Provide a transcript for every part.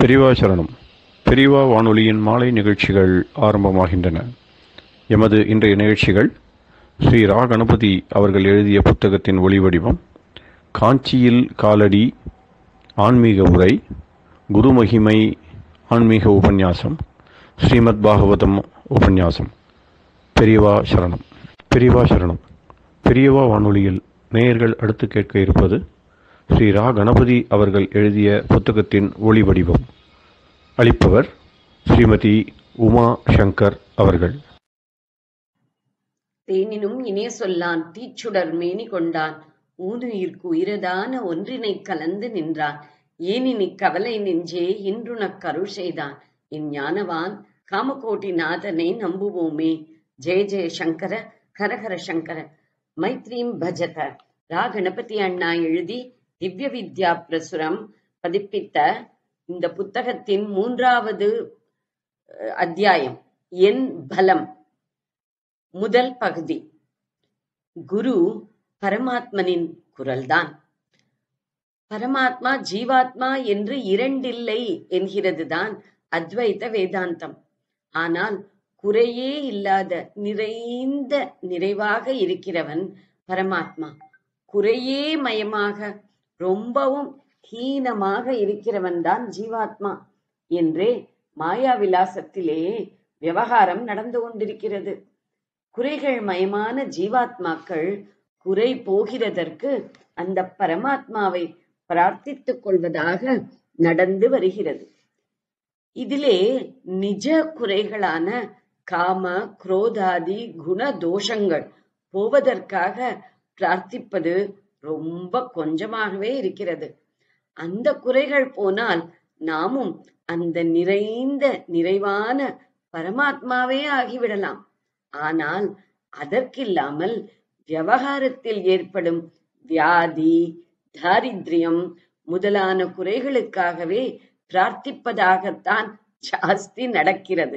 பெரிவா சரணம் பெரிவா வானொலியின் மாலை நிகழ்ச்சிகள் ஆரம்பமாகின்றன எமது இன்றைய நிகழ்ச்சிகள் ஸ்ரீ ரா கணபதி அவர்கள் எழுதிய புத்தகத்தின் ஒளிவடிவம் காஞ்சியில் காலடி ஆன்மீக உரை குருமகிமை ஆன்மீக உபன்யாசம் ஸ்ரீமத் பாகவதம் உபன்யாசம் பெரியவா சரணம் பெரியவா சரணம் பெரியவா வானொலியில் நேயர்கள் அடுத்து கேட்க இருப்பது ஸ்ரீ ரா கணபதி அவர்கள் எழுதிய புத்தகத்தின் ஒளிவடிவம் அளிப்பவர் ஸ்ரீமதி உமா சங்கர் அவர்கள் தேனினும் இனிய சொல்லான் தீச்சுடர் மேனி கொண்டான் ஊனுயிர்க்கு உயிரதான ஒன்றினை கலந்து நின்றான் ஏனினி கவலை நெஞ்சே இன்றுனக் கருள் செய்தான் என் ஞானவான் காமகோட்டி நாதனை நம்புவோமே ஜெய ஜெய சங்கர ஹரஹர சங்கர மைத்ரீம் பஜத ரா கணபதி அண்ணா எழுதி திவ்ய வித்யா பிரசுரம் பதிப்பித்த இந்த புத்தகத்தின் மூன்றாவது அஹ், அத்தியாயம் என் பலம் முதல் பகுதி குரு பரமாத்மனின் குரல்தான் பரமாத்மா ஜீவாத்மா என்று இரண்டில்லை என்கிறதுதான் அத்வைத வேதாந்தம் ஆனால் குறையே இல்லாத நிறைந்த நிறைவாக இருக்கிறவன் பரமாத்மா குறையே மயமாக ரொம்பவும் ஹீனமாக இருக்கிறவன் தான் ஜீவாத்மா என்றே மாயா விலாசத்திலே விவகாரம் நடந்து கொண்டிருக்கிறது குறைகள் மயமான ஜீவாத்மாக்கள் குறை போகிறதற்கு அந்த பரமாத்மாவை பிரார்த்தித்துக் கொள்வதாக நடந்து வருகிறது இதிலே நிஜ குறைகளான காம குரோதாதி குண தோஷங்கள் போவதற்காக பிரார்த்திப்பது ரொம்ப கொஞ்சமாகவே இருக்கிறது அந்த குறைகள் போனால் நாமும் அந்த நிறைந்த நிறைவான பரமாத்மாவே ஆகிவிடலாம் ஆனால் அதற்கில்லாமல் விவகாரத்தில் ஏற்படும் வியாதி தாரித்ரியம் முதலான குறைகளுக்காகவே பிரார்த்திப்பதாகத்தான் ஜாஸ்தி நடக்கிறது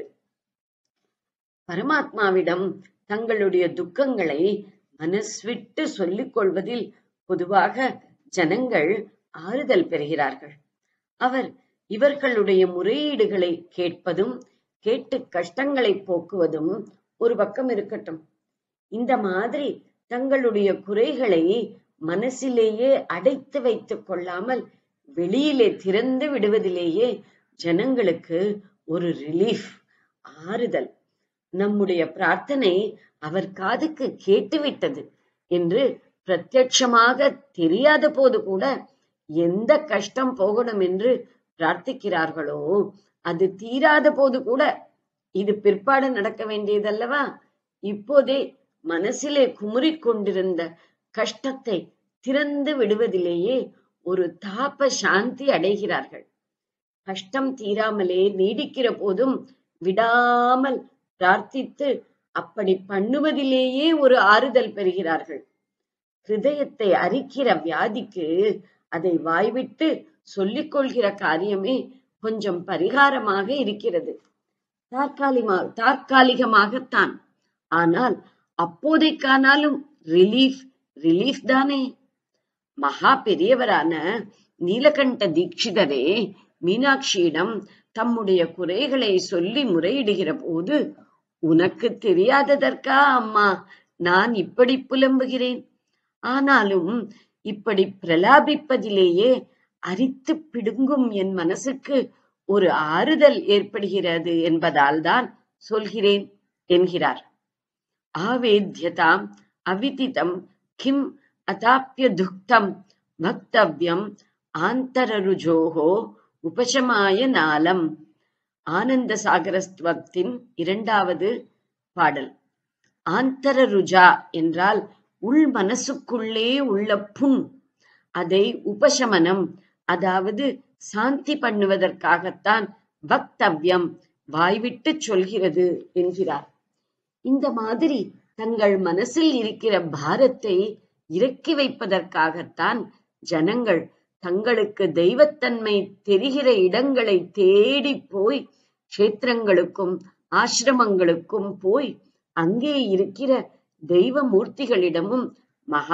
பரமாத்மாவிடம் தங்களுடைய துக்கங்களை மனஸ்விட்டு சொல்லிக் கொள்வதில் பொதுவாக ஜனங்கள் ஆறுதல் பெறுகிறார்கள் அவர் இவர்களுடைய முறையீடுகளை கேட்பதும் கேட்டு கஷ்டங்களை போக்குவதும் ஒரு பக்கம் இருக்கட்டும் இந்த மாதிரி தங்களுடைய குறைகளை மனசிலேயே அடைத்து வைத்துக் கொள்ளாமல் வெளியிலே திறந்து விடுவதிலேயே ஜனங்களுக்கு ஒரு ரிலீஃப் ஆறுதல் நம்முடைய பிரார்த்தனை அவர் காதுக்கு கேட்டுவிட்டது என்று பிரத்யட்சமாக தெரியாத போது கூட எந்த கஷ்டம் போகணும் என்று பிரார்த்திக்கிறார்களோ அது தீராத போது கூட இது பிற்பாடு நடக்க வேண்டியதல்லவா இப்போதே மனசிலே குமுறிக் கொண்டிருந்த கஷ்டத்தை திறந்து விடுவதிலேயே ஒரு தாப சாந்தி அடைகிறார்கள் கஷ்டம் தீராமலே நீடிக்கிற போதும் விடாமல் பிரார்த்தித்து அப்படி பண்ணுவதிலேயே ஒரு ஆறுதல் பெறுகிறார்கள் ஹிருதயத்தை அரிக்கிற வியாதிக்கு அதை வாய்விட்டு சொல்லிக் கொள்கிற காரியமே கொஞ்சம் பரிகாரமாக இருக்கிறது தற்காலிகமா தற்காலிகமாகத்தான் ஆனால் அப்போதைக்கானாலும் ரிலீஃப் ரிலீஃப் தானே மகா பெரியவரான நீலகண்ட தீட்சிதரே மீனாட்சியிடம் தம்முடைய குறைகளை சொல்லி முறையிடுகிற போது உனக்கு தெரியாததற்கா அம்மா நான் இப்படி புலம்புகிறேன் ஆனாலும் இப்படி பிரலாபிப்பதிலேயே அரித்து பிடுங்கும் என் மனசுக்கு ஒரு ஆறுதல் ஏற்படுகிறது என்பதால் தான் சொல்கிறேன் என்கிறார் ஆவேத்யதாம் அவிதிதம் கிம் அதாப்பிய துக்தம் வக்தவ்யம் ஆந்தரருஜோகோ உபசமாய நாளம் ஆனந்த சாகரஸ்துவத்தின் இரண்டாவது பாடல் ஆந்தரருஜா என்றால் உள் மனசுக்குள்ளே உள்ள புண் அதை உபசமனம் அதாவது சாந்தி பண்ணுவதற்காகத்தான் வக்தவ்யம் வாய்விட்டு சொல்கிறது என்கிறார் இந்த மாதிரி தங்கள் மனசில் இருக்கிற பாரத்தை இறக்கி வைப்பதற்காகத்தான் ஜனங்கள் தங்களுக்கு தெய்வத்தன்மை தெரிகிற இடங்களை தேடி போய் க்ஷேத்திரங்களுக்கும் ஆசிரமங்களுக்கும் போய் அங்கே இருக்கிற தெய்வ மூர்த்திகளிடமும்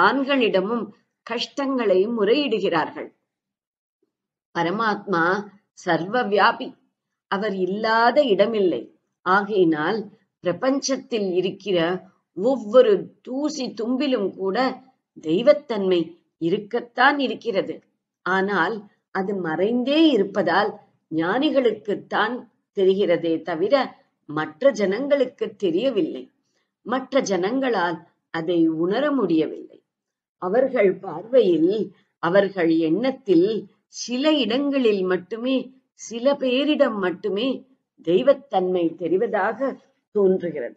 மகான்களிடமும் கஷ்டங்களை முறையிடுகிறார்கள் பரமாத்மா சர்வவியாபி அவர் இல்லாத இடமில்லை ஆகையினால் பிரபஞ்சத்தில் இருக்கிற ஒவ்வொரு தூசி தும்பிலும் கூட தெய்வத்தன்மை இருக்கத்தான் இருக்கிறது ஆனால் அது மறைந்தே இருப்பதால் ஞானிகளுக்குத்தான் தெரிகிறதே தவிர மற்ற ஜனங்களுக்கு தெரியவில்லை மற்ற ஜனங்களால் அதை உணர முடியவில்லை அவர்கள் பார்வையில் அவர்கள் எண்ணத்தில் சில இடங்களில் மட்டுமே சில பேரிடம் மட்டுமே தெய்வத்தன்மை தெரிவதாக தோன்றுகிறது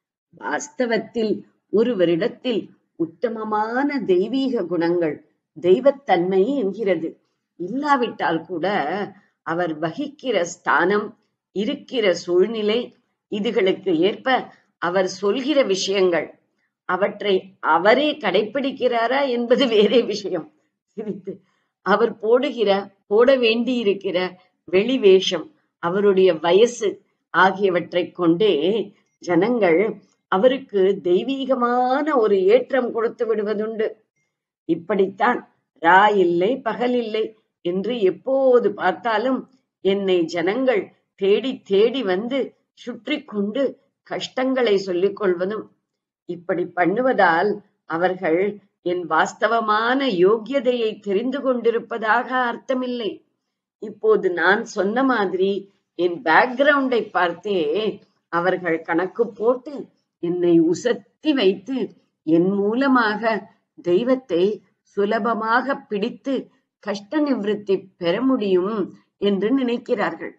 வாஸ்தவத்தில் ஒருவரிடத்தில் உத்தமமான தெய்வீக குணங்கள் தெய்வத்தன்மை என்கிறது இல்லாவிட்டால் கூட அவர் வகிக்கிற ஸ்தானம் இருக்கிற சூழ்நிலை இதுகளுக்கு ஏற்ப அவர் சொல்கிற விஷயங்கள் அவற்றை அவரே கடைப்பிடிக்கிறாரா என்பது வேறே விஷயம் சிரித்து அவர் போடுகிற போட வேண்டியிருக்கிற வெளி வேஷம் அவருடைய வயசு ஆகியவற்றை கொண்டே ஜனங்கள் அவருக்கு தெய்வீகமான ஒரு ஏற்றம் கொடுத்து விடுவதுண்டு இப்படித்தான் ரா இல்லை பகல் இல்லை என்று எப்போது பார்த்தாலும் என்னை ஜனங்கள் தேடி தேடி வந்து சுற்றி கொண்டு கஷ்டங்களை சொல்லிக் கொள்வதும் இப்படி பண்ணுவதால் அவர்கள் என் வாஸ்தவமான யோக்கியதையை தெரிந்து கொண்டிருப்பதாக அர்த்தமில்லை இப்போது நான் சொன்ன மாதிரி என் பேக்ரவுண்டை பார்த்தே அவர்கள் கணக்கு போட்டு என்னை உசத்தி வைத்து என் மூலமாக தெய்வத்தை சுலபமாக பிடித்து கஷ்ட நிவிருத்தி பெற முடியும் என்று நினைக்கிறார்கள்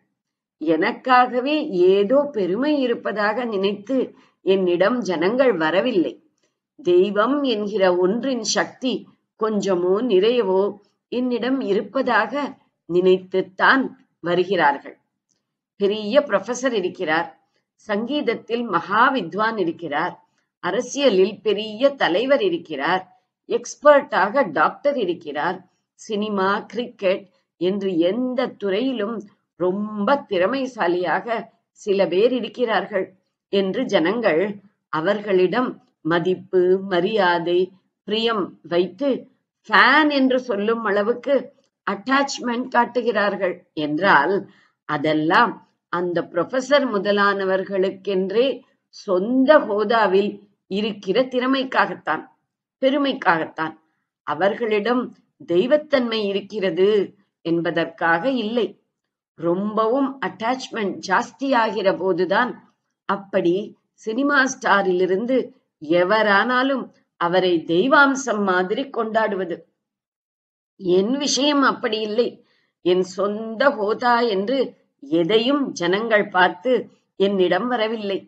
எனக்காகவே ஏதோ பெருமை இருப்பதாக நினைத்து என்னிடம் ஜனங்கள் வரவில்லை தெய்வம் என்கிற ஒன்றின் சக்தி கொஞ்சமோ நிறையவோ என்னிடம் இருப்பதாக நினைத்துத்தான் வருகிறார்கள் பெரிய ப்ரொஃபசர் இருக்கிறார் சங்கீதத்தில் மகா வித்வான் இருக்கிறார் அரசியலில் பெரிய தலைவர் இருக்கிறார் எக்ஸ்பர்ட்டாக டாக்டர் இருக்கிறார் சினிமா கிரிக்கெட் என்று எந்த துறையிலும் ரொம்ப திறமைசாலியாக சில பேர் இருக்கிறார்கள் என்று ஜனங்கள் அவர்களிடம் மதிப்பு மரியாதை பிரியம் வைத்து ஃபேன் என்று சொல்லும் அளவுக்கு அட்டாச்மெண்ட் காட்டுகிறார்கள் என்றால் அதெல்லாம் அந்த ப்ரொஃபசர் முதலானவர்களுக்கென்றே சொந்த ஹோதாவில் இருக்கிற திறமைக்காகத்தான் பெருமைக்காகத்தான் அவர்களிடம் தெய்வத்தன்மை இருக்கிறது என்பதற்காக இல்லை ரொம்பவும் அட்டாச்மெண்ட் ஜாஸ்தியாகிற போதுதான் அப்படி சினிமா ஸ்டாரிலிருந்து எவரானாலும் அவரை தெய்வாம்சம் மாதிரி கொண்டாடுவது என் விஷயம் அப்படி இல்லை என் சொந்த ஹோதா என்று எதையும் ஜனங்கள் பார்த்து என்னிடம் வரவில்லை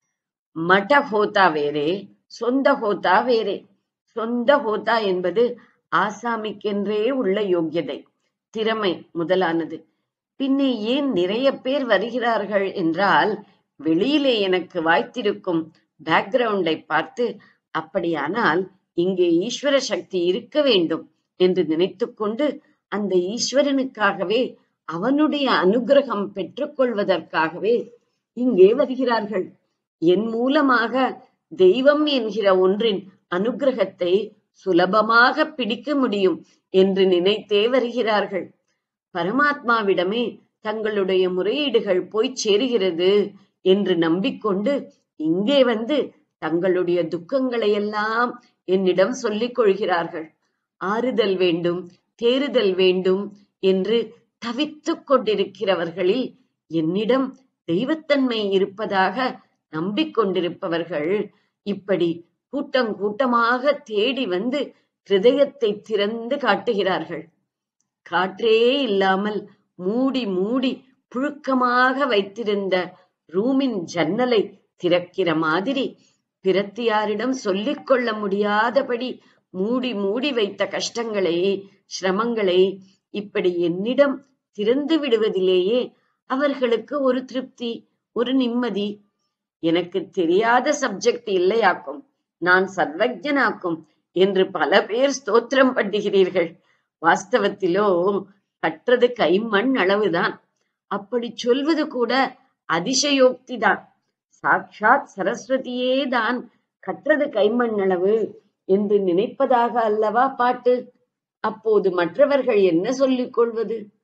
மட ஹோதா வேறே சொந்த ஹோதா வேறே சொந்த ஹோதா என்பது ஆசாமிக்கென்றே உள்ள யோக்கியதை திறமை முதலானது பின்னே ஏன் நிறைய பேர் வருகிறார்கள் என்றால் வெளியிலே எனக்கு வாய்த்திருக்கும் பேக்ரவுண்டை பார்த்து அப்படியானால் இங்கே ஈஸ்வர சக்தி இருக்க வேண்டும் என்று நினைத்துக்கொண்டு அந்த ஈஸ்வரனுக்காகவே அவனுடைய அனுகிரகம் பெற்றுக்கொள்வதற்காகவே இங்கே வருகிறார்கள் என் மூலமாக தெய்வம் என்கிற ஒன்றின் அனுகிரகத்தை சுலபமாக பிடிக்க முடியும் என்று நினைத்தே வருகிறார்கள் பரமாத்மாவிடமே தங்களுடைய முறையீடுகள் போய் சேருகிறது என்று நம்பிக்கொண்டு இங்கே வந்து தங்களுடைய துக்கங்களை எல்லாம் என்னிடம் சொல்லிக் கொள்கிறார்கள் ஆறுதல் வேண்டும் தேறுதல் வேண்டும் என்று தவித்துக் கொண்டிருக்கிறவர்களில் என்னிடம் தெய்வத்தன்மை இருப்பதாக நம்பிக்கொண்டிருப்பவர்கள் இப்படி கூட்டம் கூட்டமாக தேடி வந்து ஹிருதயத்தை திறந்து காட்டுகிறார்கள் காற்றே இல்லாமல் மூடி மூடி புழுக்கமாக வைத்திருந்த ரூமின் ஜன்னலை திறக்கிற மாதிரி பிரத்தியாரிடம் சொல்லிக் கொள்ள முடியாதபடி மூடி மூடி வைத்த கஷ்டங்களை சிரமங்களை இப்படி என்னிடம் திறந்து விடுவதிலேயே அவர்களுக்கு ஒரு திருப்தி ஒரு நிம்மதி எனக்கு தெரியாத சப்ஜெக்ட் இல்லையாக்கும் நான் சர்வஜனாக்கும் என்று பல பேர் ஸ்தோத்திரம் பண்ணுகிறீர்கள் வாஸ்தவத்திலோ கற்றது கைமண் அளவுதான் அப்படி சொல்வது கூட அதிசயோக்தி தான் சாட்சாத் சரஸ்வதியே தான் கற்றது கைமண் அளவு என்று நினைப்பதாக அல்லவா பாட்டு அப்போது மற்றவர்கள் என்ன சொல்லிக் கொள்வது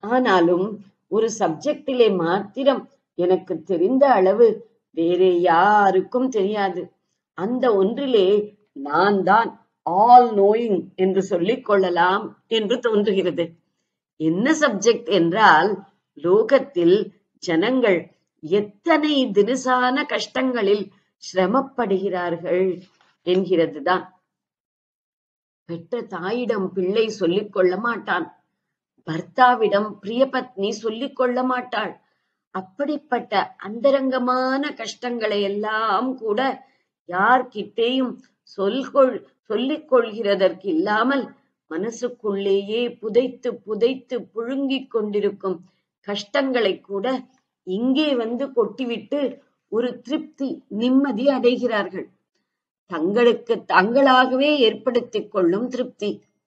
ஆனாலும் ஒரு சப்ஜெக்டிலே மாத்திரம் எனக்கு தெரிந்த அளவு வேறு யாருக்கும் தெரியாது அந்த ஒன்றிலே நான் தான் ஆல் நோயிங் என்று சொல்லிக் கொள்ளலாம் என்று தோன்றுகிறது என்ன சப்ஜெக்ட் என்றால் லோகத்தில் ஜனங்கள் எத்தனை தினுசான கஷ்டங்களில் சிரமப்படுகிறார்கள் என்கிறதுதான் பெற்ற தாயிடம் பிள்ளை சொல்லிக் கொள்ள மாட்டான் பர்த்தாவிடம் பிரியபத்னி சொல்லிக் கொள்ள மாட்டாள் அப்படிப்பட்ட அந்தரங்கமான கஷ்டங்களை எல்லாம் கூட யார்கிட்டேயும் சொல்கொள் சொல்லிக் கொள்கிறதற்கு இல்லாமல் மனசுக்குள்ளேயே புதைத்து புதைத்து புழுங்கிக் கொண்டிருக்கும் கஷ்டங்களை கூட இங்கே வந்து கொட்டிவிட்டு ஒரு திருப்தி நிம்மதி அடைகிறார்கள் தங்களுக்கு தங்களாகவே ஏற்படுத்திக் கொள்ளும் திருப்தி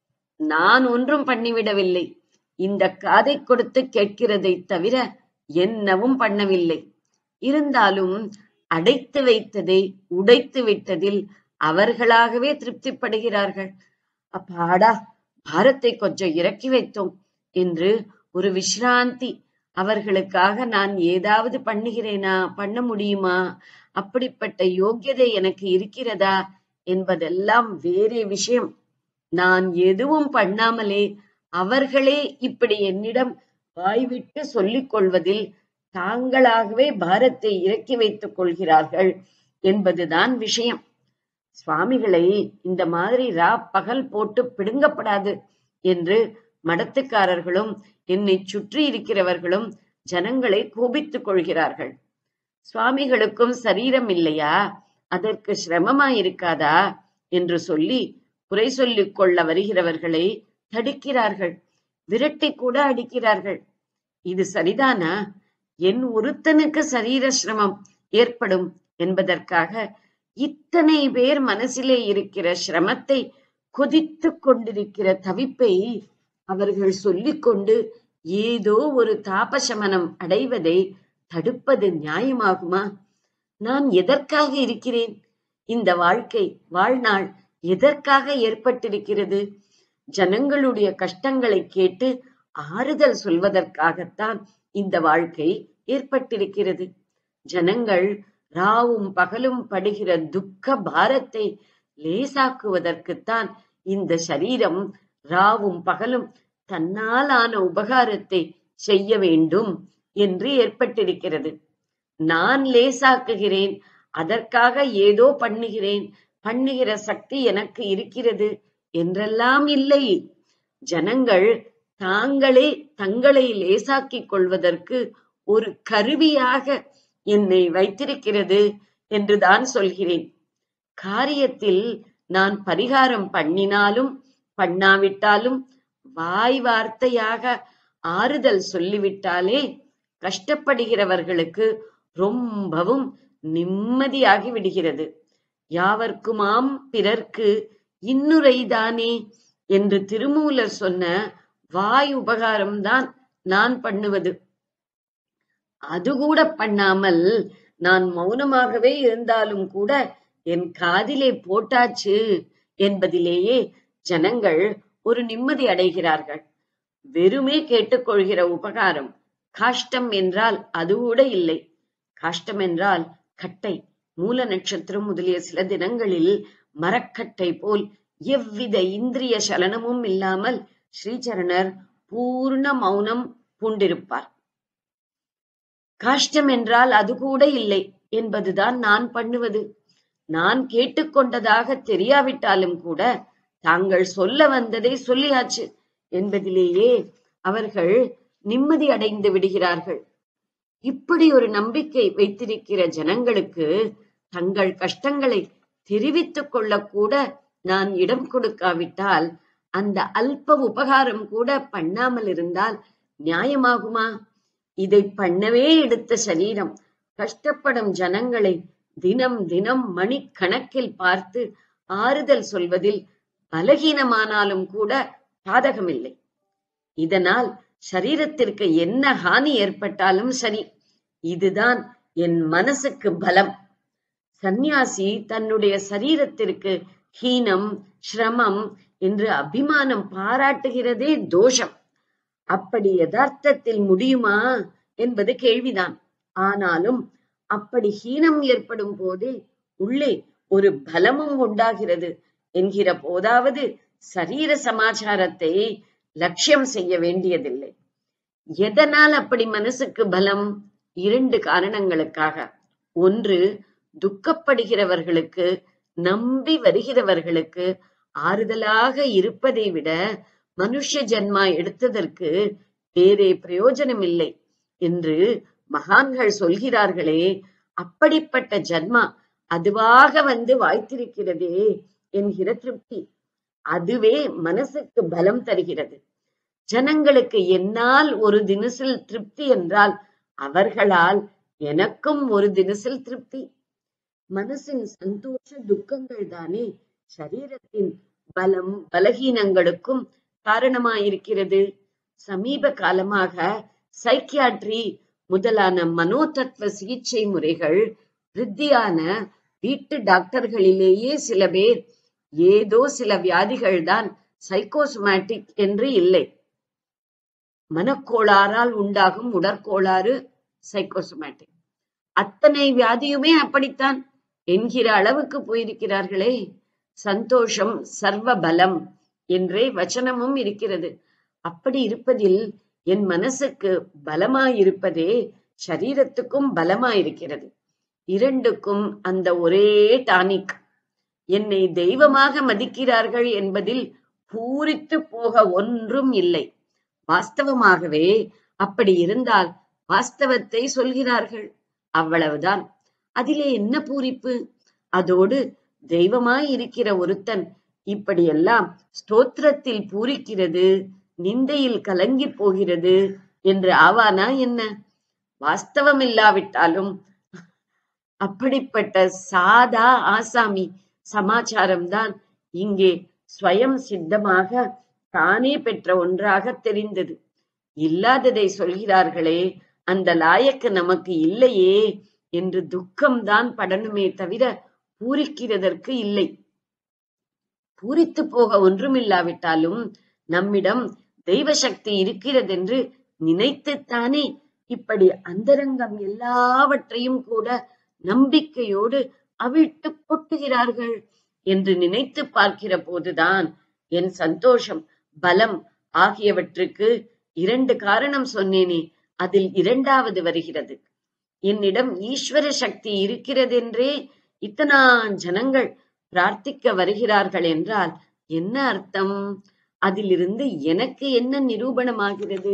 நான் ஒன்றும் பண்ணிவிடவில்லை இந்த காதை கொடுத்து கேட்கிறதை தவிர என்னவும் பண்ணவில்லை இருந்தாலும் அடைத்து வைத்ததை உடைத்து விட்டதில் அவர்களாகவே திருப்திப்படுகிறார்கள் அப்பாடா பாரத்தை கொஞ்சம் இறக்கி வைத்தோம் என்று ஒரு விஷ்ராந்தி அவர்களுக்காக நான் ஏதாவது பண்ணுகிறேனா பண்ண முடியுமா அப்படிப்பட்ட யோக்கியதை எனக்கு இருக்கிறதா என்பதெல்லாம் வேறே விஷயம் நான் எதுவும் பண்ணாமலே அவர்களே இப்படி என்னிடம் வாய்விட்டு சொல்லிக் கொள்வதில் தாங்களாகவே பாரத்தை இறக்கி வைத்துக் கொள்கிறார்கள் என்பதுதான் விஷயம் சுவாமிகளை இந்த மாதிரி ரா பகல் போட்டு பிடுங்கப்படாது என்று மடத்துக்காரர்களும் என்னை சுற்றி இருக்கிறவர்களும் ஜனங்களை கோபித்துக் கொள்கிறார்கள் சுவாமிகளுக்கும் சரீரம் இல்லையா அதற்கு சிரமமா இருக்காதா என்று சொல்லி குறை சொல்லிக் கொள்ள வருகிறவர்களை தடுக்கிறார்கள் விரட்டி கூட அடிக்கிறார்கள் இது சரிதானா என் ஒருத்தனுக்கு சரீர சிரமம் ஏற்படும் என்பதற்காக இத்தனை பேர் மனசிலே இருக்கிற சிரமத்தை கொதித்து கொண்டிருக்கிற தவிப்பை அவர்கள் சொல்லிக்கொண்டு ஏதோ ஒரு தாபசமனம் அடைவதை தடுப்பது நியாயமாகுமா நான் எதற்காக இருக்கிறேன் இந்த வாழ்க்கை வாழ்நாள் எதற்காக ஏற்பட்டிருக்கிறது ஜனங்களுடைய கஷ்டங்களை கேட்டு ஆறுதல் சொல்வதற்காகத்தான் இந்த வாழ்க்கை ஏற்பட்டிருக்கிறது ஜனங்கள் ராவும் பகலும் படுகிற துக்க பாரத்தை லேசாக்குவதற்குத்தான் இந்த சரீரம் ராவும் பகலும் தன்னால் ஆன உபகாரத்தை செய்ய வேண்டும் என்று ஏற்பட்டிருக்கிறது நான் லேசாக்குகிறேன் அதற்காக ஏதோ பண்ணுகிறேன் பண்ணுகிற சக்தி எனக்கு இருக்கிறது என்றெல்லாம் இல்லை ஜனங்கள் தாங்களே தங்களை லேசாக்கிக் கொள்வதற்கு ஒரு கருவியாக என்னை வைத்திருக்கிறது என்றுதான் சொல்கிறேன் காரியத்தில் நான் பரிகாரம் பண்ணினாலும் பண்ணாவிட்டாலும் வாய் வார்த்தையாக ஆறுதல் சொல்லிவிட்டாலே கஷ்டப்படுகிறவர்களுக்கு ரொம்பவும் நிம்மதியாகி விடுகிறது யாவர்க்குமாம் பிறர்க்கு இன்னுரைதானே என்று திருமூலர் சொன்ன வாய் உபகாரம்தான் நான் பண்ணுவது அது கூட பண்ணாமல் நான் மௌனமாகவே இருந்தாலும் கூட என் காதிலே போட்டாச்சு என்பதிலேயே ஜனங்கள் ஒரு நிம்மதி அடைகிறார்கள் வெறுமே கேட்டுக்கொள்கிற உபகாரம் காஷ்டம் என்றால் அது கூட இல்லை காஷ்டம் என்றால் கட்டை மூல நட்சத்திரம் முதலிய சில தினங்களில் மரக்கட்டை போல் எவ்வித இந்திரிய சலனமும் இல்லாமல் ஸ்ரீசரணர் பூர்ண மௌனம் பூண்டிருப்பார் காஷ்டம் என்றால் அது கூட இல்லை என்பதுதான் நான் பண்ணுவது நான் கேட்டுக்கொண்டதாக தெரியாவிட்டாலும் கூட தாங்கள் சொல்ல வந்ததை சொல்லியாச்சு என்பதிலேயே அவர்கள் நிம்மதி அடைந்து விடுகிறார்கள் இப்படி ஒரு நம்பிக்கை வைத்திருக்கிற ஜனங்களுக்கு தங்கள் கஷ்டங்களை தெரிவித்துக் கொள்ளக்கூட நான் இடம் கொடுக்காவிட்டால் அந்த அல்ப உபகாரம் கூட பண்ணாமல் இருந்தால் நியாயமாகுமா இதை பண்ணவே எடுத்த சரீரம் கஷ்டப்படும் ஜனங்களை தினம் தினம் மணிக்கணக்கில் பார்த்து ஆறுதல் சொல்வதில் பலகீனமானாலும் கூட பாதகமில்லை இதனால் சரீரத்திற்கு என்ன ஹானி ஏற்பட்டாலும் சரி இதுதான் என் மனசுக்கு பலம் சந்நியாசி தன்னுடைய சரீரத்திற்கு ஹீனம் சிரமம் என்று அபிமானம் பாராட்டுகிறதே தோஷம் அப்படி யதார்த்தத்தில் முடியுமா என்பது கேள்விதான் ஆனாலும் அப்படி ஹீனம் ஏற்படும் போது உள்ளே ஒரு பலமும் உண்டாகிறது என்கிற போதாவது சரீர சமாச்சாரத்தை லட்சியம் செய்ய வேண்டியதில்லை எதனால் அப்படி மனசுக்கு பலம் இரண்டு காரணங்களுக்காக ஒன்று துக்கப்படுகிறவர்களுக்கு நம்பி வருகிறவர்களுக்கு ஆறுதலாக இருப்பதை விட மனுஷ ஜன்மா எடுத்ததற்கு வேறே பிரயோஜனம் இல்லை என்று மகான்கள் சொல்கிறார்களே அப்படிப்பட்ட ஜன்மா அதுவாக வந்து வாய்த்திருக்கிறதே என்கிற திருப்தி அதுவே மனசுக்கு பலம் தருகிறது ஜனங்களுக்கு என்னால் ஒரு தினசில் திருப்தி என்றால் அவர்களால் எனக்கும் ஒரு தினசில் திருப்தி மனசின் சந்தோஷ துக்கங்கள் தானே சரீரத்தின் பலம் பலகீனங்களுக்கும் காரணமாயிருக்கிறது சமீப காலமாக சைக்கியாட்ரி முதலான மனோதத்துவ சிகிச்சை முறைகள் விருத்தியான வீட்டு டாக்டர்களிலேயே சில பேர் ஏதோ சில வியாதிகள் தான் சைக்கோசோமேட்டிக் என்று இல்லை மனக்கோளாறால் உண்டாகும் உடற்கோளாறு சைக்கோசோமேட்டிக் அத்தனை வியாதியுமே அப்படித்தான் என்கிற அளவுக்கு போயிருக்கிறார்களே சந்தோஷம் சர்வ பலம் என்றே வச்சனமும் இருக்கிறது அப்படி இருப்பதில் என் மனசுக்கு பலமாயிருப்பதே சரீரத்துக்கும் பலமாயிருக்கிறது இரண்டுக்கும் அந்த ஒரே டானிக் என்னை தெய்வமாக மதிக்கிறார்கள் என்பதில் பூரித்து போக ஒன்றும் இல்லை வாஸ்தவமாகவே அப்படி இருந்தால் வாஸ்தவத்தை சொல்கிறார்கள் அவ்வளவுதான் அதிலே என்ன பூரிப்பு அதோடு தெய்வமாய் இருக்கிற ஒருத்தன் இப்படியெல்லாம் ஸ்தோத்திரத்தில் பூரிக்கிறது நிந்தையில் கலங்கி போகிறது என்று ஆவானா என்ன வாஸ்தவம் இல்லாவிட்டாலும் அப்படிப்பட்ட சாதா ஆசாமி சமாச்சாரம்தான் இங்கே ஸ்வயம் சித்தமாக தானே பெற்ற ஒன்றாக தெரிந்தது இல்லாததை சொல்கிறார்களே அந்த லாயக்கு நமக்கு இல்லையே என்று துக்கம்தான் படணுமே தவிர பூரிக்கிறதற்கு இல்லை பூரித்து போக ஒன்றுமில்லாவிட்டாலும் நம்மிடம் தெய்வ சக்தி இருக்கிறதென்று நினைத்துத்தானே இப்படி அந்தரங்கம் எல்லாவற்றையும் கூட நம்பிக்கையோடு அவிழ்த்து கொட்டுகிறார்கள் என்று நினைத்து பார்க்கிற போதுதான் என் சந்தோஷம் பலம் ஆகியவற்றுக்கு இரண்டு காரணம் சொன்னேனே அதில் இரண்டாவது வருகிறது என்னிடம் ஈஸ்வர சக்தி இருக்கிறதென்றே இத்தனா ஜனங்கள் பிரார்த்திக்க வருகிறார்கள் என்றால் என்ன அர்த்தம் அதிலிருந்து எனக்கு என்ன நிரூபணமாகிறது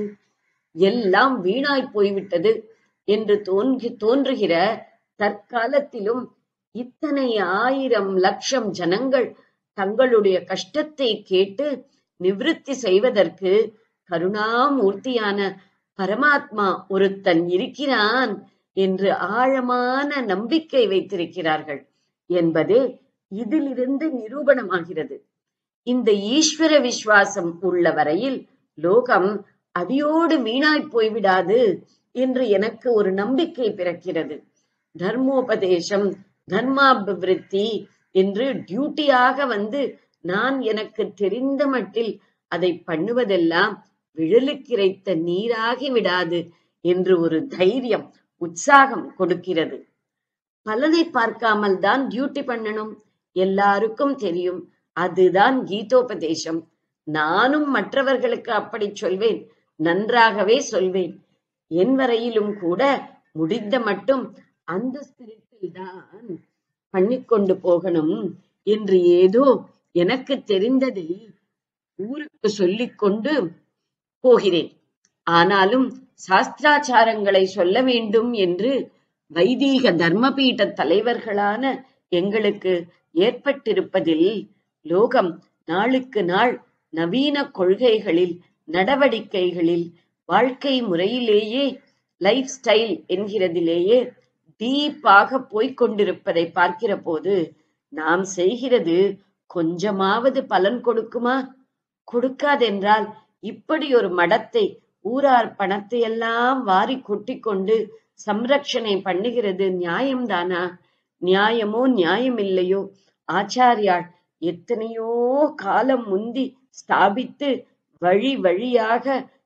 எல்லாம் வீணாய் போய்விட்டது என்று தோன்றி தோன்றுகிற தற்காலத்திலும் இத்தனை ஆயிரம் லட்சம் ஜனங்கள் தங்களுடைய கஷ்டத்தை கேட்டு நிவிருத்தி செய்வதற்கு கருணாமூர்த்தியான பரமாத்மா ஒருத்தன் இருக்கிறான் என்று ஆழமான நம்பிக்கை வைத்திருக்கிறார்கள் என்பதே இதிலிருந்து நிரூபணமாகிறது இந்த ஈஸ்வர விசுவாசம் உள்ள வரையில் லோகம் அடியோடு வீணாய் போய்விடாது என்று எனக்கு ஒரு நம்பிக்கை பிறக்கிறது தர்மோபதேசம் தர்மாபிவிருத்தி என்று டியூட்டியாக வந்து நான் எனக்கு தெரிந்த மட்டில் அதை பண்ணுவதெல்லாம் விழலுக்கிரைத்த நீராகி விடாது என்று ஒரு தைரியம் உற்சாகம் கொடுக்கிறது பலனை பார்க்காமல் தான் டியூட்டி பண்ணணும் எல்லாருக்கும் தெரியும் அதுதான் கீதோபதேசம் நானும் மற்றவர்களுக்கு அப்படி சொல்வேன் நன்றாகவே சொல்வேன் என் வரையிலும் கூட முடிந்த மட்டும் அந்த ஸ்பிரிட்டில் தான் பண்ணிக்கொண்டு போகணும் என்று ஏதோ எனக்கு தெரிந்ததை ஊருக்கு சொல்லிக் கொண்டு போகிறேன் ஆனாலும் சாஸ்திராச்சாரங்களை சொல்ல வேண்டும் என்று வைதீக தர்மபீட தலைவர்களான எங்களுக்கு ஏற்பட்டிருப்பதில் லோகம் நாளுக்கு நாள் நவீன கொள்கைகளில் நடவடிக்கைகளில் வாழ்க்கை முறையிலேயே லைஃப் ஸ்டைல் என்கிறதிலேயே டீப்பாக போய்க் கொண்டிருப்பதை பார்க்கிற போது நாம் செய்கிறது கொஞ்சமாவது பலன் கொடுக்குமா கொடுக்காதென்றால் இப்படி ஒரு மடத்தை ஊரார் பணத்தை எல்லாம் வாரி கொட்டிக் கொண்டு சம்ரக்ஷணை பண்ணுகிறது நியாயம்தானா நியாயமோ நியாயமில்லையோ ஆச்சாரியாள் எத்தனையோ காலம் முந்தி ஸ்தாபித்து வழி வழியாக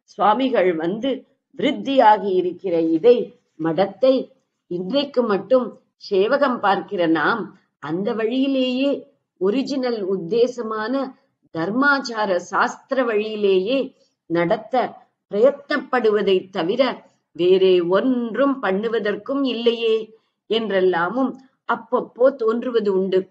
சுவாமிகள் வந்து விருத்தியாகி இருக்கிற இதை மடத்தை இன்றைக்கு மட்டும் சேவகம் பார்க்கிற நாம் அந்த வழியிலேயே ஒரிஜினல் உத்தேசமான தர்மாச்சார சாஸ்திர வழியிலேயே நடத்த பிரயத்னப்படுவதை தவிர வேறே ஒன்றும் பண்ணுவதற்கும் இல்லையே என்றெல்லாமும் அப்பப்போ தோன்றுவது உண்டு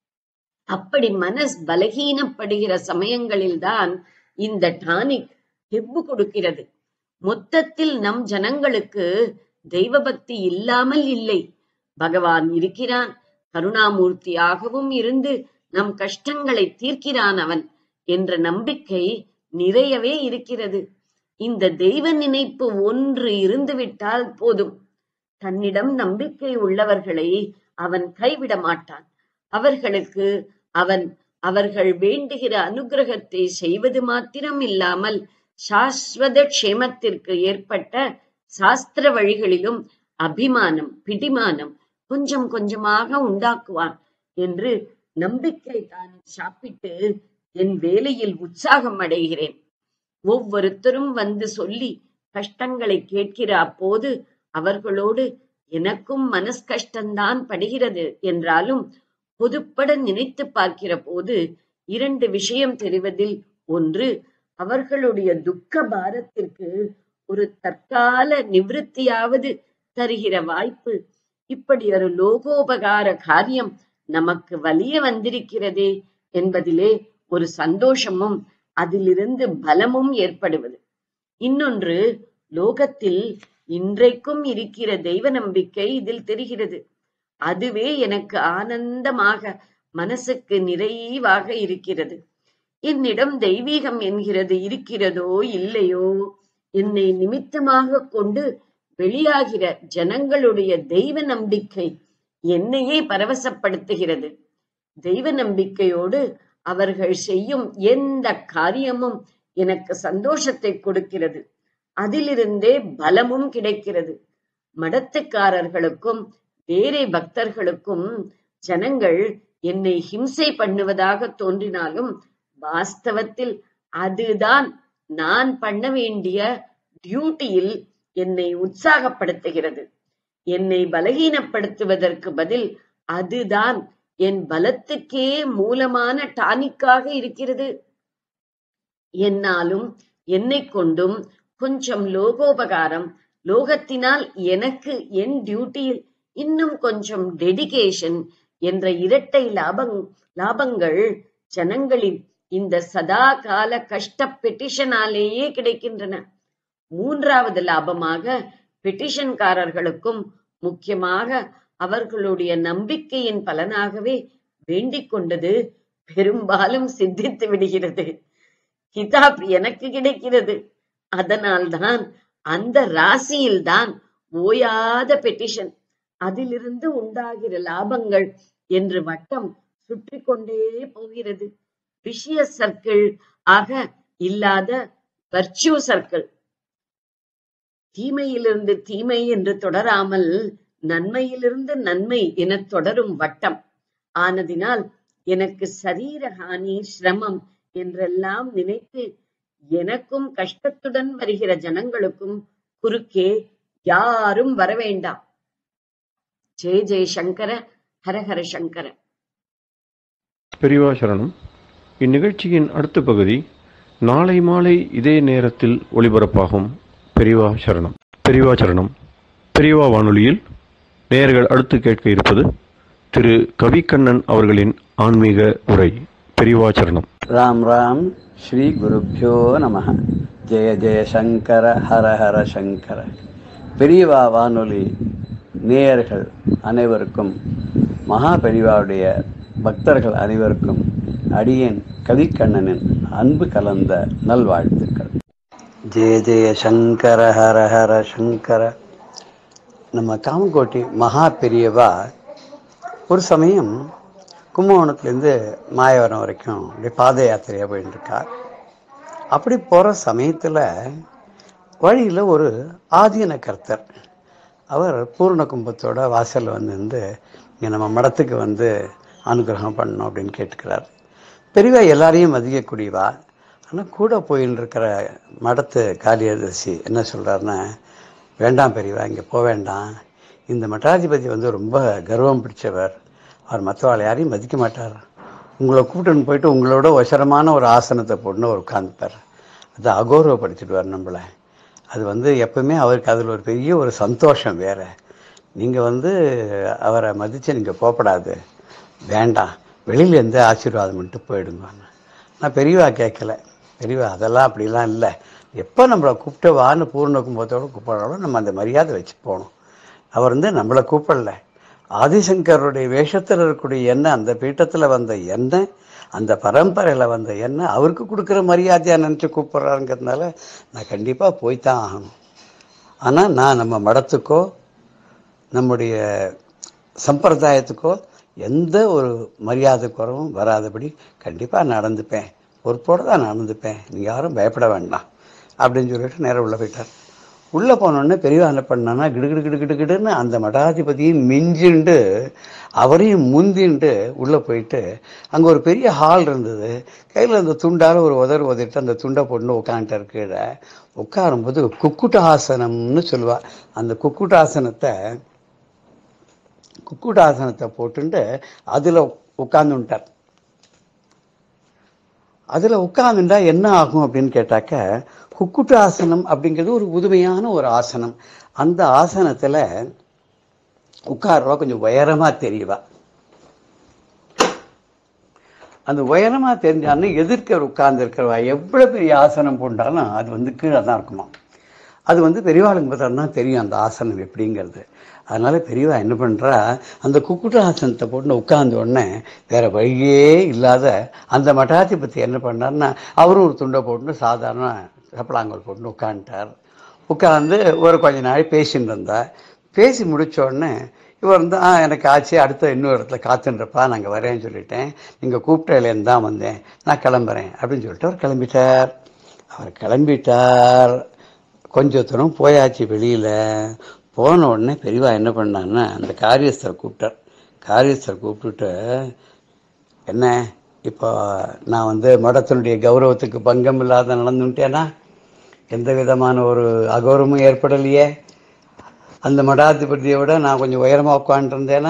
அப்படி மனஸ் பலகீனப்படுகிற சமயங்களில்தான் இந்த டானிக் ஹெப்பு கொடுக்கிறது மொத்தத்தில் நம் ஜனங்களுக்கு தெய்வ பக்தி இல்லாமல் இல்லை பகவான் இருக்கிறான் கருணாமூர்த்தியாகவும் இருந்து நம் கஷ்டங்களை தீர்க்கிறான் அவன் என்ற நம்பிக்கை நிறையவே இருக்கிறது இந்த தெய்வ நினைப்பு ஒன்று இருந்துவிட்டால் போதும் தன்னிடம் நம்பிக்கை உள்ளவர்களை அவன் கைவிட மாட்டான் அவர்களுக்கு அவன் அவர்கள் வேண்டுகிற அனுகிரகத்தை செய்வது மாத்திரம் இல்லாமல் சாஸ்வத க்ஷேமத்திற்கு ஏற்பட்ட சாஸ்திர வழிகளிலும் அபிமானம் பிடிமானம் கொஞ்சம் கொஞ்சமாக உண்டாக்குவான் என்று நம்பிக்கை தான் சாப்பிட்டு என் வேலையில் உற்சாகம் அடைகிறேன் ஒவ்வொருத்தரும் வந்து சொல்லி கஷ்டங்களை கேட்கிற அப்போது அவர்களோடு எனக்கும் மனஸ் கஷ்டம்தான் படுகிறது என்றாலும் பொதுப்பட நினைத்து பார்க்கிற போது இரண்டு விஷயம் தெரிவதில் ஒன்று அவர்களுடைய துக்க பாரத்திற்கு ஒரு தற்கால நிவிருத்தியாவது தருகிற வாய்ப்பு இப்படி ஒரு லோகோபகார காரியம் நமக்கு வலிய வந்திருக்கிறதே என்பதிலே ஒரு சந்தோஷமும் அதிலிருந்து பலமும் ஏற்படுவது இன்னொன்று லோகத்தில் இன்றைக்கும் இருக்கிற தெய்வ நம்பிக்கை இதில் தெரிகிறது அதுவே எனக்கு ஆனந்தமாக மனசுக்கு நிறைவாக இருக்கிறது என்னிடம் தெய்வீகம் என்கிறது இருக்கிறதோ இல்லையோ என்னை நிமித்தமாக கொண்டு வெளியாகிற ஜனங்களுடைய தெய்வ நம்பிக்கை என்னையே பரவசப்படுத்துகிறது தெய்வ நம்பிக்கையோடு அவர்கள் செய்யும் எந்த காரியமும் எனக்கு சந்தோஷத்தை கொடுக்கிறது அதிலிருந்தே பலமும் கிடைக்கிறது மடத்துக்காரர்களுக்கும் வேறே பக்தர்களுக்கும் ஜனங்கள் என்னை ஹிம்சை பண்ணுவதாக தோன்றினாலும் வாஸ்தவத்தில் அதுதான் நான் பண்ண வேண்டிய டியூட்டியில் என்னை உற்சாகப்படுத்துகிறது என்னை பலகீனப்படுத்துவதற்கு பதில் அதுதான் என் பலத்துக்கே மூலமான டானிக்காக இருக்கிறது என்னாலும் என்னை கொண்டும் கொஞ்சம் லோகோபகாரம் லோகத்தினால் எனக்கு என் டியூட்டியில் இன்னும் கொஞ்சம் டெடிகேஷன் என்ற இரட்டை லாபங் லாபங்கள் ஜனங்களின் இந்த சதா கால கஷ்ட பெட்டிஷனாலேயே கிடைக்கின்றன மூன்றாவது லாபமாக பெட்டிஷன்காரர்களுக்கும் முக்கியமாக அவர்களுடைய நம்பிக்கையின் பலனாகவே வேண்டிக் கொண்டது பெரும்பாலும் சித்தித்து விடுகிறது கிதாப் எனக்கு கிடைக்கிறது அதனால்தான் அந்த ராசியில்தான் ஓயாத பெட்டிஷன் அதிலிருந்து உண்டாகிற லாபங்கள் என்று வட்டம் சுற்றி கொண்டே போகிறது விஷய சர்க்கிள் ஆக இல்லாத வர்ச்சியூ சர்க்கிள் தீமையிலிருந்து தீமை என்று தொடராமல் நன்மையிலிருந்து நன்மை என தொடரும் வட்டம் ஆனதினால் எனக்கு சரீர ஹானி சிரமம் என்றெல்லாம் நினைத்து எனக்கும் கஷ்டத்துடன் வருகிற ஜனங்களுக்கும் குறுக்கே யாரும் வர வேண்டாம் ஜெய ஜெய சங்கர ஹரஹர சங்கர பெரியவா சரணம் இந்நிகழ்ச்சியின் அடுத்த பகுதி நாளை மாலை இதே நேரத்தில் ஒளிபரப்பாகும் பெரியவா சரணம் பெரியவா சரணம் பெரியவா வானொலியில் நேயர்கள் அடுத்து கேட்க இருப்பது திரு கவிக்கண்ணன் அவர்களின் ஆன்மீக உரை பெரியவா சரணம் ராம் ராம் ஸ்ரீ குருப்பியோ நம ஜெய ஜெய சங்கர ஹர ஹர சங்கர பெரியவா வானொலி நேயர்கள் அனைவருக்கும் மகா பெரியவாவுடைய பக்தர்கள் அனைவருக்கும் அடியேன் கவிக்கண்ணனின் அன்பு கலந்த நல்வாழ்த்துக்கள் ஜெய ஜெய சங்கர ஹர ஹர சங்கர நம்ம காமகோட்டி மகா பெரியவா ஒரு சமயம் கும்பகோணத்துலேருந்து மாயவரம் வரைக்கும் அப்படியே பாத யாத்திரையாக போயிட்டு இருக்கார் அப்படி போகிற சமயத்தில் வழியில் ஒரு ஆதீன கர்த்தர் அவர் பூர்ண கும்பத்தோட வாசலில் வந்து இருந்து இங்கே நம்ம மடத்துக்கு வந்து அனுகிரகம் பண்ணணும் அப்படின்னு கேட்டுக்கிறார் பெரியவா எல்லாரையும் மதிக்கக்கூடியவா ஆனால் கூட போயின்னு இருக்கிற மடத்து காரியதர்சி என்ன சொல்கிறாருன்னா வேண்டாம் பெரியவா இங்கே போக வேண்டாம் இந்த மட்டாதிபதி வந்து ரொம்ப கர்வம் பிடிச்சவர் அவர் மற்றவாள் யாரையும் மதிக்க மாட்டார் உங்களை கூப்பிட்டுன்னு போயிட்டு உங்களோட ஒசரமான ஒரு ஆசனத்தை போட்டுன்னு அவர் உட்காந்துப்பார் அதை அகௌரவப்படுத்திடுவார் நம்மளை அது வந்து எப்பவுமே அவருக்கு அதில் ஒரு பெரிய ஒரு சந்தோஷம் வேற நீங்கள் வந்து அவரை மதித்து நீங்கள் போகப்படாது வேண்டாம் வெளியில் எந்த ஆசீர்வாதம் மட்டும் போயிடுங்க நான் பெரியவா கேட்கல பெரியவா அதெல்லாம் அப்படிலாம் இல்லை எப்போ நம்மளை கூப்பிட்டு வான்னு பூர்ண கும்பத்தோடு கூப்பிட்றாலும் நம்ம அந்த மரியாதை வச்சு போகணும் அவர் வந்து நம்மளை கூப்பிடல ஆதிசங்கருடைய வேஷத்தில் இருக்கக்கூடிய எண்ணெய் அந்த பீட்டத்தில் வந்த எண்ணெய் அந்த பரம்பரையில் வந்த எண்ணெய் அவருக்கு கொடுக்குற மரியாதையாக நினச்சி கூப்பிட்றாருங்கிறதுனால நான் கண்டிப்பாக போய்த்தான் ஆகணும் ஆனால் நான் நம்ம மடத்துக்கோ நம்முடைய சம்பிரதாயத்துக்கோ எந்த ஒரு மரியாதை குறவும் வராதபடி கண்டிப்பாக நடந்துப்பேன் பொறுப்போடு தான் நடந்துப்பேன் நீங்கள் யாரும் பயப்பட வேண்டாம் அப்படின்னு சொல்லிட்டு நேரம் உள்ளே போயிட்டார் உள்ளே போனோடனே பெரியவா என்ன பண்ணான்னா கிடுகிடு கிடு கிடு கிடுன்னு அந்த மடாதிபதியும் மிஞ்சிண்டு அவரையும் முந்தின்ட்டு உள்ளே போயிட்டு அங்கே ஒரு பெரிய ஹால் இருந்தது கையில் அந்த துண்டால் ஒரு உதறு உதறிட்டு அந்த துண்டை போட்டு உட்காந்துட்டார் கீழே உட்காரும்போது குக்குட்டாசனம்னு சொல்லுவா அந்த குக்குட்டாசனத்தை குக்குட்டாசனத்தை போட்டுட்டு அதில் உட்காந்துட்டார் அதில் உட்காந்துட்டா என்ன ஆகும் அப்படின்னு கேட்டாக்க குக்குட்டு ஆசனம் அப்படிங்கிறது ஒரு புதுமையான ஒரு ஆசனம் அந்த ஆசனத்தில் உட்கார்றவா கொஞ்சம் உயரமாக தெரியவா அந்த உயரமாக தெரிஞ்சாலும் எதிர்க்க உட்கார்ந்து இருக்கிறவா எவ்வளோ பெரிய ஆசனம் போட்டாலும் அது வந்து கீழே தான் இருக்குமா அது வந்து பெரியவாளுக்கு பார்த்தா தான் தெரியும் அந்த ஆசனம் எப்படிங்கிறது அதனால பெரியவா என்ன பண்ணுறா அந்த குக்குட்டு ஆசனத்தை போட்டு உட்கார்ந்த உடனே வேற வழியே இல்லாத அந்த மட்டாதிபதி என்ன பண்ணார்னா அவரும் ஒரு துண்டை போட்டு சாதாரண சப்பலாங்கல் போட்டு உட்காந்துட்டார் உட்காந்து ஒரு கொஞ்ச நாள் பேசின்னு இருந்தா பேசி முடிச்ச உடனே இவர் வந்து ஆ எனக்கு ஆச்சு அடுத்த இன்னொரு இடத்துல காத்துன்றப்பா நாங்கள் வரேன்னு சொல்லிட்டேன் நீங்கள் கூப்பிட்டலேருந்து தான் வந்தேன் நான் கிளம்புறேன் அப்படின்னு சொல்லிட்டு அவர் கிளம்பிட்டார் அவர் கிளம்பிட்டார் கொஞ்ச தூரம் போயாச்சு வெளியில் போன உடனே பெரியவா என்ன பண்ணான்னா அந்த காரியஸ்தரை கூப்பிட்டார் காரியஸ்தரை கூப்பிட்டுட்டு என்ன இப்போ நான் வந்து மடத்தினுடைய கௌரவத்துக்கு பங்கம் இல்லாத நடந்துட்டேனா எந்த விதமான ஒரு அகௌரவமும் ஏற்படலையே அந்த மடாதிபதியை விட நான் கொஞ்சம் உயரமாக உட்காந்துருந்தேனா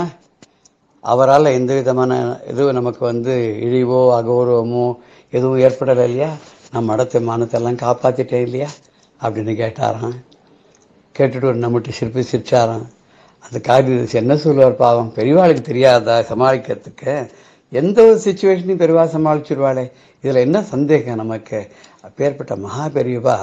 அவரால் எந்த விதமான எதுவும் நமக்கு வந்து இழிவோ அகௌரவமோ எதுவும் ஏற்படலை இல்லையா நான் மடத்தை மானத்தெல்லாம் காப்பாற்றிட்டேன் இல்லையா அப்படின்னு கேட்டாராம் கேட்டுட்டு ஒரு நம்மகிட்ட சிரிப்பு சிரிச்சாராம் அந்த காரியதர்சி என்ன சொல்லுவார் பாவம் பெரியவாளுக்கு தெரியாதா சமாளிக்கிறதுக்கு எந்த ஒரு சுச்சுவேஷனையும் பெரியவா சமாளிச்சிருவாளே இதில் என்ன சந்தேகம் நமக்கு அப்பேற்பட்ட மகா பெரியவா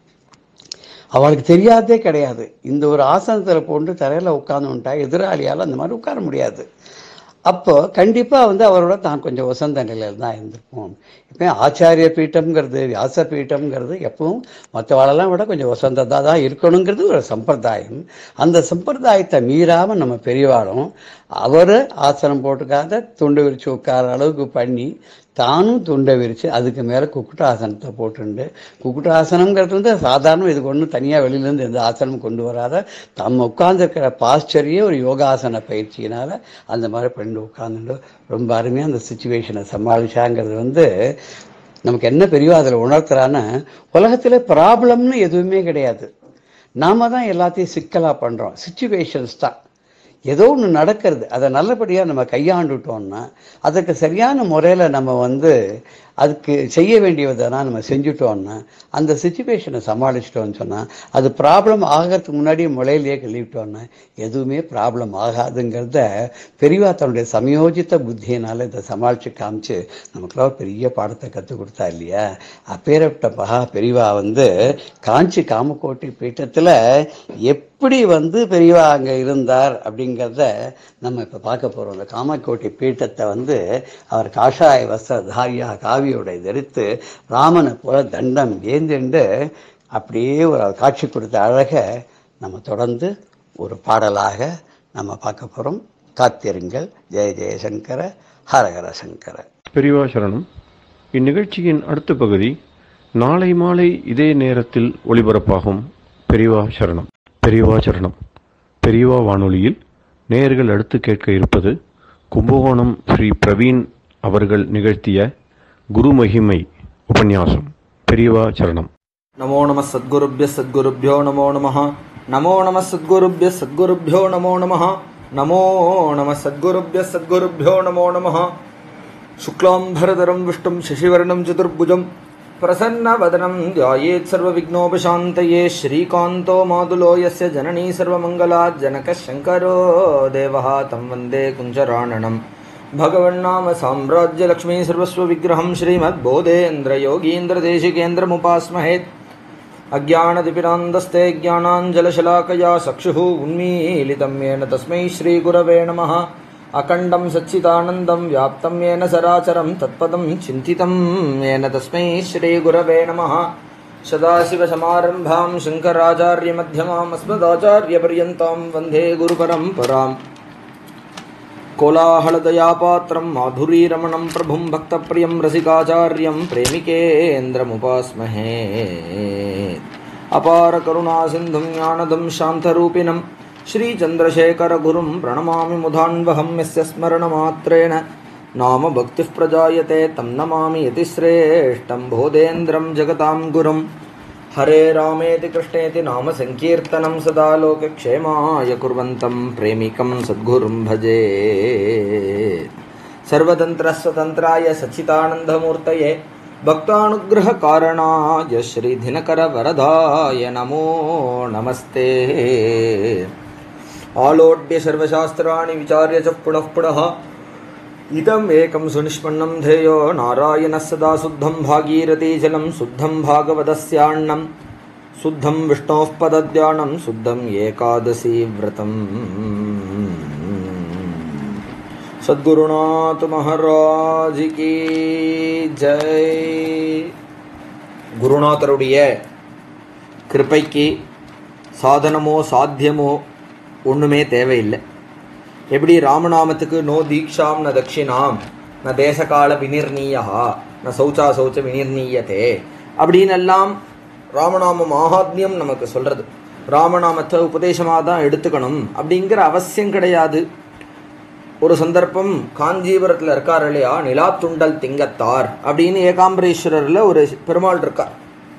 அவளுக்கு தெரியாதே கிடையாது இந்த ஒரு ஆசனத்தில் போட்டு தரையில் உட்காந்துட்டா எதிராளியால் அந்த மாதிரி உட்கார முடியாது அப்போ கண்டிப்பாக வந்து அவரோட தான் கொஞ்சம் உசந்த நிலையில் தான் இருந்திருப்போம் இப்போ ஆச்சாரிய பீட்டம்ங்கிறது வியாச பீட்டம்ங்கிறது எப்பவும் மற்றவாளெல்லாம் விட கொஞ்சம் உசந்ததாக தான் இருக்கணுங்கிறது ஒரு சம்பிரதாயம் அந்த சம்பிரதாயத்தை மீறாமல் நம்ம பெரியவாளும் அவர் ஆசனம் போட்டுக்காத துண்டு விரித்து உட்கார அளவுக்கு பண்ணி தானும் துண்டை விரித்து அதுக்கு மேலே குக்குட்டு ஆசனத்தை போட்டுண்டு குக்குட்டு ஆசனங்கிறது வந்து சாதாரண இதுக்கு ஒன்றும் தனியாக வெளியிலேருந்து எந்த ஆசனமும் கொண்டு வராத நம்ம உட்கார்ந்துருக்கிற பாஸ்டரையே ஒரு யோகாசன பயிற்சியினால் அந்த மாதிரி பண்ணி உட்காந்துட்டு ரொம்ப அருமையாக அந்த சுச்சுவேஷனை சமாளிச்சாங்கிறது வந்து நமக்கு என்ன பெரியவோ அதில் உணர்த்துறான்னா உலகத்தில் ப்ராப்ளம்னு எதுவுமே கிடையாது நாம தான் எல்லாத்தையும் சிக்கலாக பண்ணுறோம் சுச்சுவேஷன்ஸ் தான் ஏதோ ஒன்று நடக்கிறது அதை நல்லபடியாக நம்ம கையாண்டுட்டோம்னா அதுக்கு சரியான முறையில் நம்ம வந்து அதுக்கு செய்ய வேண்டியதெல்லாம் நம்ம செஞ்சுட்டோம்னா அந்த சுச்சுவேஷனை சமாளிச்சிட்டோம்னு சொன்னால் அது ப்ராப்ளம் ஆகிறதுக்கு முன்னாடி முளையிலேயே கழுவிட்டோம்னா எதுவுமே ப்ராப்ளம் ஆகாதுங்கிறத பெரியவா தன்னுடைய சமயோஜித்த புத்தியினால் இதை சமாளித்து காமிச்சு நமக்குலாம் ஒரு பெரிய பாடத்தை கற்றுக் கொடுத்தா இல்லையா அப்பேரப்பட்ட மகா பெரியவா வந்து காஞ்சி காமக்கோட்டை பீட்டத்தில் எப்படி வந்து பெரியவா அங்கே இருந்தார் அப்படிங்கிறத நம்ம இப்போ பார்க்க போகிறோம் இந்த காமக்கோட்டை பீட்டத்தை வந்து அவர் காஷாய வஸ்திரதாரியா காவியோட தரித்து ராமனை போல தண்டம் ஏந்திண்டு அப்படியே ஒரு காட்சி கொடுத்த அழகை நம்ம தொடர்ந்து ஒரு பாடலாக நம்ம பார்க்க போகிறோம் காத்திருங்கள் ஜெய ஜெயசங்கர ஹரஹர சங்கர பெரியவா சரணம் இந்நிகழ்ச்சியின் அடுத்த பகுதி நாளை மாலை இதே நேரத்தில் ஒளிபரப்பாகும் பெரியவா சரணம் பெரியவா சரணம் பெரியவா வானொலியில் நேயர்கள் அடுத்து கேட்க இருப்பது கும்பகோணம் ஸ்ரீ பிரவீன் அவர்கள் நிகழ்த்திய குரு மகிமை உபன்யாசம் பெரியவா சரணம் नमो नमः सद्गुरुभ्यः सद्गुरुभ्यो नमो नमः नमो नमः सद्गुरुभ्यः सद्गुरुभ्यो नमो नमः नमो नमः सद्गुरुभ्यः सद्गुरुभ्यो नमो नमः शुक्लाम्भरधरं विष्णुं शशिवर्णं चतुर्भुजं प्रसन्नवदनं ध्यायेत् सर्वविघ्नोपशान्तये श्रीकान्तो मातुलो यस्य जननी सर्वमङ्गलाज्जनकः शङ्करो देवः तं वन्दे कुञ्जराणनम् भगवन्नाम साम्राज्यलक्ष्मी सर्वस्वविग्रहं श्रीमद्बोधेन्द्रयोगीन्द्रदेशिकेन्द्रमुपास्महे अज्ञानदिपिरान्दस्ते ज्ञानाञ्जलशलाकया चक्षुः उन्मीलितं येन तस्मै श्रीगुरवे नमः अखण्डं सच्चिदानन्दं व्याप्तं येन सराचरं तत्पदं चिन्तितं येन तस्मै श्रीगुरवे नमः सदाशिवसमारम्भां शङ्कराचार्यमध्यमाम् अस्मदाचार्यपर्यन्तां वन्दे गुरुपरम्पराम् कोलाहलदयापात्रं माधुरीरमणं प्रभुं भक्तप्रियं रसिकाचार्यं प्रेमिकेन्द्रमुपास्महे अपारकरुणासिन्धुं ज्ञानदं शान्तरूपिणं श्रीचन्द्रशेखरगुरुं प्रणमामि मुधान्वहं यस्य स्मरणमात्रेण नाम भक्तिः प्रजायते तं नमामि यतिश्रेष्ठं बोधेन्द्रं जगतां गुरुम् हरे रामेति कृष्णेति नाम सङ्कीर्तनं सदा लोकक्षेमाय कुर्वन्तं प्रेमिकं सद्गुरुं भजे सर्वतन्त्रस्वतन्त्राय सच्चिदानन्दमूर्तये भक्तानुग्रहकारणाय श्रीधिनकरवरदाय नमो नमस्ते आलोड्य सर्वशास्त्राणि विचार्य च पुनः पुनः इदम् एकं सुनिष्पन्नं ध्येयो नारायणः सदा शुद्धं भागीरथीजलं शुद्धं भागवतस्यान्नं शुद्धं विष्णोः पदध्यानं शुद्धम् एकादशी व्रतम् सद्गुरुनाथ महाराज की जय குருநாதருடைய கிருபைக்கு சாதனமோ சாத்தியமோ ஒன்றுமே தேவையில்லை எப்படி ராமநாமத்துக்கு நோ தீக்ஷாம் ந தட்சிணாம் ந தேசகால வினிர்ணீயா ந சௌச்சா சௌச்ச வினிர்ணீயத்தே அப்படின்னு எல்லாம் ராமநாம மகாத்மியம் நமக்கு சொல்றது ராமநாமத்தை உபதேசமாக தான் எடுத்துக்கணும் அப்படிங்கிற அவசியம் கிடையாது ஒரு சந்தர்ப்பம் காஞ்சிபுரத்தில் இருக்கார் இல்லையா நிலாத்துண்டல் திங்கத்தார் அப்படின்னு ஏகாம்பரேஸ்வரரில் ஒரு பெருமாள் இருக்கார்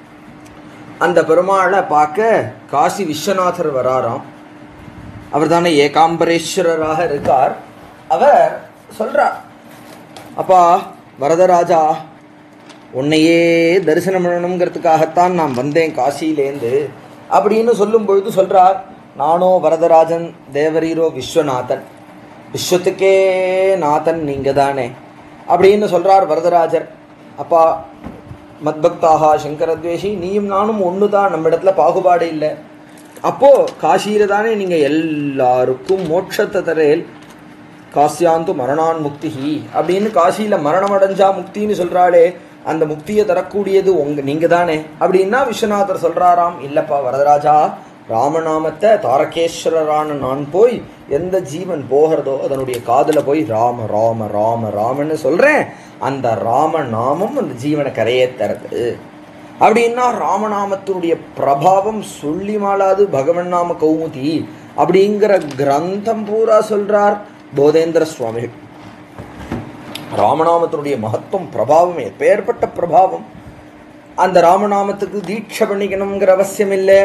அந்த பெருமாளை பார்க்க காசி விஸ்வநாதர் வராராம் அவர் தானே ஏகாம்பரேஸ்வரராக இருக்கார் அவர் சொல்றார் அப்பா வரதராஜா உன்னையே தரிசனம் பண்ணணுங்கிறதுக்காகத்தான் நான் வந்தேன் காசியிலேந்து அப்படின்னு சொல்லும் பொழுது சொல்றார் நானோ வரதராஜன் தேவரீரோ விஸ்வநாதன் விஸ்வத்துக்கே நாதன் நீங்க தானே அப்படின்னு சொல்றார் வரதராஜர் அப்பா மத்பக்தாகா சங்கரத்வேஷி நீயும் நானும் ஒன்று தான் நம்ம இடத்துல பாகுபாடு இல்லை அப்போ காசியில தானே நீங்க எல்லாருக்கும் மோட்சத்தை தரேல் காசியாந்து மரணான் முக்திஹி அப்படின்னு காசியில மரணம் அடைஞ்சா முக்தின்னு சொல்றாளே அந்த முக்தியை தரக்கூடியது உங்க நீங்க தானே அப்படின்னா விஸ்வநாதர் சொல்றாராம் இல்லப்பா வரதராஜா ராமநாமத்தை தாரகேஸ்வரரான நான் போய் எந்த ஜீவன் போகிறதோ அதனுடைய காதுல போய் ராம ராம ராம ராமன்னு சொல்றேன் அந்த ராம நாமம் அந்த ஜீவனை கரையே தருது அப்படின்னா ராமநாமத்தினுடைய பிரபாவம் சொல்லி மாளாது பகவன் நாம கௌமுதி அப்படிங்கிற கிரந்தம் பூரா சொல்றார் போதேந்திர சுவாமிகள் ராமநாமத்தினுடைய மகத்துவம் பிரபாவம் எப்பேற்பட்ட பிரபாவம் அந்த ராமநாமத்துக்கு தீட்சை பண்ணிக்கணுங்கிற அவசியம் இல்லை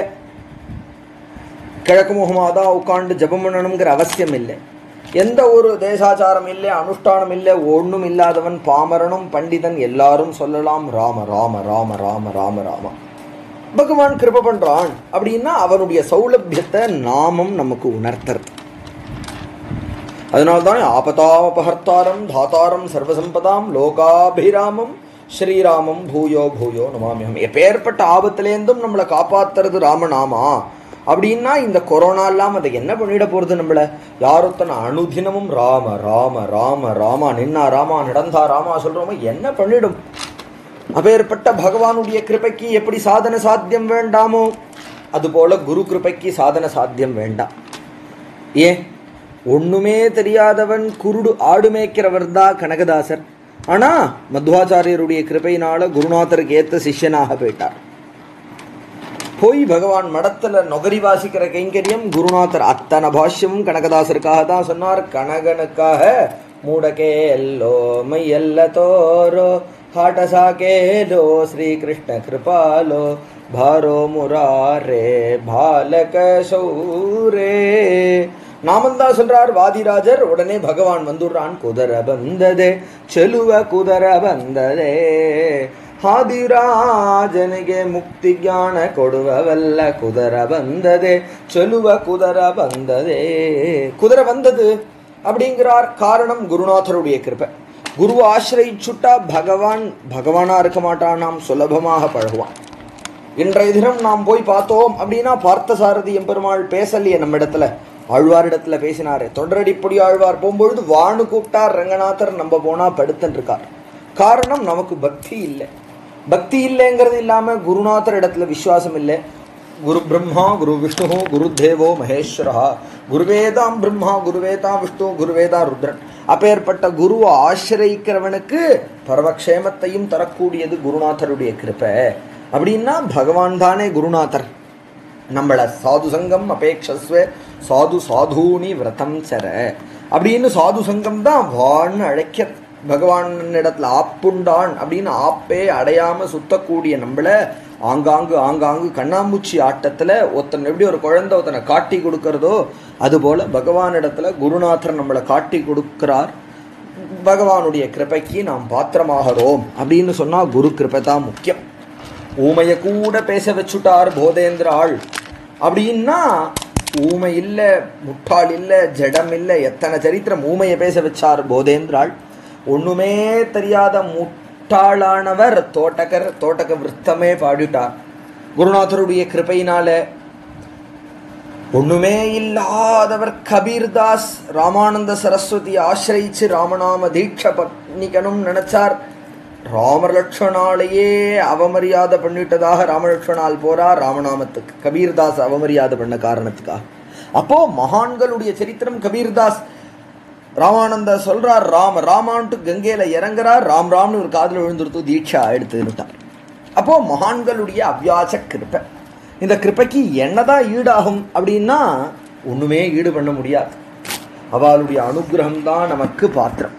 கிழக்கு முகமாதா உட்காந்து ஜபம் பண்ணணுங்கிற அவசியம் இல்லை எந்த ஒரு தேசாச்சாரம் இல்லை அனுஷ்டானம் இல்லை ஒன்றும் இல்லாதவன் பாமரனும் பண்டிதன் எல்லாரும் சொல்லலாம் ராம ராம ராம ராம ராம ராம பகவான் கிருப பண்றான் அப்படின்னா அவனுடைய சௌலபியத்தை நாமம் நமக்கு உணர்த்துறது அதனால்தான் ஆபதாபஹர்த்தாரம் தாத்தாரம் சர்வசம்பதாம் லோகாபிராமம் ஸ்ரீராமம் பூயோ பூயோ நமாமியம் எப்பேற்பட்ட ஆபத்திலேருந்தும் நம்மளை காப்பாத்துறது ராமநாமா அப்படின்னா இந்த கொரோனா எல்லாம் அதை என்ன பண்ணிட போறது நம்மள யாரொத்தனை அனுதினமும் ராம ராம ராம ராமா நின்னா ராமா நடந்தா ராமா சொல்றோமோ என்ன பண்ணிடும் அப்பேற்பட்ட பகவானுடைய கிருபைக்கு எப்படி சாதன சாத்தியம் வேண்டாமோ அதுபோல குரு கிருபைக்கு சாதன சாத்தியம் வேண்டாம் ஏன் ஒண்ணுமே தெரியாதவன் குருடு ஆடு மேய்க்கிறவர் தான் கனகதாசர் ஆனா மத்வாச்சாரியருடைய கிருபையினால குருநாதருக்கு ஏத்த சிஷ்யனாக போயிட்டார் போய் பகவான் மடத்துல நொகரி வாசிக்கிற கைங்கரியம் குருநாதர் அத்தனை பாஷ்யமும் கனகதாசருக்காக தான் சொன்னார் கனகனுக்காக மூடகே எல்லோ மையல்ல தோரோ हाटसाकेलो श्रीकृष्णकृपालो भारो मुरारे பாலக சௌரே நாமந்தா சொல்றார் வாதிராஜர் உடனே பகவான் வந்துடுறான் குதிர ಬಂದದೆ ಚೆಲುವ ಕುದರ ಬಂದದೆ ಹಾದಿರಾಜನಿಗೆ ಮುಕ್ತಿ ಜ್ಞಾನ ಕೊಡುವವಲ್ಲ ಕುದರ ಬಂದದೆ ಚೆಲುವ ಕುದರ ಬಂದದೆ குதிரை வந்தது அப்படிங்கிறார் காரணம் குருநாதருடைய கிருபை குருவை ஆசிரிச்சுட்டா பகவான் பகவானா இருக்க மாட்டான் நாம் சுலபமாக பழகுவான் இன்றைய தினம் நாம் போய் பார்த்தோம் அப்படின்னா பார்த்தசாரதி எம்பெருமாள் பேசலையே நம்ம இடத்துல ஆழ்வாரிடத்துல பேசினாரே தொடரடிப்படி ஆழ்வார் போகும்பொழுது வானு கூப்பிட்டார் ரங்கநாதர் நம்ம போனா படுத்துன்னு இருக்கார் காரணம் நமக்கு பக்தி இல்லை பக்தி இல்லைங்கிறது இல்லாம குருநாதர் இடத்துல விசுவாசம் இல்லை குரு பிரம்மா குரு விஷ்ணு குரு தேவோ மகேஸ்வரா குருவேதாம் பிரம்மா குருவேதாம் விஷ்ணு குருவேதா ருத்ரன் அப்பேற்பட்ட குருவை ஆசிரியிக்கிறவனுக்கு பரவக்ஷேமத்தையும் தரக்கூடியது குருநாதருடைய கிருப்பை அப்படின்னா பகவான் தானே குருநாதர் நம்மள சாது சங்கம் அபேக்ஷஸ்வ சாது சாதூனி விரதம் சர அப்படின்னு சாது சங்கம் தான் வான்னு அழைக்க பகவான் இடத்துல ஆப்புண்டான் அப்படின்னு ஆப்பே அடையாம சுத்தக்கூடிய நம்மள ஆங்காங்கு ஆங்காங்கு கண்ணாமூச்சி ஆட்டத்துல ஒருத்தன் எப்படி ஒரு குழந்தை ஒருத்தனை காட்டி கொடுக்கறதோ அதுபோல பகவான் இடத்துல குருநாதர் நம்மளை காட்டி கொடுக்கிறார் பகவானுடைய கிருபைக்கு நாம் பாத்திரமாகிறோம் அப்படின்னு சொன்னா குரு கிருபை தான் முக்கியம் ஊமைய கூட பேச வச்சுட்டார் போதேந்திராள் அப்படின்னா ஊமை இல்ல முட்டாள் இல்ல ஜடம் இல்ல எத்தனை சரித்திரம் ஊமைய பேச வச்சார் போதேந்திராள் ஒண்ணுமே தெரியாத முட்டாளானவர் தோட்டக்கர் தோட்டக்க விருத்தமே பாடிட்டார் குருநாதருடைய கிருபையினால ஒண்ணுமே இல்லாதவர் கபீர்தாஸ் ராமானந்த சரஸ்வதி ஆசிரியிச்சு ராமநாம தீட்சை பண்ணிக்கணும்னு நினைச்சார் ராமர் லட்சணாலேயே அவமரியாதை பண்ணிட்டதாக ராமலட்சணால் போறா ராமநாமத்துக்கு கபீர்தாஸ் அவமரியாதை பண்ண காரணத்துக்காக அப்போ மகான்களுடைய சரித்திரம் கபீர்தாஸ் ராமானந்த சொல்றார் ராம ராமான்ட்டு கங்கையில இறங்குறார் ராம் ராம்னு ஒரு காதுல விழுந்துருத்து தீட்சா எடுத்துட்டார் அப்போ மகான்களுடைய அவ்யாச கிருப்பை இந்த கிருப்பைக்கு என்னதான் ஈடாகும் அப்படின்னா ஒண்ணுமே ஈடு பண்ண முடியாது அவளுடைய அனுகிரகம் தான் நமக்கு பாத்திரம்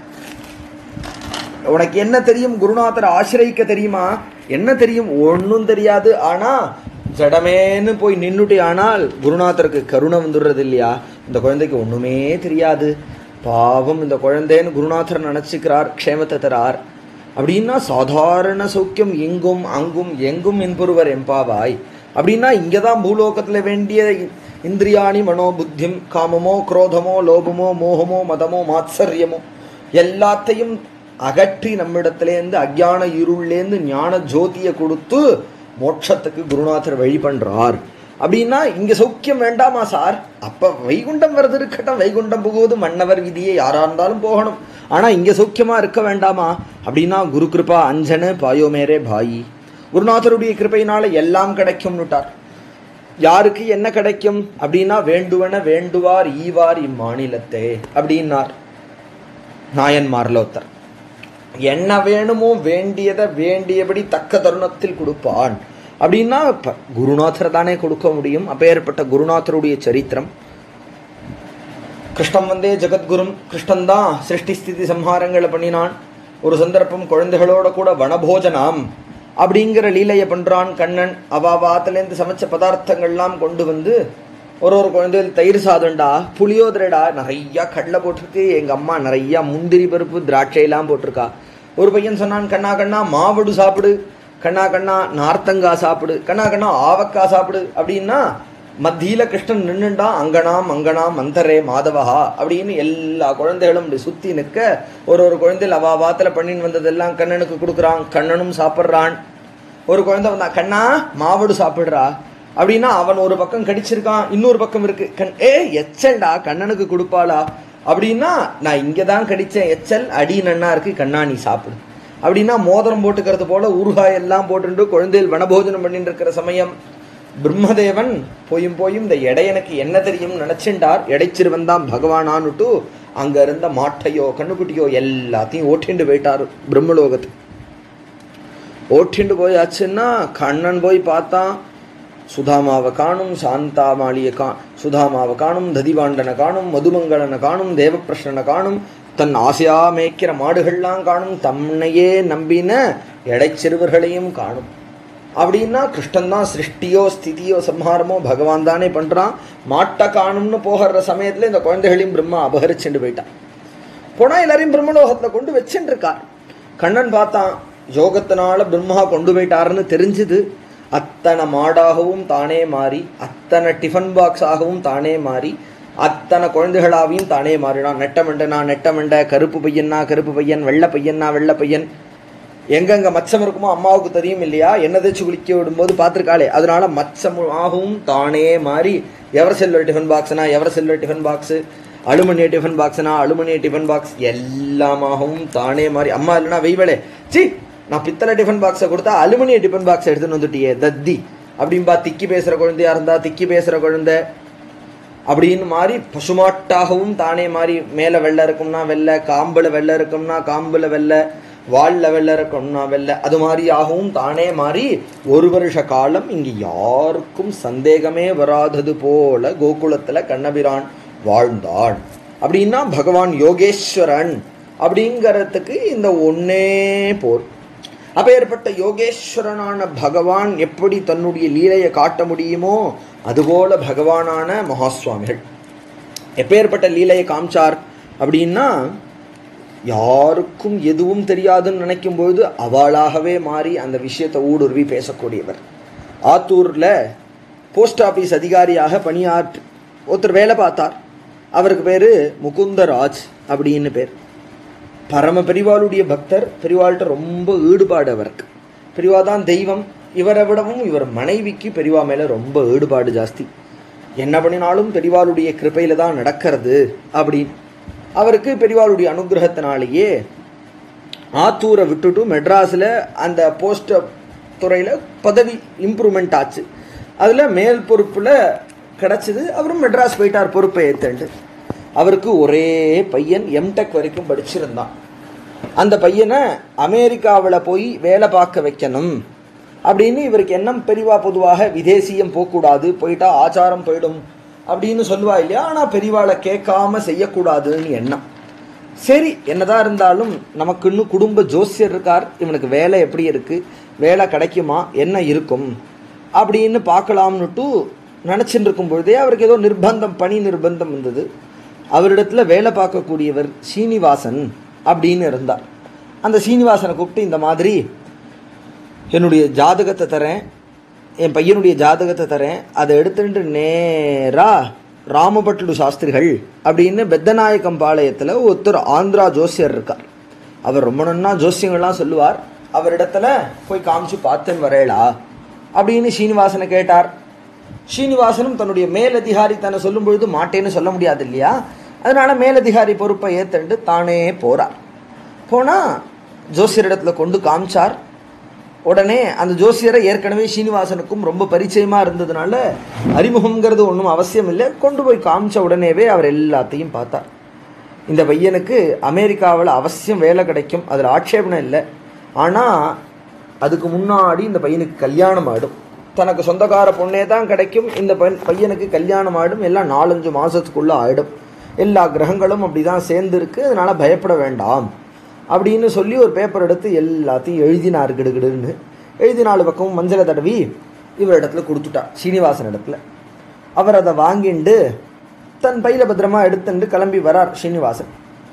உனக்கு என்ன தெரியும் குருநாதரை ஆசிரியிக்க தெரியுமா என்ன தெரியும் ஒன்றும் தெரியாது ஆனா ஜடமேன்னு போய் நின்னுட்டு ஆனால் குருநாதருக்கு கருணை வந்துடுறது இல்லையா இந்த குழந்தைக்கு ஒண்ணுமே தெரியாது பாவம் இந்த குழந்தைன்னு குருநாதர் நினைச்சுக்கிறார் க்ஷேமத்தை தரார் அப்படின்னா சாதாரண சௌக்கியம் எங்கும் அங்கும் எங்கும் என்பொருவர் எம்பாவாய் அப்படின்னா இங்கதான் பூலோகத்துல வேண்டிய இந்திரியாணி மனோபுத்தியும் காமமோ குரோதமோ லோபமோ மோகமோ மதமோ மாத்சரியமோ எல்லாத்தையும் அகற்றி நம்மிடத்திலேருந்து அஜ்ஞான இருள்லேருந்து ஞான ஜோதியை கொடுத்து மோட்சத்துக்கு குருநாதர் வழி பண்றார் அப்படின்னா இங்க சௌக்கியம் வேண்டாமா சார் அப்ப வைகுண்டம் வருது இருக்கட்டும் வைகுண்டம் புகுவது மன்னவர் விதியை யாரா இருந்தாலும் போகணும் ஆனா இங்க சௌக்கியமா இருக்க வேண்டாமா அப்படின்னா குரு கிருபா அஞ்சனு பாயோமேரே பாயி குருநாதருடைய கிருபையினால எல்லாம் கிடைக்கும்னுட்டார் யாருக்கு என்ன கிடைக்கும் அப்படின்னா வேண்டுவன வேண்டுவார் ஈவார் இம்மாநிலத்தே அப்படின்னார் நாயன்மார்ல ஒருத்தர் என்ன வேணுமோ வேண்டியதை வேண்டியபடி தக்க தருணத்தில் கொடுப்பான் அப்படின்னா இப்ப குருநாதர் தானே கொடுக்க முடியும் அப்பேற்பட்ட குருநாதருடைய சரித்திரம் கிருஷ்ணன் வந்தே ஜெகத்குரும் கிருஷ்ணன் தான் சிருஷ்டி ஸ்திதி சம்ஹாரங்களை பண்ணினான் ஒரு சந்தர்ப்பம் குழந்தைகளோட கூட வனபோஜனம் அப்படிங்கிற லீலையை பண்றான் கண்ணன் அவாவாத்துலேருந்து சமைச்ச பதார்த்தங்கள்லாம் கொண்டு வந்து ஒரு ஒரு குழந்தைகள் தயிர் சாதம்டா புளியோதரைடா நிறைய கடலை போட்டிருக்கு எங்க அம்மா நிறைய முந்திரி பருப்பு திராட்சையெல்லாம் போட்டிருக்கா ஒரு பையன் சொன்னான் கண்ணா கண்ணா மாவடு சாப்பிடு கண்ணா கண்ணா நார்த்தங்காய் சாப்பிடு கண்ணா கண்ணா ஆவக்காய் சாப்பிடு அப்படின்னா மத்தியில கிருஷ்ணன் நின்னுண்டான் அங்கனாம் அங்கனாம் மந்தரே மாதவஹா அப்படின்னு எல்லா குழந்தைகளும் இப்படி சுத்தி நிற்க ஒரு ஒரு குழந்தைகள் அவா வாத்துல பண்ணின்னு வந்ததெல்லாம் கண்ணனுக்கு கொடுக்குறான் கண்ணனும் சாப்பிட்றான் ஒரு குழந்தை வந்தா கண்ணா மாவடு சாப்பிடுறா அப்படின்னா அவன் ஒரு பக்கம் கடிச்சிருக்கான் இன்னொரு பக்கம் இருக்கு கண் ஏ எச்சல்டா கண்ணனுக்கு கொடுப்பாளா அப்படின்னா நான் இங்க தான் கடிச்சேன் எச்சல் அடி நன்னா இருக்கு கண்ணா நீ சாப்பிடு அப்படின்னா மோதிரம் போட்டுக்கிறது போல ஊறுகாய் எல்லாம் போட்டுட்டு குழந்தைகள் வனபோஜனம் பண்ணிட்டு இருக்கிற சமயம் பிரம்மதேவன் போயும் போயும் இந்த எடையனுக்கு என்ன தெரியும் நினைச்சுண்டார் எடைச்சிறுவன் தான் பகவானான்னுட்டு அங்க இருந்த மாட்டையோ கண்ணுக்குட்டியோ எல்லாத்தையும் ஓட்டிண்டு போயிட்டார் பிரம்மலோகத்துக்கு ஓட்டிண்டு போயாச்சுன்னா கண்ணன் போய் பார்த்தான் சுதாமாவை காணும் சாந்தாமாளியை கா சுதாமாவை காணும் ததிபாண்டனை காணும் மதுமங்களனை காணும் தேவப்பிரஷ்னனை காணும் தன் ஆசையா மேய்க்கிற மாடுகள்லாம் காணும் தன்னையே நம்பின எடைச்சிறுவர்களையும் காணும் அப்படின்னா கிருஷ்ணன் தான் சிருஷ்டியோ ஸ்திதியோ சம்ஹாரமோ பகவான் தானே பண்றான் மாட்டை காணும்னு போகிற சமயத்துல இந்த குழந்தைகளையும் பிரம்மா அபகரிச்சுட்டு போயிட்டான் போனா எல்லாரையும் பிரம்மலோகத்துல கொண்டு வச்சுட்டு இருக்கார் கண்ணன் பார்த்தான் யோகத்தினால பிரம்மா கொண்டு போயிட்டாருன்னு தெரிஞ்சுது அத்தனை மாடாகவும் தானே மாறி அத்தனை டிஃபன் பாக்ஸ் ஆகவும் தானே மாறி அத்தனை குழந்தைகளாவையும் தானே மாறினான் நெட்டமண்டனா நெட்டமண்ட கருப்பு பையன்னா கருப்பு பையன் வெள்ளை பையன்னா வெள்ளை பையன் எங்கெங்க மச்சம் இருக்குமோ அம்மாவுக்கு தெரியும் இல்லையா எண்ணெய் தேய்ச்சி குளிக்க விடும்போது பார்த்துருக்காளே அதனால மச்சமாகவும் தானே மாறி எவர் செல்வர் டிஃபன் பாக்ஸ்னா எவர் செல்வர் டிஃபன் பாக்ஸ் அலுமினிய டிஃபன் பாக்ஸ்னா அலுமினிய டிஃபன் பாக்ஸ் எல்லாமாகவும் தானே மாறி அம்மா இல்லைன்னா வெய்வலே சி நான் பித்தளை டிஃபன் பாக்ஸை கொடுத்தா அலுமினிய டிஃபன் பாக்ஸ் எடுத்துன்னு வந்துட்டியே தத்தி அப்படின்பா திக்கி பேசுற குழந்தையா இருந்தா திக்கி பேசுற குழந்தை அப்படின்னு மாறி பசுமாட்டாகவும் தானே மாறி மேலே வெள்ளை இருக்கும்னா வெள்ளை காம்புல வெள்ளை இருக்கும்னா காம்புல வெள்ளை வால்ல வெள்ளை இருக்கும்னா வெள்ளை அது மாதிரி ஆகவும் தானே மாறி ஒரு வருஷ காலம் இங்கு யாருக்கும் சந்தேகமே வராதது போல கோகுலத்துல கண்ணபிரான் வாழ்ந்தான் அப்படின்னா பகவான் யோகேஸ்வரன் அப்படிங்கறதுக்கு இந்த ஒன்னே போர் அப்பேற்பட்ட யோகேஸ்வரனான பகவான் எப்படி தன்னுடைய லீலையை காட்ட முடியுமோ அதுபோல பகவானான மகாசுவாமிகள் எப்பேற்பட்ட லீலையை காமிச்சார் அப்படின்னா யாருக்கும் எதுவும் தெரியாதுன்னு நினைக்கும் பொழுது அவளாகவே மாறி அந்த விஷயத்தை ஊடுருவி பேசக்கூடியவர் ஆத்தூர்ல போஸ்ட் ஆபீஸ் அதிகாரியாக பணியாற்று ஒருத்தர் வேலை பார்த்தார் அவருக்கு பேரு முகுந்தராஜ் அப்படின்னு பேர் பரம பெரிவாளுடைய பக்தர் பெரிவாள்கிட்ட ரொம்ப ஈடுபாடு அவருக்கு பெரிவா தான் தெய்வம் இவரை விடவும் இவர் மனைவிக்கு பெரிவா மேல ரொம்ப ஈடுபாடு ஜாஸ்தி என்ன பண்ணினாலும் பெரிவாளுடைய கிருபையில தான் நடக்கிறது அப்படின்னு அவருக்கு பெரிவாளுடைய அனுகிரகத்தினாலேயே ஆத்தூரை விட்டுட்டு மெட்ராஸில் அந்த போஸ்ட் துறையில் பதவி இம்ப்ரூவ்மெண்ட் ஆச்சு அதில் மேல் பொறுப்பில் கிடச்சிது அவரும் மெட்ராஸ் போயிட்டார் பொறுப்பை ஏற்றுண்டு அவருக்கு ஒரே பையன் எம்டெக் வரைக்கும் படிச்சிருந்தான் அந்த பையனை அமெரிக்காவில் போய் வேலை பார்க்க வைக்கணும் அப்படின்னு இவருக்கு எண்ணம் பெரிவா பொதுவாக விதேசியம் போகக்கூடாது போயிட்டா ஆச்சாரம் போயிடும் அப்படின்னு சொல்லுவா இல்லையா ஆனால் பெரிவாளை கேட்காம செய்யக்கூடாதுன்னு எண்ணம் சரி என்னதான் இருந்தாலும் நமக்கு இன்னும் குடும்ப ஜோசியர் இருக்கார் இவனுக்கு வேலை எப்படி இருக்கு வேலை கிடைக்குமா என்ன இருக்கும் அப்படின்னு பார்க்கலாம்னுட்டு நினச்சிட்டு இருக்கும் பொழுதே அவருக்கு ஏதோ நிர்பந்தம் பணி நிர்பந்தம் இருந்தது அவரிடத்துல வேலை பார்க்கக்கூடியவர் சீனிவாசன் அப்படின்னு இருந்தார் அந்த சீனிவாசனை கூப்பிட்டு இந்த மாதிரி என்னுடைய ஜாதகத்தை தரேன் என் பையனுடைய ஜாதகத்தை தரேன் அதை எடுத்துட்டு நேரா ராமபட்லு சாஸ்திரிகள் அப்படின்னு பெத்தநாயக்கம் பாளையத்தில் ஒருத்தர் ஆந்திரா ஜோசியர் இருக்கார் அவர் ரொம்ப நன்னா ஜோசியங்கள்லாம் சொல்லுவார் அவரிடத்துல போய் காமிச்சு பார்த்தேன் வரேளா அப்படின்னு ஸ்ரீனிவாசனை கேட்டார் ஸ்ரீனிவாசனும் தன்னுடைய மேலதிகாரி தன்னை சொல்லும் பொழுது மாட்டேன்னு சொல்ல முடியாது இல்லையா அதனால மேலதிகாரி பொறுப்பை ஏத்துண்டு தானே போறார் போனா ஜோசியரிடத்துல கொண்டு காமிச்சார் உடனே அந்த ஜோசியரை ஏற்கனவே ஸ்ரீனிவாசனுக்கும் ரொம்ப பரிச்சயமா இருந்ததுனால அறிமுகம்ங்கிறது ஒன்றும் அவசியம் இல்லை கொண்டு போய் காமிச்ச உடனேவே அவர் எல்லாத்தையும் பார்த்தார் இந்த பையனுக்கு அமெரிக்காவில் அவசியம் வேலை கிடைக்கும் அதில் ஆட்சேபணம் இல்லை ஆனால் அதுக்கு முன்னாடி இந்த பையனுக்கு கல்யாணம் ஆடும் தனக்கு சொந்தக்கார பொண்ணே தான் கிடைக்கும் இந்த பையன் பையனுக்கு கல்யாணம் ஆடும் எல்லாம் நாலஞ்சு மாதத்துக்குள்ளே ஆயிடும் எல்லா கிரகங்களும் அப்படி தான் சேர்ந்துருக்கு அதனால பயப்பட வேண்டாம் அப்படின்னு சொல்லி ஒரு பேப்பர் எடுத்து எல்லாத்தையும் எழுதினார் கிடுகிடுன்னு எழுதி நாலு பக்கமும் மஞ்சளை தடவி இவர் இடத்துல கொடுத்துட்டார் சீனிவாசன் இடத்துல அவர் அதை வாங்கிண்டு தன் பையில பத்திரமா எடுத்துட்டு கிளம்பி வரார் ஸ்ரீனிவாசன்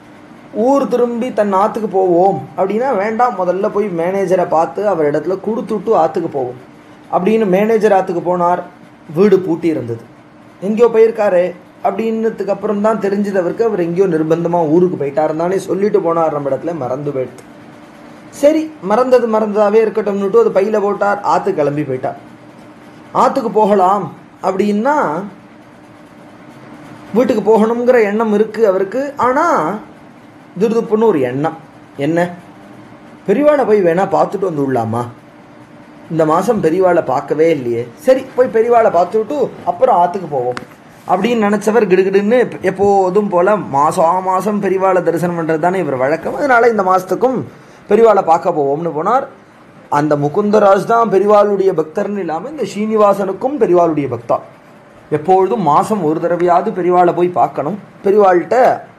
ஊர் திரும்பி தன் ஆத்துக்கு போவோம் அப்படின்னா வேண்டாம் முதல்ல போய் மேனேஜரை பார்த்து அவர் இடத்துல கொடுத்துட்டு ஆத்துக்கு போவோம் அப்படின்னு மேனேஜர் ஆத்துக்கு போனார் வீடு பூட்டி இருந்தது எங்கேயோ போயிருக்காரு அப்படின்னதுக்கு அப்புறம் தான் தெரிஞ்சது அவருக்கு அவர் எங்கேயோ நிர்பந்தமாக ஊருக்கு போயிட்டாருந்தானே சொல்லிட்டு போனார் நம்ம இடத்துல மறந்து போயிடுது சரி மறந்தது மறந்ததாவே இருக்கட்டும்னுட்டு அது பையில போட்டார் ஆத்துக்கு கிளம்பி போயிட்டார் ஆத்துக்கு போகலாம் அப்படின்னா வீட்டுக்கு போகணுங்கிற எண்ணம் இருக்கு அவருக்கு ஆனா துருதுப்புன்னு ஒரு எண்ணம் என்ன பெரியவாளை போய் வேணா பார்த்துட்டு வந்து விடலாமா இந்த மாசம் பெரியவாளை பார்க்கவே இல்லையே சரி போய் பெரியவாளை பார்த்துட்டு அப்புறம் ஆத்துக்கு போவோம் அப்படின்னு நினைச்சவர் கிடுகிடுன்னு எப்போதும் போல மாசம் மாசம் பெரியவாளை தரிசனம் பண்றது தானே இவர் வழக்கம் அதனால இந்த மாசத்துக்கும் பெரியவாளை பார்க்க போவோம்னு போனார் அந்த முகுந்தராஜ் தான் பெரியவாளுடைய பக்தர்னு இல்லாம இந்த ஸ்ரீனிவாசனுக்கும் பெரியவாளுடைய பக்தா எப்பொழுதும் மாசம் ஒரு தடவையாவது பெரியவாளை போய் பார்க்கணும் பெரியவாள்கிட்ட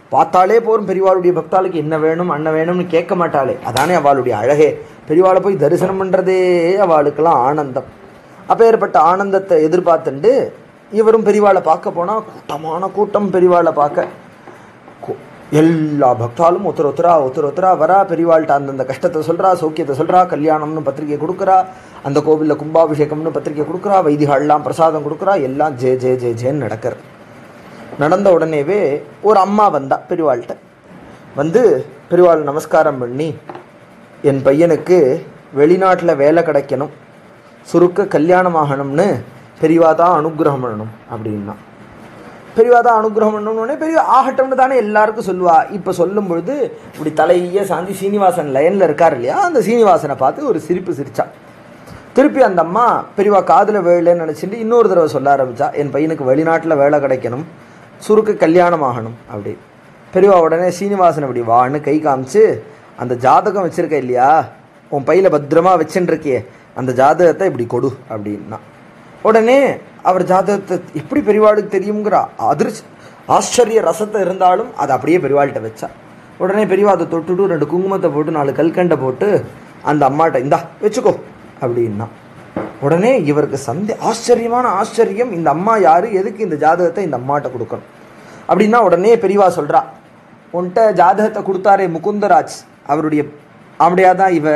பார்த்தாலே போரும் பெரியவாளுடைய பக்தாளுக்கு என்ன வேணும் அண்ணன் வேணும்னு கேட்க மாட்டாளே அதானே அவளுடைய அழகே பெரியவாளை போய் தரிசனம் பண்ணுறதே அவளுக்கெல்லாம் ஆனந்தம் அப்பேற்பட்ட ஆனந்தத்தை எதிர்பார்த்துண்டு இவரும் பெரியவாளை பார்க்க போனால் கூட்டமான கூட்டம் பெரியவாளை பார்க்க கு- எல்லா பக்தாலும் ஒருத்தர் ஒருத்தரா ஒருத்தர் ஒருத்தரா வரா பெரியவாள்கிட்ட அந்தந்த கஷ்டத்தை சொல்றா சௌக்கியத்தை சொல்றா கல்யாணம்னு பத்திரிக்கை கொடுக்குறா அந்த கோவிலில் கும்பாபிஷேகம்னு பத்திரிக்கை கொடுக்குறா வைதிகாலாம் பிரசாதம் கொடுக்குறா எல்லாம் ஜே ஜே ஜே ஜேன்னு நடக்கிறது நடந்த உடனேவே ஒரு அம்மா வந்தா பெரியவாள்கிட்ட வந்து பெரியவாள் நமஸ்காரம் பண்ணி என் பையனுக்கு வெளிநாட்டில் வேலை கிடைக்கணும் சுருக்க கல்யாணம் ஆகணும்னு பெரியவா தான் அனுகிரகம் பண்ணணும் அப்படின்னா பெரியவா தான் அனுகிரகம் பண்ணணும்னே பெரிய ஆகட்டும்னு தானே எல்லாருக்கும் சொல்லுவா இப்போ சொல்லும் பொழுது இப்படி தலைய சாந்தி சீனிவாசன் லைனில் இருக்கார் இல்லையா அந்த சீனிவாசனை பார்த்து ஒரு சிரிப்பு சிரிச்சா திருப்பி அந்த அம்மா பெரியவா காதில் வேலைன்னு நினச்சிட்டு இன்னொரு தடவை சொல்ல ஆரம்பிச்சா என் பையனுக்கு வெளிநாட்டில் வேலை கிடைக்கணும் சுருக்க கல்யாணம் ஆகணும் அப்படி பெரியவா உடனே சீனிவாசன் அப்படி வான்னு கை காமிச்சு அந்த ஜாதகம் வச்சிருக்க இல்லையா உன் பையில பத்திரமா வச்சுன்னு இருக்கியே அந்த ஜாதகத்தை இப்படி கொடு அப்படின்னா உடனே அவர் ஜாதகத்தை எப்படி பெரியவாளுக்கு தெரியுங்கிற அதிர்ச்சி ஆச்சரிய ரசத்தை இருந்தாலும் அதை அப்படியே பெரியவாள்கிட்ட வச்சா உடனே பெரியவா அதை தொட்டுட்டு ரெண்டு குங்குமத்தை போட்டு நாலு கல்கண்டை போட்டு அந்த அம்மாட்ட இந்தா வச்சுக்கோ அப்படின்னா உடனே இவருக்கு சந்தே ஆச்சரியமான ஆச்சரியம் இந்த அம்மா யாரு எதுக்கு இந்த ஜாதகத்தை இந்த அம்மாட்ட கொடுக்கணும் அப்படின்னா உடனே பெரியவா சொல்றா உன்கிட்ட ஜாதகத்தை கொடுத்தாரே முகுந்தராஜ் அவருடைய அப்படியா தான் இவ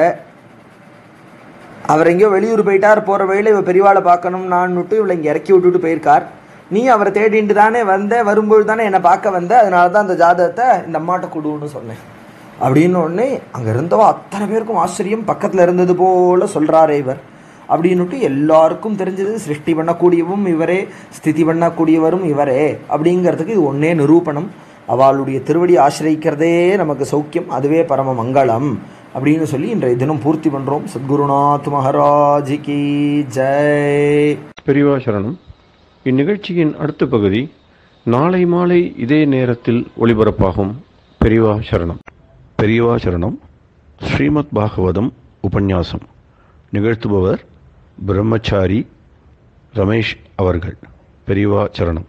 அவர் எங்கேயோ வெளியூர் போயிட்டார் போகிற வழியில் இவ பெரியவாளை பார்க்கணும் நான் விட்டு இவளை இங்கே இறக்கி விட்டுட்டு போயிருக்கார் நீ அவரை தேடிட்டு தானே வந்த வரும்போது தானே என்னை பார்க்க வந்த அதனால தான் அந்த ஜாதகத்தை இந்த அம்மாட்ட கொடுன்னு சொன்னேன் அப்படின்னு உடனே அங்கே இருந்தவா அத்தனை பேருக்கும் ஆச்சரியம் பக்கத்தில் இருந்தது போல சொல்கிறாரே இவர் அப்படின்னுட்டு எல்லாருக்கும் தெரிஞ்சது சிருஷ்டி பண்ணக்கூடியவும் இவரே ஸ்திதி பண்ணக்கூடியவரும் இவரே அப்படிங்கிறதுக்கு இது ஒன்னே நிரூபணம் அவளுடைய திருவடி ஆசிரியிக்கிறதே நமக்கு சௌக்கியம் அதுவே பரம மங்களம் அப்படின்னு சொல்லி இன்றைய தினம் பூர்த்தி பண்றோம் சத்குருநாத் மகாராஜ் கி ஜெய் பெரியவா சரணம் இந்நிகழ்ச்சியின் அடுத்த பகுதி நாளை மாலை இதே நேரத்தில் ஒளிபரப்பாகும் பெரியவா சரணம் பெரியவா சரணம் ஸ்ரீமத் பாகவதம் உபன்யாசம் நிகழ்த்துபவர் பிரம்மச்சாரி ரமேஷ் அவர்கள் பெரியவா சரணம்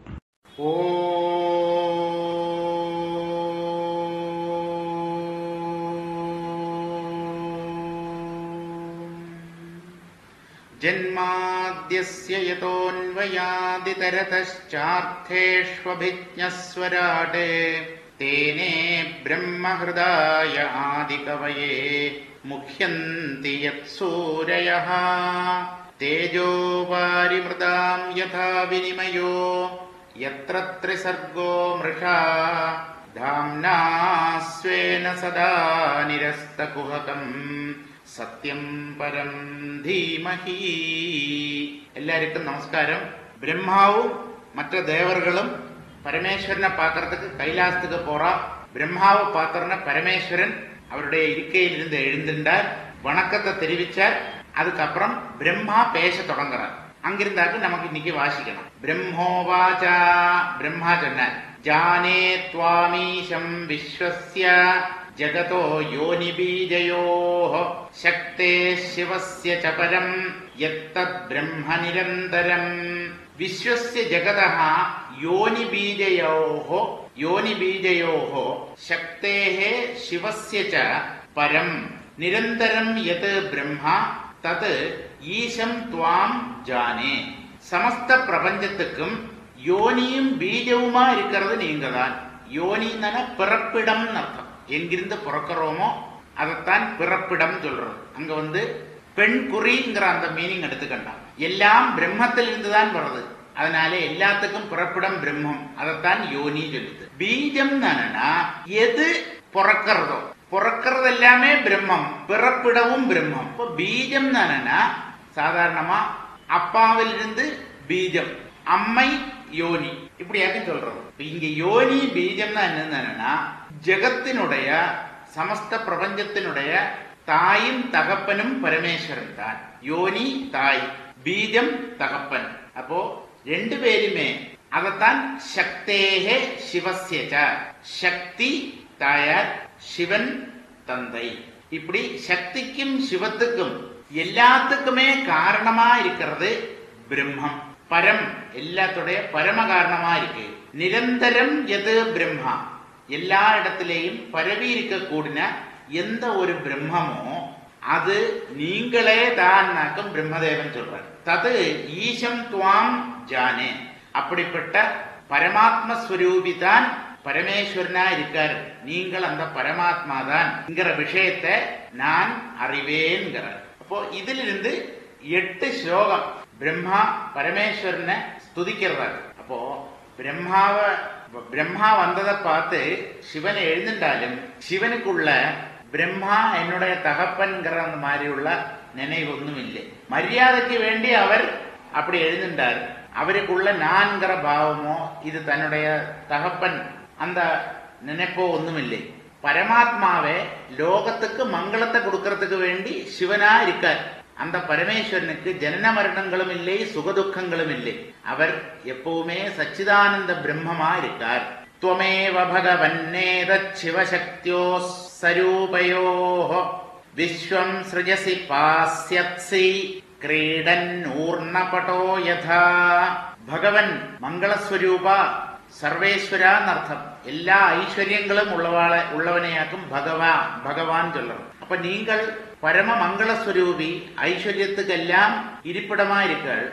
जन्माद्यस्य यतोऽन्वयादितरतश्चार्थेष्वभिज्ञस्वराटे तेने ब्रह्महृदाय आदिकवये मुह्यन्ति यत्सूरयः तेजोपारिमृदाम् यथा विनिमयो यत्र त्रिसर्गो मृषा धाम्ना स्वेन सदा निरस्तकुहकम् സത്യം പരം ധീമഹി എല്ലാവർക്കും നമസ്കാരം பிரம்மாவும் மற்ற தேவர்களும் பரமேஸ்வரனை பார்க்கறதுக்கு கைலாசத்துக்கு போறா பிரம்மாவை பார்த்தோன்னா பரமேஸ்வரன் அவருடைய இருக்கையில் இருந்து எழுந்துட்டார் வணக்கத்தை தெரிவிச்சார் அதுக்கப்புறம் பிரம்மா பேச தொடங்குறார் அங்கிருந்தாக்கு நமக்கு இன்னைக்கு வாசிக்கணும் பிரம்மோவாச்சா பிரம்மா சொன்னார் ஜானே துவாமீஷம் விஸ்வஸ்ய जगतो योनिबीजयोः शक्ते शिवस्य च परम् यत्तद्ब्रह्म निरन्तरम् विश्वस्य जगतः योनिबीजयोः योनिबीजयोः शक्तेः शिवस्य च परम् निरन्तरम् यत् ब्रह्म तत् ஈசம் துவாம் ஜானே சமஸ்த பிரபஞ்சத்துக்கும் யோனியும் பீஜவுமா இருக்கிறது நீங்க தான் யோனின்னு பிறப்பிடம்னு அர்த்தம் எங்கிருந்து பிறக்கிறோமோ அதைத்தான் பிறப்பிடம் சொல்றது அங்க வந்து பெண் குறிங்கிற அந்த மீனிங் எடுத்துக்கண்டாம் எல்லாம் பிரம்மத்தில் இருந்துதான் வருது அதனால எல்லாத்துக்கும் பிறப்பிடம் பிரம்மம் அதைத்தான் யோனி சொல்லுது பீஜம் தானனா எது பிறக்கிறதோ பிறக்கிறது எல்லாமே பிரம்மம் பிறப்பிடவும் பிரம்மம் இப்போ பீஜம் தானனா சாதாரணமா அப்பாவிலிருந்து பீஜம் அம்மை யோனி இப்படியாக சொல்றது இப்ப இங்க யோனி பீஜம் தான் என்னன்னா ஜெகத்தினுடைய சமஸ்த பிரபஞ்சத்தினுடைய தாயும் தகப்பனும் பரமேஸ்வரன் தான் யோனி தாய் பீஜம் தகப்பன் அப்போ ரெண்டு பேருமே அதத்தான் சக்தேகே சிவசியச்ச சக்தி தாயார் சிவன் தந்தை இப்படி சக்திக்கும் சிவத்துக்கும் எல்லாத்துக்குமே காரணமா இருக்கிறது பிரம்மம் பரம் எல்லாத்துடைய பரம காரணமா இருக்கு நிரந்தரம் எது பிரம்மா எல்லா இடத்திலேயும் பரவி இருக்கக்கூடிய எந்த ஒரு பிரம்மமோ அது நீங்களே தான் பிரம்மதேவன் சொல்றார் தது ஈசம் துவாம் ஜானே அப்படிப்பட்ட பரமாத்ம ஸ்வரூபி தான் பரமேஸ்வரனா இருக்காரு நீங்கள் அந்த பரமாத்மா தான்ங்கிற விஷயத்தை நான் அறிவேன்கிறார் அப்போ இதிலிருந்து எட்டு ஸ்லோகம் பிரம்மா பரமேஸ்வரனை ஸ்துதிக்கிறார் அப்போ பிரம்மாவ பிரம்மா வந்ததை பார்த்து சிவன் எழுந்துட்டாலும் சிவனுக்குள்ள பிரம்மா என்னுடைய தகப்பன்கிற அந்த மாதிரியுள்ள நினைவொன்னும் இல்லை மரியாதைக்கு வேண்டி அவர் அப்படி எழுந்துட்டார் அவருக்குள்ள நான்கிற பாவமோ இது தன்னுடைய தகப்பன் அந்த நினைப்போ ஒண்ணுமில்லை பரமாத்மாவே லோகத்துக்கு மங்களத்தை கொடுக்கறதுக்கு வேண்டி சிவனா இருக்கார் அந்த பரமேஸ்வரனுக்கு ஜனன மரணங்களும் இல்லை சுகதுக்கங்களும் இல்லை அவர் எப்பவுமே சச்சிதானந்த பிரம்மமா இருக்கார் त्वमेव भगवन्नेतच्छिवशक्त्यो सरूपयोः विश्वम् सृजसि पास्यत्सि ക്രീഡന്നൂർണപടോ യഥാ ഭഗവൻ മംഗളസ്വരൂപ സർവേശ്വര എന്നർത്ഥം എല്ലാ ഐശ്വര്യങ്ങളും ഉള്ളവാളെ ഉള്ളവനെയാക്കും ഭഗവാൻ ഭഗവാൻ ചൊല്ലണം அப்ப நீங்கள் பரம மங்கள ஸ்வரூபி ஐஸ்வர்யத்துக்கெல்லாம் இருப்பிடமாயிருக்கள்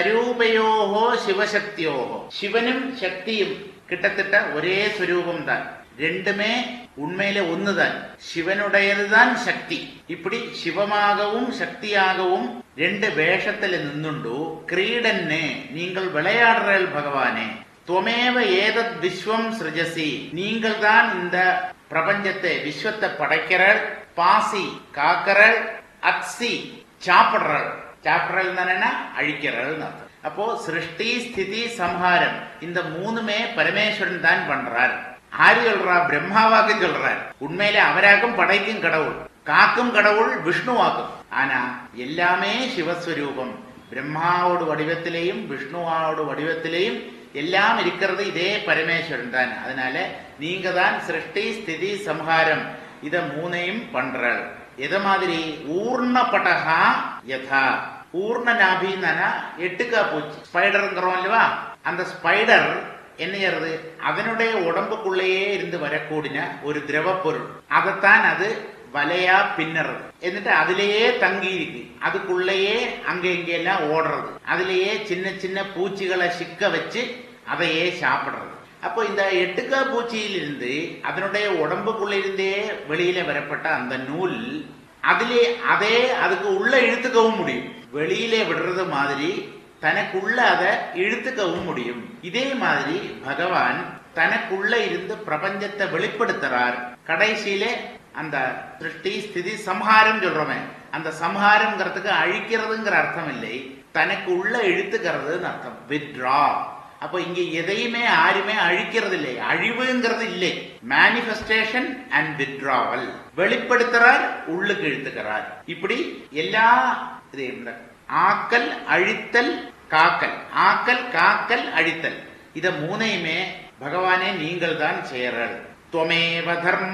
சரூபயோகோ சிவசக்தியோகோ சிவனும் சக்தியும் கிட்டத்தட்ட ஒரே ஸ்வரூபம் தான் ரெண்டுமே உண்மையில ஒண்ணுதான் சிவனுடையதுதான் சக்தி இப்படி சிவமாகவும் சக்தியாகவும் ரெண்டு வேஷத்துல நின்னுண்டு கிரீடன்னு நீங்கள் விளையாடுறல் பகவானே துவமேவ ஏதத் விஸ்வம் சிருஜசி நீங்கள் தான் இந்த பிரபஞ்சத்தை விஸ்வத்தை படைக்கிறள் பாசி காக்கிறள் அக்சி சாப்பிடுறள் சாப்பிடுறல் என்னன்னா அழிக்கிறள் அப்போ சிருஷ்டி ஸ்திதி சம்ஹாரம் இந்த மூணுமே பரமேஸ்வரன் தான் பண்றார் ஆறு சொல்றா பிரம்மாவாக்கு சொல்றார் உண்மையில அவராக்கும் படைக்கும் கடவுள் காக்கும் கடவுள் விஷ்ணுவாக்கும் ஆனா எல்லாமே சிவஸ்வரூபம் பிரம்மாவோட வடிவத்திலேயும் விஷ்ணுவோட வடிவத்திலேயும் எல்லாம் இருக்கிறது இதே பரமேஸ்வரன் தான் அதனால நீங்க தான் சிருஷ்டி ஸ்திதி சம்ஹாரம் இத மூணையும் பண்றாள் எத மாதிரி ஊர்ணப்பட்டகா யதா ஊர்ண நாபின்னா எட்டுக்கா பூச்சி ஸ்பைடருங்கிறோம் இல்லவா அந்த ஸ்பைடர் என்ன செய்யறது அதனுடைய உடம்புக்குள்ளேயே இருந்து வரக்கூடிய ஒரு திரவ பொருள் அதைத்தான் அது வலையா பின்னறது എന്നിട്ട് அதிலேயே தங்கி இருக்கு அதுக்குள்ளேயே அங்க இங்க எல்லாம் ஓடுறது அதுலயே சின்ன சின்ன பூச்சிகளை சிக்க வச்சு அதையே சாப்பிடுறது அப்போ இந்த எட்டுக்கா பூச்சியிலிருந்து அதனுடைய உடம்புக்குள்ள இருந்தே வெளியில வரப்பட்ட அந்த நூல் அதிலே அதே அதுக்கு உள்ள இழுத்துக்கவும் முடியும் வெளியிலே விடுறது மாதிரி தனக்குள்ள அதை இழுத்துக்கவும் முடியும் இதே மாதிரி பகவான் தனக்குள்ள இருந்து பிரபஞ்சத்தை வெளிப்படுத்துறார் கடைசியில அந்த சிருஷ்டி ஸ்திதி சம்ஹாரம் சொல்றோமே அந்த சம்ஹாரம்ங்கிறதுக்கு அழிக்கிறதுங்கிற அர்த்தம் இல்லை தனக்கு உள்ள இழுத்துக்கிறதுன்னு அர்த்தம் வித்ரா அப்போ இங்க எதையுமே யாருமே அழிக்கிறது இல்லை அழிவுங்கிறது இல்லை மேனிபெஸ்டேஷன் அண்ட் வித்ராவல் வெளிப்படுத்துறார் உள்ளுக்கு இழுத்துக்கிறார் இப்படி எல்லா இது இந்த ஆக்கல் அழித்தல் காக்கல் ஆக்கல் காக்கல் அழித்தல் இத மூணையுமே பகவானே நீங்கள் தான் செய்யறல் त्वमेव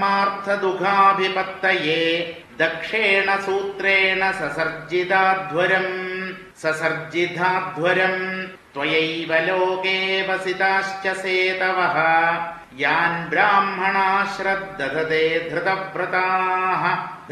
धर्मार्थदुःखाभिपत्तये दक्षेण सूत्रेण ससर्जिताध्वरम् ससर्जिताध्वरम् त्वयैव लोके वसिताश्च सेतवः यान् ब्राह्मणा श्रद्दधते धृतव्रताः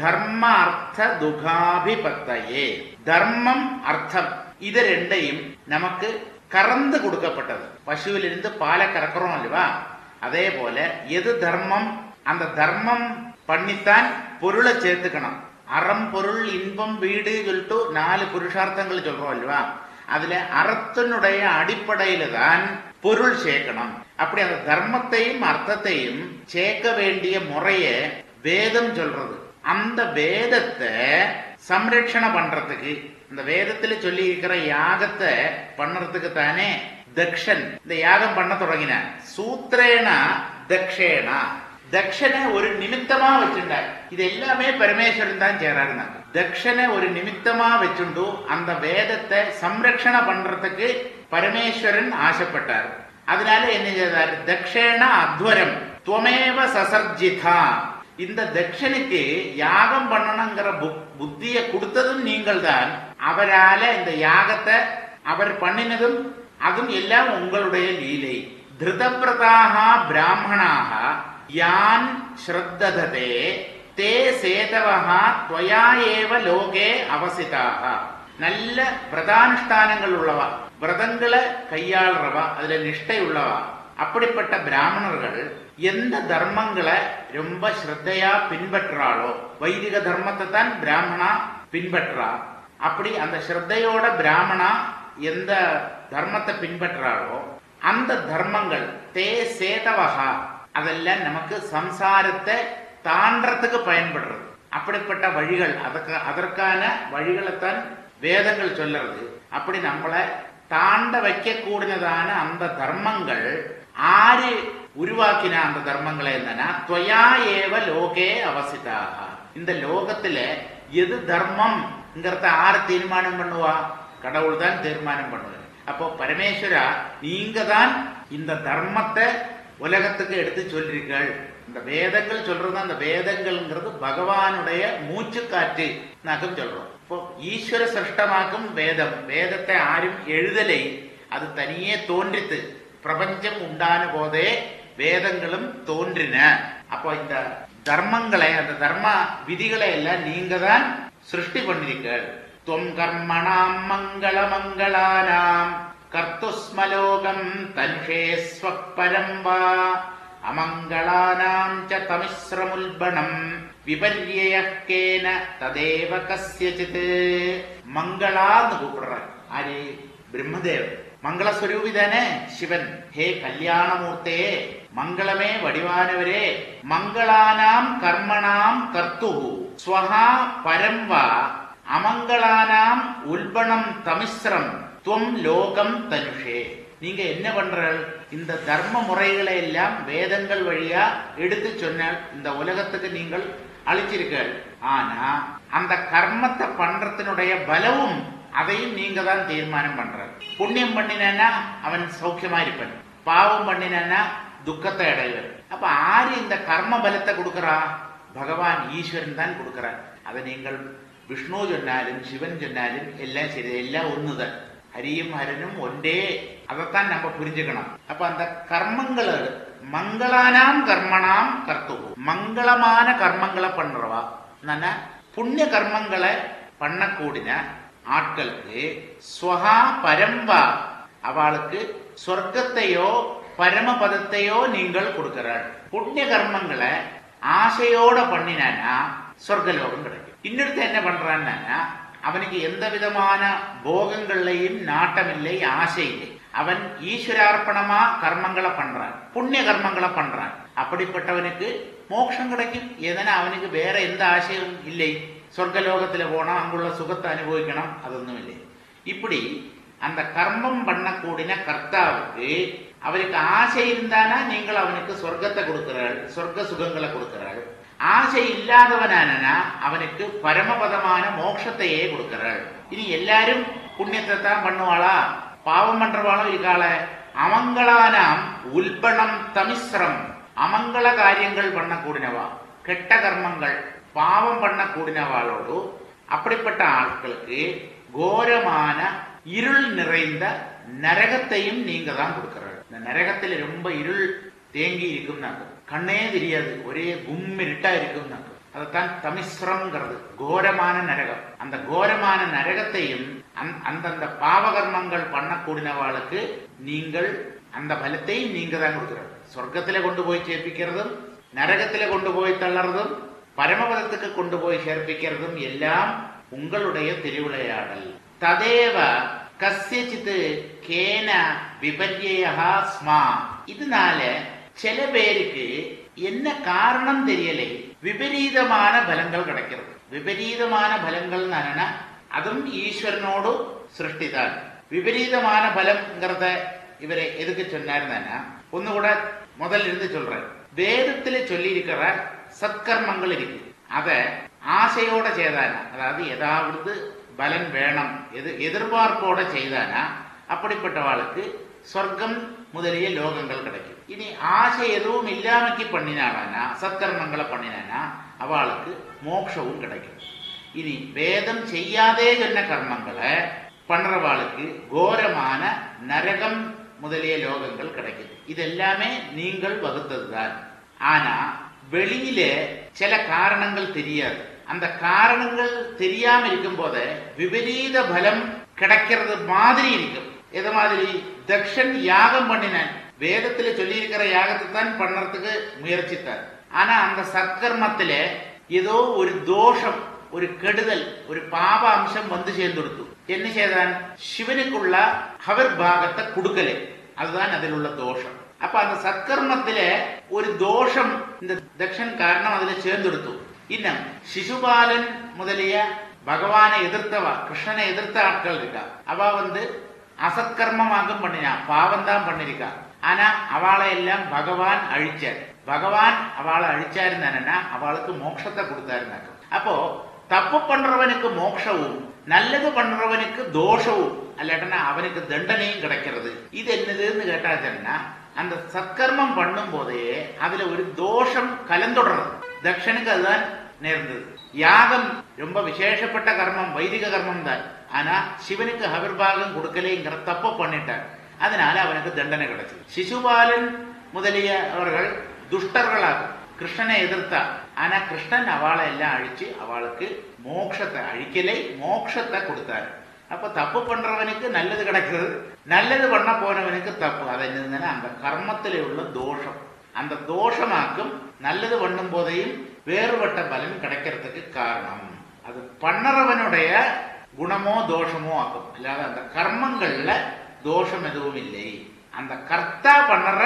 ധർമാർത്ഥദുഃഖാഭിപത്തയെ ധർമ്മം അർത്ഥം ഇത് രണ്ടെയും നമുക്ക് കറந்து கொடுக்கப்பட்டது பசுவிலிருந்து பாலை கறக்கிறோம் அல்லவா அதே போல எது தர்மம் அந்த தர்மம் பண்ணித்தான் பொருளை சேர்த்துக்கணும் அறம் பொருள் இன்பம் வீடு சொல்லிட்டு நாலு புருஷார்த்தங்கள் சொல்றோம் அல்லவா அதுல அறத்தினுடைய அடிப்படையில தான் பொருள் சேர்க்கணும் அப்படி அந்த தர்மத்தையும் அர்த்தத்தையும் சேர்க்க வேண்டிய முறைய வேதம் சொல்றது அந்த வேதத்தை சம்ரட்சணை பண்றதுக்கு இந்த வேதத்துல சொல்லி இருக்கிற யாகத்தை பண்றதுக்கு தானே தக்ஷன் இந்த யாகம் பண்ண தொடங்கின சூத்திரேனா தக்ஷேனா தக்ஷனை ஒரு நிமித்தமா வச்சுட்டார் இது எல்லாமே பரமேஸ்வரன் தான் சேராருனாங்க தக்ஷனை ஒரு நிமித்தமா வச்சுண்டு அந்த வேதத்தை சம்ரக்ஷணை பண்றதுக்கு பரமேஸ்வரன் ஆசைப்பட்டார் அதனால என்ன செய்தார் தக்ஷேன அத்வரம் துவமேவ சசர்ஜிதா இந்த தக்ஷனுக்கு யாகம் பண்ணணுங்கிற புத்தியை கொடுத்ததும் நீங்கள் தான் அவரால இந்த யாகத்தை அவர் பண்ணினதும் அதுவும் எல்லாம் உங்களுடைய லீலை திருதபிரதாக பிராமணாக யான் ஸ்ரத்தததே தே சேதவஹா துவயா ஏவ லோகே அவசிதாக நல்ல பிரதானுஷ்டானங்கள் உள்ளவா விரதங்களை கையாளுறவா அதுல நிஷ்டை உள்ளவா அப்படிப்பட்ட பிராமணர்கள் எந்த தர்மங்களை ரொம்ப ஸ்ரத்தையா பின்பற்றாளோ வைதிக தர்மத்தை தான் பிராமணா பின்பற்றா அப்படி அந்த ஸ்ரத்தையோட பிராமணா எந்த தர்மத்தை பின்பற்றாளோ அந்த தர்மங்கள் தே சேதவகா அதெல்லாம் நமக்கு சம்சாரத்தை தாண்டறதுக்கு பயன்படுறது அப்படிப்பட்ட வழிகள் அதற்கு அதற்கான வழிகளைத்தான் வேதங்கள் சொல்லுறது அப்படி நம்மளை தாண்ட வைக்க கூடியதான அந்த தர்மங்கள் ஆறு உருவாக்கின அந்த தர்மங்களை என்னன்னா துவயா ஏவ லோகே அவசிதாக இந்த லோகத்துல எது தர்மம்ங்கிறத ஆறு தீர்மானம் பண்ணுவா கடவுள் தான் தீர்மானம் பண்ணுவார் அப்போ பரமேஸ்வரா நீங்க தான் இந்த தர்மத்தை உலகத்துக்கு எடுத்து சொல்றீர்கள் இந்த வேதங்கள் சொல்றது அந்த வேதங்கள்ங்கிறது பகவானுடைய மூச்சு காற்று நாக்கும் சொல்றோம் இப்போ ஈஸ்வர சிருஷ்டமாக்கும் வேதம் வேதத்தை ஆരും எழுதலை அது தனியே தோன்றித்து பிரபஞ்சம் உண்டான போதே வேதங்களும் தோன்றின அப்போ இந்த தர்மங்களை அந்த தர்ம விதிகளை எல்லாம் நீங்க தான் சிருஷ்டி பண்ணிருக்க துவம் கர்மணாம் மங்கள மங்களானாம் கர்த்துஸ்மலோகம் தன்ஷே ஸ்வப்பரம் வா அமங்களானாம் ச தமிஸ்ரமுல்பணம் விபர்யேன ததேவ கஸ்யசித் மங்களான்னு கூப்பிடுறார் ஆര് பிரம்மதேவன் மங்களஸ்வரூபி தானே சிவன் ஹே கல்யாணமூர்த்தே மங்களமே வடிவானவரே மங்களானாம் கர்மணாம் கர்த்து ஸ்வஹா பரம் வா அமங்களானாம் உல்பணம் தமிஸ்ரம் துவம் லோகம் தனுஷே நீங்க என்ன பண்றாள் இந்த தர்ம முறைகளை எல்லாம் வேதங்கள் வழியா எடுத்து சொன்னால் இந்த உலகத்துக்கு நீங்கள் அழிச்சிருக்கள் ஆனா அந்த கர்மத்தை பண்றதுனுடைய பலவும் அதையும் நீங்க தான் தீர்மானம் பண்ற புண்ணியம் பண்ணினா அவன் சௌக்கியமா இருப்பன் பாவம் பண்ணினா துக்கத்தை அடைவர் அப்ப ஆறு இந்த கர்ம பலத்தை கொடுக்கறா பகவான் ஈஸ்வரன் தான் கொடுக்கிறார் அதை நீங்கள் விஷ்ணு சொன்னாலும் சிவன் சொன்னாலும் எல்லாம் சரி எல்லாம் ஒண்ணுதான் ஹரியும் ஹரனும் ஒன்றே அதைத்தான் நம்ம புரிஞ்சுக்கணும் அப்ப அந்த கர்மங்கள் மங்களானாம் கர்மணாம் கர்த்துவம் மங்களமான கர்மங்களை பண்றவா என்னன்னா புண்ணிய கர்மங்களை பண்ணக்கூடின ஆட்களுக்கு ஸ்வஹா பரம்பா அவளுக்கு சொர்க்கத்தையோ பரமபதத்தையோ நீங்கள் கொடுக்கிறாள் புண்ணிய கர்மங்களை ஆசையோட பண்ணினானா சொர்க்கலோகம் கிடைக்கும் இன்னொருத்த என்ன பண்றான்னா அவனுக்கு எந்த விதமான போகங்கள்லையும் நாட்டமில்லை ஆசை இல்லை அவன் ஈஸ்வரார்ப்பணமா கர்மங்களை பண்றான் புண்ணிய கர்மங்களை பண்றான் அப்படிப்பட்டவனுக்கு மோட்சம் கிடைக்கும் எதனா அவனுக்கு வேற எந்த ஆசையும் இல்லை சொர்க்கலோகத்துல போனா அங்குள்ள சுகத்தை அனுபவிக்கணும் அതൊന്നും இல்லை இப்படி அந்த கர்மம் பண்ணக்கூடின கர்த்தாவுக்கு அவருக்கு ஆசை இருந்தானா நீங்கள் அவனுக்கு சொர்க்கத்தை கொடுக்கிறாள் சொர்க்க சுகங்களை கொடுக்கிறாள் ஆசை இல்லாதவனானா அவனுக்கு பரமபதமான மோட்சத்தையே கொடுக்கிறாள் இனி எல்லாரும் புண்ணியத்தை தான் பண்ணுவாளா பாவம் பண்றவாளும் இருக்காள அமங்களானாம் உல்பணம் தமிஸ்ரம் அமங்கள காரியங்கள் பண்ணக்கூடினவா கெட்ட கர்மங்கள் பாவம் பண்ணக்கூடினவாளோடு அப்படிப்பட்ட ஆட்களுக்கு கோரமான இருள் நிறைந்த நரகத்தையும் நீங்க தான் கொடுக்கிறாள் இந்த நரகத்துல ரொம்ப இருள் தேங்கி இருக்கும் கண்ணே தெரியாது ஒரே கும்மிருட்டா இருக்கும் அதைத்தான் தமிஸ்ரம்ங்கிறது கோரமான நரகம் அந்த கோரமான நரகத்தையும் அந்தந்த பாவகர்மங்கள் பண்ணக்கூடினவாளுக்கு நீங்கள் அந்த பலத்தை நீங்க தான் கொடுக்கிறார் சொர்க்கத்தில கொண்டு போய் சேர்ப்பிக்கிறதும் நரகத்தில கொண்டு போய் தள்ளறதும் பரமபதத்துக்கு கொண்டு போய் சேர்ப்பிக்கிறதும் எல்லாம் உங்களுடைய திருவிளையாடல் ததேவ கசித்து கேன விபர்யா ஸ்மா இதனால சில பேருக்கு என்ன காரணம் தெரியலை விபரீதமான பலங்கள் கிடைக்கிறது விபரீதமான பலங்கள் അതും ഈശ്വരനോട് സൃഷ്ടിതാണ് விபரீதமான பலம்ங்கிறத இவரை எதுக்கு சொன்னாருன்னா ஒന്നുകൂടെ முதலிருந்து சொல்றேன் வேதத்துல சொல்லி இருக்கிற சத்கர்மங்கள் இருக்கு அத ஆசையோட செய்தானா அதாவது ஏதாவது பலன் வேணும் எது எதிர்பார்ப்போட செய்தானா அப்படிப்பட்டவாளுக்கு சொர்க்கம் முதலிய லோகங்கள் கிடைக்கும் இனி ஆசை எதுவும் இல்லாமக்கி பண்ணினானா சத்கர்மங்களை பண்ணினானா அவளுக்கு மோட்சமும் கிடைக்கும் இனி வேதம் செய்யாதே சொன்ன கர்மங்களை பண்றவாளுக்கு கோரமான நரகம் முதலிய லோகங்கள் கிடைக்குது இது எல்லாமே நீங்கள் வகுத்ததுதான் ஆனா வெளியில சில காரணங்கள் தெரியாது அந்த காரணங்கள் தெரியாம இருக்கும் போது விபரீத பலம் கிடைக்கிறது மாதிரி இருக்கும் எது மாதிரி தக்ஷன் யாகம் பண்ணினான் வேதத்துல சொல்லி இருக்கிற யாகத்தை தான் பண்றதுக்கு முயற்சித்தார் ஆனா அந்த சத்கர்மத்தில ஏதோ ஒரு தோஷம் ஒரு கெடுதல் ஒரு பாப அம்சம் வந்து சேர்ந்துடுத்து என்ன செய்தான் சிவனுக்குள்ள ஹவர் பாகத்தை கொடுக்கல அதுதான் அதில் உள்ள தோஷம் அப்ப அந்த சத்கர்மத்தில ஒரு தோஷம் இந்த தக்ஷன் காரணம் அதுல சேர்ந்துடுத்து இன்னும் சிசுபாலன் முதலிய பகவானை எதிர்த்தவா கிருஷ்ணனை எதிர்த்த ஆட்கள் இருக்கா அவ வந்து அசத்கர்மமாகும் பண்ணினா பாவம் தான் பண்ணிருக்கா ஆனா அவளை எல்லாம் பகவான் அழிச்சார் பகவான் அவளை அழிச்சாருன்னா அவளுக்கு மோட்சத்தை கொடுத்தாருனாக்க அப்போ தப்பு பண்றவனுக்கு மோட்சവും நல்லது பண்றவனுக்கு தோஷവും அல்லாட்டனா அவனுக்கு தண்டனையும் கிடைக்கிறது இது என்னதுன்னு கேட்டாச்சுன்னா அந்த சத்கர்மம் பண்ணும் போதே அதுல ஒரு தோஷம் கலந்துடுறது தக்ஷனுக்கு அதுதான் நேர்ந்தது யாகம் ரொம்ப விசேஷப்பட்ட கர்மம் வைதிக கர்மம் தான் ஆனா சிவனுக்கு ஹவிர்பாகம் கொடுக்கலைங்கிற தப்ப பண்ணிட்டார் அதனால அவனுக்கு தண்டனை கிடைச்சது சிசுபாலன் முதலிய அவர்கள் துஷ்டர்களாகும் கிருஷ்ணனை எதிர்த்தா ஆனா கிருஷ்ணன் அவளை எல்லாம் அழிச்சு அவளுக்கு மோட்சத்தை அழிக்கலை மோட்சத்தை கொடுத்தாரு அப்ப தப்பு பண்றவனுக்கு நல்லது கிடைக்கிறது நல்லது பண்ண போனவனுக்கு தப்பு அது என்னதுன்னா அந்த கர்மத்திலே உள்ள தோஷம் அந்த தோஷமாக்கும் நல்லது பண்ணும் போதையும் வேறுபட்ட பலன் கிடைக்கிறதுக்கு காரணம் அது பண்ணறவனுடைய குணமோ தோஷமோ ஆகும் அல்லாத அந்த கர்மங்கள்ல தோஷம் எதுவும் இல்லை அந்த கர்த்தா பண்ணற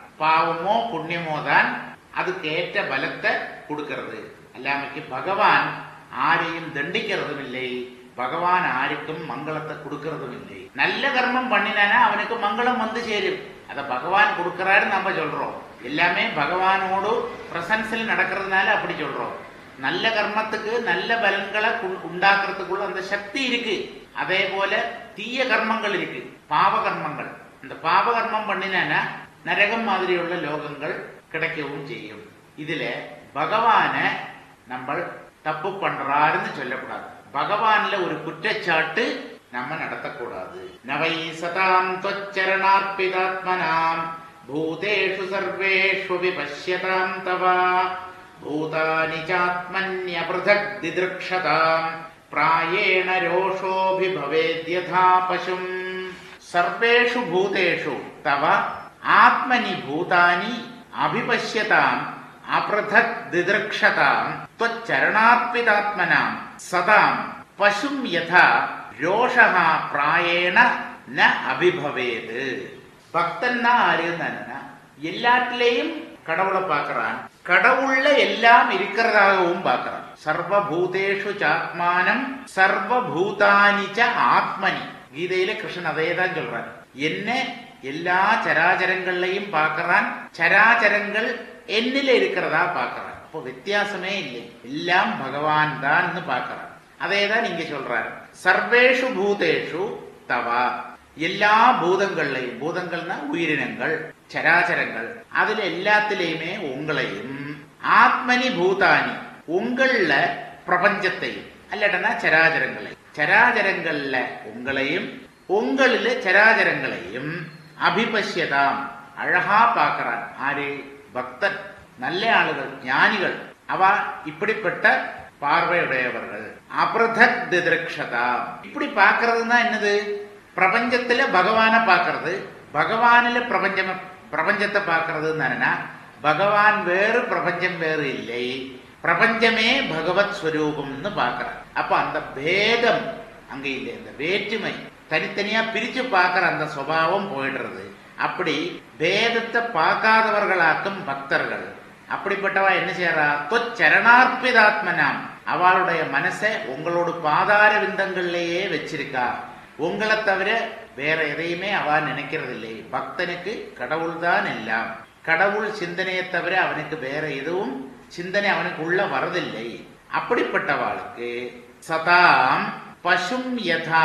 பாவமோ புண்ணியமோ தான் அதுக்கு ஏற்ற பலத்தை கொடுக்கிறது அல்லாமைக்கு பகவான் ஆரையும் தண்டிக்கிறதும் இல்லை பகவான் ஆருக்கும் மங்களத்தை கொடுக்கறதும் இல்லை நல்ல கர்மம் பண்ணினானா அவனுக்கு மங்களம் வந்து சேரும் அத பகவான் கொடுக்கிறாரு நம்ம சொல்றோம் எல்லாமே பகவானோடு பிரசன்ஸில் நடக்கிறதுனால அப்படி சொல்றோம் நல்ல கர்மத்துக்கு நல்ல பலன்களை கு- உண்டாக்குறதுக்குள்ள அந்த சக்தி இருக்கு அதே போல தீய கர்மங்கள் இருக்கு பாவ கர்மங்கள் இந்த பாவ கர்மம் பண்ணினானா நரகம் மாதிரியுள்ள லோகங்கள் கிடைக்கவும் செய்யும் இதுல பகவான நம்ம தப்பு பண்றாருன்னு சொல்லக்கூடாது பகவான்ல ஒரு குற்றச்சாட்டு நம்ம நடத்தக்கூடாது நவை சதாம் தொச்சரணார்ப்பிதாத்மனாம் பூதேஷு சர்வேஷு விபஷ்யதாம் தவா பூதானி சாத்மன்யபிருதக் திதிருக்ஷதாம் பிராயேண ரோஷோபிபவேத்யதா பசும் சர்வேஷு பூதேஷு தவ ஆத்மனி பூதானி அபிபஷ்யதாம் அபிருதக் திதிருக்ஷதாம் त्वच्चरणार्पितात्मनाम् सदाम् பசும் யதா ரோஷகா பிராயேண ந அபிபவேது பக்தன்னா ஆறுன்னா எல்லாத்திலேயும் கடவுளை பார்க்கறான் கடவுள்ல எல்லாம் இருக்கிறதாகவும் பார்க்கறான் சர்வபூதேஷு சாத்மானம் சர்வபூதானி ச ஆத்மனி கீதையில கிருஷ்ணன் அதே தான் சொல்றார் என்ன எல்லா சராச்சரங்கள்லையும் பார்க்கறான் சராச்சரங்கள் என்னில இருக்கிறதா பார்க்கறான் அப்போ வித்தியாசமே இல்லை எல்லாம் பகவான் தான் பார்க்கறான் அதே தான் இங்க சொல்றாரு சர்வேஷு பூதேஷு தவா எல்லா பூதங்கள்லையும் பூதங்கள்னா உயிரினங்கள் சராச்சரங்கள் அதுல எல்லாத்திலையுமே உங்களையும் ஆத்மனி பூதானி உங்கள பிரபஞ்சத்தையும் அல்லடனா சராச்சரங்களை சராச்சரங்கள்ல உங்களையும் உங்களில சராச்சரங்களையும் அபிபஷ்யதாம் அழகா பார்க்கறான் ஆரு பக்தன் நல்ல ஆளுகள் ஞானிகள் அவ இப்படிப்பட்ட பார்வையுடையவர்கள் அபிரதக் திதிருக்ஷதா இப்படி பார்க்கறதுன்னா என்னது பிரபஞ்சத்துல பகவானை பார்க்கறது பகவானில பிரபஞ்சம் பிரபஞ்சத்தை பார்க்கறதுன்னு என்னன்னா பகவான் வேறு பிரபஞ்சம் வேறு இல்லை பிரபஞ்சமே பகவத் ஸ்வரூபம்னு பார்க்கறார் அப்ப அந்த பேதம் அங்க இல்லை இந்த வேற்றுமை தனித்தனியா பிரிச்சு பார்க்கற அந்த சுபாவம் போயிடுறது அப்படி பேதத்தை பார்க்காதவர்களாக்கும் பக்தர்கள் அப்படிப்பட்டவா என்ன செய்யறா தொச்சரணார்ப்பிதாத்மனாம் அவளுடைய மனசை உங்களோட பாதார விந்தங்கள்லயே வச்சிருக்கா உங்களை தவிர வேற எதையுமே அவ நினைக்கிறது இல்லை பக்தனுக்கு கடவுள் தான் எல்லாம் கடவுள் சிந்தனையை தவிர அவனுக்கு வேற எதுவும் சிந்தனை அவனுக்கு உள்ள வரதில்லை அப்படிப்பட்டவாளுக்கு சதாம் பசும் யதா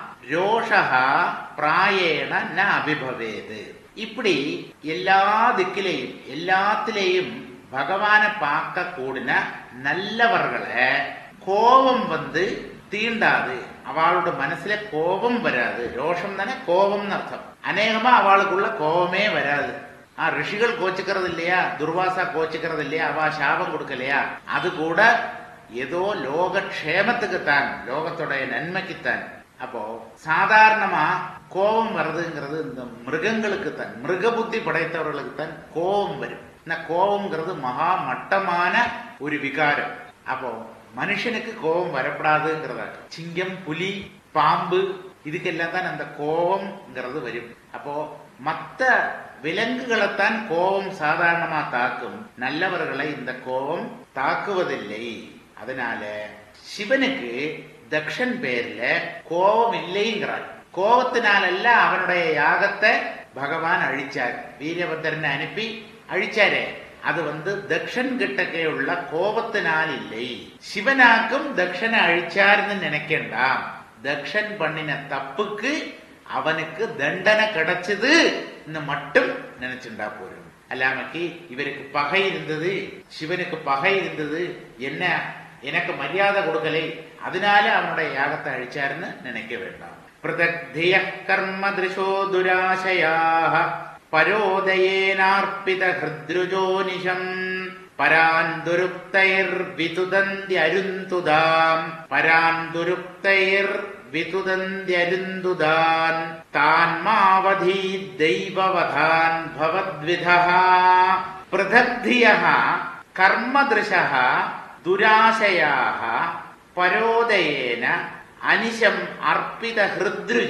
ரோஷகா பிராயேண ந அபிபவேது இப்படி எல்லா திக்கிலையும் எல்லாத்திலேயும் பகவானை பார்க்க கூடின நல்லவர்களை கோபம் வந்து தீண்டாது அவளோட மனசுல கோபம் வராது ரோஷம் தானே கோபம்னு அர்த்தம் அநேகமா அவளுக்குள்ள கோபமே வராது ஆ ரிஷிகள் கோச்சுக்கிறது இல்லையா துர்வாசா கோச்சுக்கிறது இல்லையா அவ சாபம் கொடுக்கலையா அது கூட ஏதோ லோக க்ஷேமத்துக்குத்தான் லோகத்துடைய நன்மைக்குத்தான் அப்போ சாதாரணமா கோபம் வருதுங்கிறது இந்த மிருகங்களுக்கு தான் மிருக புத்தி படைத்தவர்களுக்கு தான் கோபம் வரும் இந்த கோபம்ங்கிறது மகா மட்டமான ஒரு விகாரம் அப்போ மனுஷனுக்கு கோபம் வரப்படாதுங்கிறதா சிங்கம் புலி பாம்பு இதுக்கெல்லாம் தான் அந்த கோபம்ங்கிறது வரும் அப்போ மத்த விலங்குகளைத்தான் கோபம் சாதாரணமா தாக்கும் நல்லவர்களை இந்த கோபம் தாக்குவதில்லை அதனால சிவனுக்கு தக்ஷன் பேர்ல கோபம் இல்லைங்கிறார் கோபத்தினாலல்ல அவனுடைய யாகத்தை பகவான் அழிச்சார் வீரபத்திரனை அனுப்பி அழிச்சாரே அது வந்து தக்ஷன் கிட்டக்கே உள்ள கோபத்தினால் இல்லை சிவனாக்கும் தக்ஷனை அழிச்சார்னு நினைக்கண்டாம் தக்ஷன் பண்ணின தப்புக்கு அவனுக்கு தண்டனை கிடைச்சது மட்டும் நினைச்சுண்டா போறோம் அல்லாமக்கு இவருக்கு பகை இருந்தது சிவனுக்கு பகை இருந்தது என்ன எனக்கு மரியாதை கொடுக்கலை அதனால அவனுடைய யாகத்தை அழிச்சாருன்னு நினைக்க வேண்டாம் பிரதக்திய கர்ம திருஷோ துராசயாக பரோதயேனார்ப்பித ஹிருத்ருஜோனிஷம் പരാൻ ദുരുക്തൈർ വിതുദന്ത്യരുന്തുതാം പരാൻ ദുരുക്തൈർ വിതുദന്ത്യരുന്തുതാൻ താൻ മാവധീ ദൈവവധാൻ ഭവദ്വിധ പൃഥഗ്ധിയ കർമ്മദൃശ ദുരാശയാ പരോദയേന അനിശം അർപ്പിത ഹൃദ്രുജ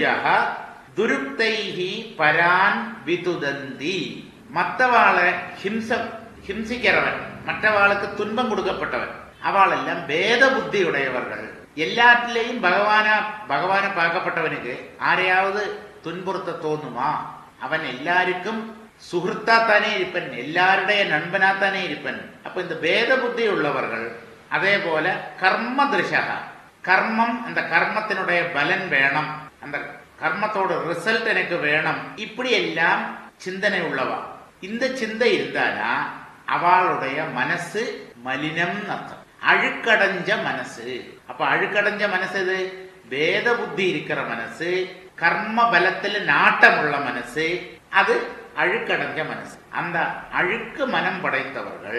துருப்தைஹி பரான் விதுதந்தி மற்றவாளை ஹிம்ச ஹிம்சிக்கிறவன் மற்றவாளுக்கு துன்பம் கொடுக்கப்பட்டவன் அவளெல்லாம் வேத புத்தி உடையவர்கள் எல்லாத்திலையும் பகவான பகவான பார்க்கப்பட்டவனுக்கு ஆரையாவது துன்புறுத்த தோணுமா அவன் எல்லாருக்கும் சுகிருத்தாத்தானே இருப்பன் எல்லாருடைய நண்பனாத்தானே இருப்பன் அப்ப இந்த வேத புத்தி உள்ளவர்கள் அதே போல கர்ம திருஷக கர்மம் அந்த கர்மத்தினுடைய பலன் வேணும் அந்த கர்மத்தோட ரிசல்ட் எனக்கு வேணும் இப்படி எல்லாம் சிந்தனை உள்ளவா இந்த சிந்தை இருந்தானா அவளுடைய மனசு மலினம் அர்த்தம் அழுக்கடைஞ்ச மனசு அப்ப அழுக்கடைஞ்ச மனசு இது வேத புத்தி இருக்கிற மனசு கர்ம பலத்துல நாட்டம் உள்ள மனசு அது அழுக்கடைஞ்ச மனசு அந்த அழுக்கு மனம் படைத்தவர்கள்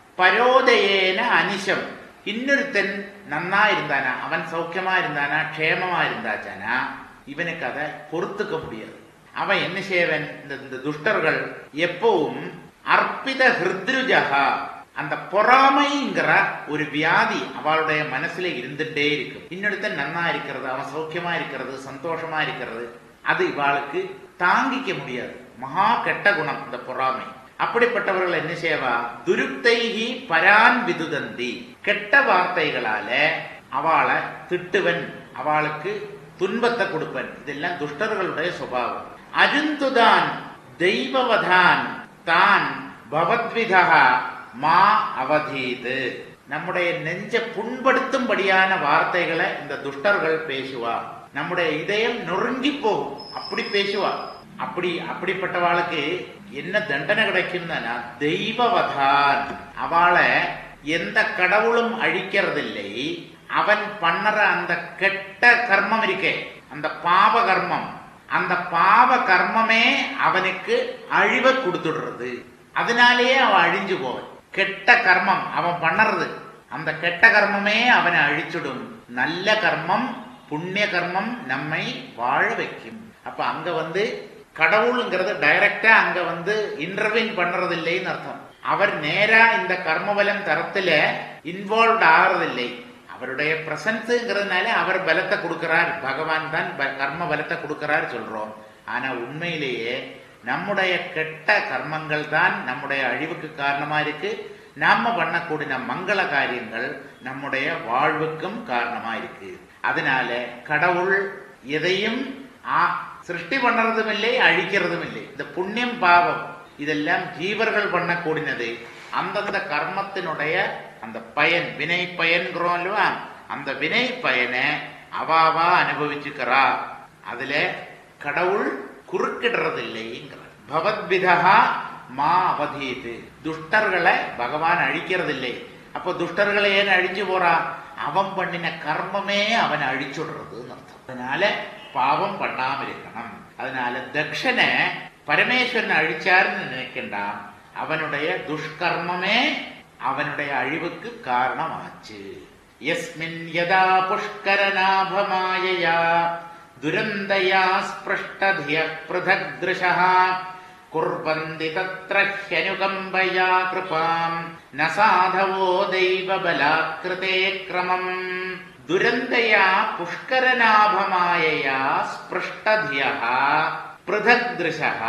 பரோதயேன அனிஷம் இன்னொருத்தன் நன்னா இருந்தானா அவன் சௌக்கியமா இருந்தானா க்ஷேமமா இருந்தாச்சானா இவனுக்கு அதை பொறுத்துக்க முடியாது அவன் என்ன செய்வன் இந்த இந்த துஷ்டர்கள் எப்பவும் அர்ப்பித ஹிருத்ருஜகா அந்த பொறாமைங்கிற ஒரு வியாதி அவளுடைய மனசுல இருந்துட்டே இருக்கும் இன்னொருத்தன் நன்னா இருக்கிறது அவன் சௌக்கியமா இருக்கிறது சந்தோஷமா இருக்கிறது அது இவாளுக்கு தாங்கிக்க முடியாது மகா கெட்ட குணம் இந்த பொறாமை அப்படிப்பட்டவர்கள் என்ன செய்வா துருப்தைகி பரான் விதுதந்தி கெட்ட வார்த்தைகளால அவளை திட்டுவன் அவளுக்கு துன்பத்தை கொடுப்பன் இதெல்லாம் துஷ்டர்களுடைய சுபாவம் அருந்துதான் தெய்வவதான் தான் பவத்விதா மா அவதீது நம்முடைய நெஞ்ச புண்படுத்தும்படியான வார்த்தைகளை இந்த துஷ்டர்கள் பேசுவா நம்முடைய இதயம் நொறுங்கி போகும் அப்படி பேசுவா அப்படி அப்படிப்பட்டவாளுக்கு என்ன தண்டனை கிடைக்கும்னா தெய்வவதான் அவளை எந்த கடவுளும் அழிக்கிறதில்லை அவன் பண்ணற அந்த கெட்ட கர்மம் இருக்கே அந்த பாவ கர்மம் அந்த பாவ கர்மமே அவனுக்கு அழிவை கொடுத்துடுறது அதனாலேயே அவன் அழிஞ்சு போவன் கெட்ட கர்மம் அவன் பண்ணறது அந்த கெட்ட கர்மமே அவனை அழிச்சுடும் நல்ல கர்மம் புண்ணிய கர்மம் நம்மை வாழ வைக்கும் அப்ப அங்க வந்து கடவுளுங்கிறது டைரக்டா அங்க வந்து இன்டர்வின் பண்றது இல்லைன்னு அர்த்தம் அவர் நேரா இந்த கர்மபலம் தரத்துல இன்வால்வ்ட் ஆகிறதில்லை அவருடைய பிரசன்ஸுங்கிறதுனால அவர் பலத்தை கொடுக்கிறார் பகவான் தான் ப- கர்ம பலத்தை கொடுக்கிறார் சொல்றோம் ஆனா உண்மையிலேயே நம்முடைய கெட்ட கர்மங்கள் தான் நம்முடைய அழிவுக்கு காரணமா இருக்கு நாம பண்ணக்கூடிய மங்கள காரியங்கள் நம்முடைய வாழ்வுக்கும் காரணமா இருக்கு அதனால கடவுள் எதையும் ஆ- சிருஷ்டி பண்றதும் இல்லை அழிக்கிறதும் இல்லை இந்த புண்ணியம் பாவம் இதெல்லாம் ஜீவர்கள் பண்ணக்கூடியது அந்தந்த கர்மத்தினுடைய அந்த பயன் வினை பயன்கிறோம் இல்லவா அந்த வினை பயனை அவாவா அனுபவிச்சுக்கிறா அதுல கடவுள் குறுக்கிடுறது இல்லைங்கிறார் பவத்விதா மா அவதீது துஷ்டர்களை பகவான் அழிக்கிறது இல்லை அப்போ துஷ்டர்களை ஏன் அழிஞ்சு போறா அவன் பண்ணின கர்மமே அவனை அழிச்சுடுறதுன்னு அர்த்தம் அதனால பாவம் பண்ணாம இருக்கணும் அதனால தக்ஷனை பரமேஸ்வரன் அழிச்சாருன்னு நினைக்கின்றான் அவனுடைய துஷ்கர்மமே அவனுடைய அழிவுக்கு காரணமாச்சு யஸ்மின் யதா புஷ்கரநாபமாயயா துரந்தயா ஸ்பிருஷ்டதிய பிருதக் திருஷः कुर्वन्ति तत्र ह्यनुकम्बया कृपाम् न साधवो दैवबलाकृते क्रमम् दुरन्तया पुष्करनाभमायया स्पृष्टधियः पृथग्दृशः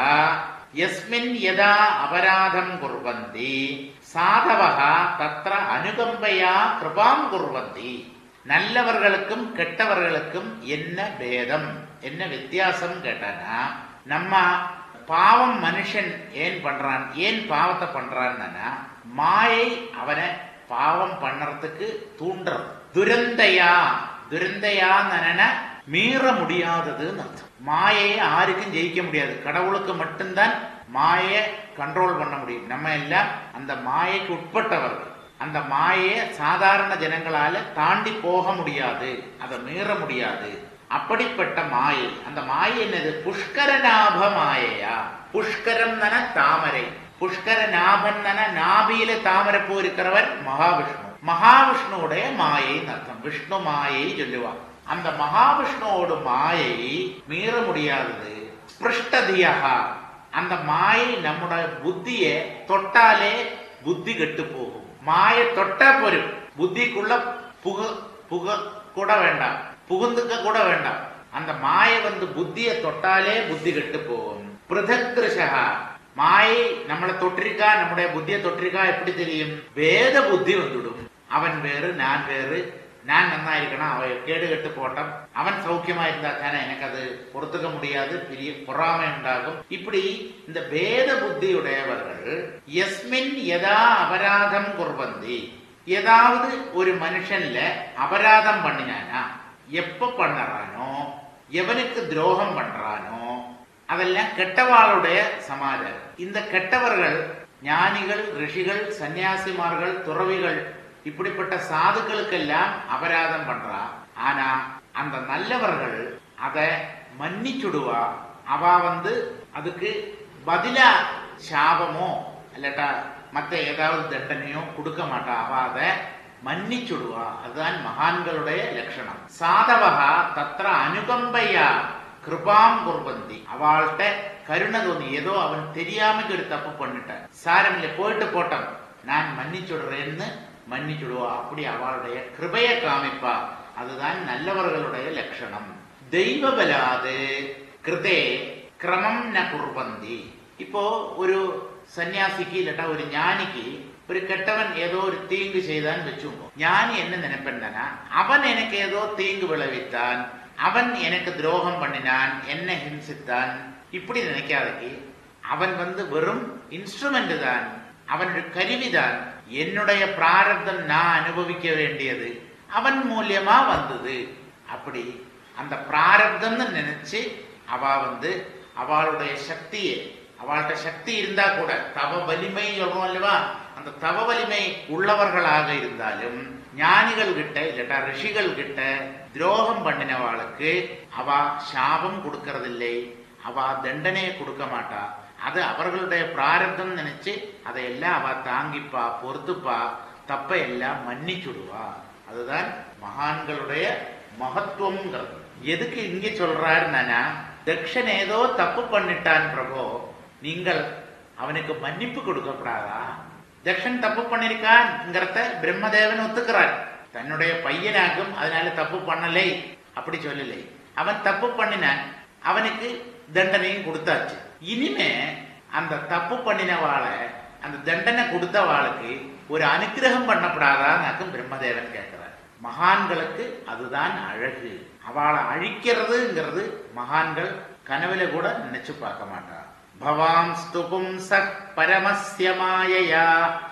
यस्मिन् यदा अपराधम् कुर्वन्ति சாதவக தத்ர அனுகம்பையா கிருபாம் குர்வந்தி நல்லவர்களுக்கும் கெட்டவர்களுக்கும் என்ன பேதம் என்ன வித்தியாசம் கேட்டானா நம்ம பாவம் மனுஷன் ஏன் பண்றான் ஏன் பாவத்தை பண்றான்னா மாயை அவனை பாவம் பண்ணறதுக்கு தூண்டுறது துரந்தையா துரந்தையான்னு மீற முடியாததுன்னு அர்த்தம் மாயையை யாருக்கும் ஜெயிக்க முடியாது கடவுளுக்கு மட்டும்தான் மாயை கண்ட்ரோல் பண்ண முடியும் நம்ம எல்லாம் அந்த மாயைக்கு உட்பட்டவர்கள் அந்த மாயையை சாதாரண ஜனங்களால தாண்டி போக முடியாது அதை மீற முடியாது அப்படிப்பட்ட மாயை அந்த மாயை என்னது புஷ்கரநாப மாயையா புஷ்கரம் தாமரை புஷ்கர நாபன் நாபியில தாமரை பூ இருக்கிறவர் மகாவிஷ்ணு மகாவிஷ்ணுவுடைய மாயை அர்த்தம் விஷ்ணு மாயை சொல்லுவா அந்த மகாவிஷ்ணுவோட மாயை மீற முடியாதது ஸ்பிருஷ்டதியா அந்த மாயை நம்முடைய புத்திய தொட்டாலே புத்தி கெட்டு போகும் மாயை தொட்டா போரும் புத்திக்குள்ள புக புக கூட வேண்டாம் புகுந்துக்க கூட வேண்டாம் அந்த மாயை வந்து புத்திய தொட்டாலே புத்தி கெட்டு போகும் பிருதக்திருஷா மாயை நம்மளை தொற்றிருக்கா நம்முடைய புத்திய தொற்றிருக்கா எப்படி தெரியும் வேத புத்தி வந்துடும் அவன் வேறு நான் வேறு நான் நன்னா இருக்கணும் அவன் கேடு கெட்டு போட்டான் அவன் சௌக்கியமா இருந்தா தானே எனக்கு அது பொறுத்துக்க முடியாது பெரிய பொறாமை உண்டாகும் இப்படி இந்த வேத புத்தியுடையவர்கள் எஸ்மின் எதா அபராதம் குர்வந்தி ஏதாவது ஒரு மனுஷன்ல அபராதம் பண்ணினானா எப்ப பண்ணறானோ எவனுக்கு துரோகம் பண்றானோ அதெல்லாம் கெட்டவாளுடைய சமாஜம் இந்த கெட்டவர்கள் ஞானிகள் ரிஷிகள் சன்னியாசிமார்கள் துறவிகள் இப்படிப்பட்ட சாதுக்களுக்கெல்லாம் அபராதம் பண்றா ஆனா அந்த நல்லவர்கள் அத மன்னிச்சுடுவா அவ வந்து அதுக்கு பதிலா சாபமோ இல்லாட்டா மத்த ஏதாவது தண்டனையோ கொடுக்க மாட்டா அவ அத மன்னிச்சுடுவா அதுதான் மகான்களுடைய லட்சணம் சாதவகா தத்திர அனுகம்பையா கிருபாம் குர்பந்தி அவள்கிட்ட கருணை தோணி ஏதோ அவன் தெரியாமக்கு ஒரு தப்பு பண்ணிட்டான் சாரமில்ல போயிட்டு போட்டான் நான் மன்னிச்சுடுறேன்னு மன்னிச்சுடுவா அப்படி அவளுடைய கிருபைய காமிப்பா அதுதான் நல்லவர்களுடைய லட்சணம் தெய்வ பலாது கிருதே கிரமம் ந குர்பந்தி இப்போ ஒரு சன்னியாசிக்கு இல்லாட்டா ஒரு ஞானிக்கு ஒரு கெட்டவன் ஏதோ ஒரு தீங்கு செய்தான் வச்சுக்கோ ஞானி என்ன நினைப்பேன்னா அவன் எனக்கு ஏதோ தீங்கு விளைவித்தான் அவன் எனக்கு துரோகம் பண்ணினான் என்ன ஹிம்சித்தான் இப்படி நினைக்காதக்கு அவன் வந்து வெறும் இன்ஸ்ட்ருமெண்ட் தான் அவனுடைய கருவிதான் என்னுடைய பிராரப்தம் நான் அனுபவிக்க வேண்டியது அவன் மூலியமா வந்தது அப்படி அந்த பிராரப்தம்னு நினைச்சு அவ வந்து அவளுடைய சக்தியை அவள்கிட்ட சக்தி இருந்தா கூட தவ வலிமை சொல்றோம் அல்லவா அந்த தவ வலிமை உள்ளவர்களாக இருந்தாலும் ஞானிகள் கிட்ட இல்லட்டா ரிஷிகள் கிட்ட துரோகம் பண்ணினவாளுக்கு அவ சாபம் கொடுக்கறதில்லை அவ தண்டனையை கொடுக்க மாட்டா அது அவர்களுடைய பிராரப்தம் நினைச்சு அதையெல்லாம் அவ தாங்கிப்பா பொறுத்துப்பா தப்ப எல்லாம் மன்னிச்சுடுவா அதுதான் மகான்களுடைய மகத்துவம்ங்கிறது எதுக்கு இங்க சொல்றாருன்னா தக்ஷன் ஏதோ தப்பு பண்ணிட்டான் பிரபோ நீங்கள் அவனுக்கு மன்னிப்பு கொடுக்கப்படாதா தக்ஷன் தப்பு பண்ணிருக்கான்ங்கிறத பிரம்மதேவன் ஒத்துக்கிறார் தன்னுடைய பையனாகும் அதனால தப்பு பண்ணலை அப்படி சொல்லலை அவன் தப்பு பண்ணினான் அவனுக்கு தண்டனையும் கொடுத்தாச்சு இனிமே அந்த தப்பு பண்ணினவாளை அந்த தண்டனை கொடுத்தவாளுக்கு ஒரு அனுகிரகம் பண்ணப்படாதான்னாக்கும் பிரம்மதேவன் கேட்கிறார் மகான்களுக்கு அதுதான் அழகு அவளை அழிக்கிறதுங்கிறது மகான்கள் கனவுல கூட நினைச்சு பார்க்க மாட்டார் பவாம்ஸ்து பும்சக் பரமஸ்ய மாயையா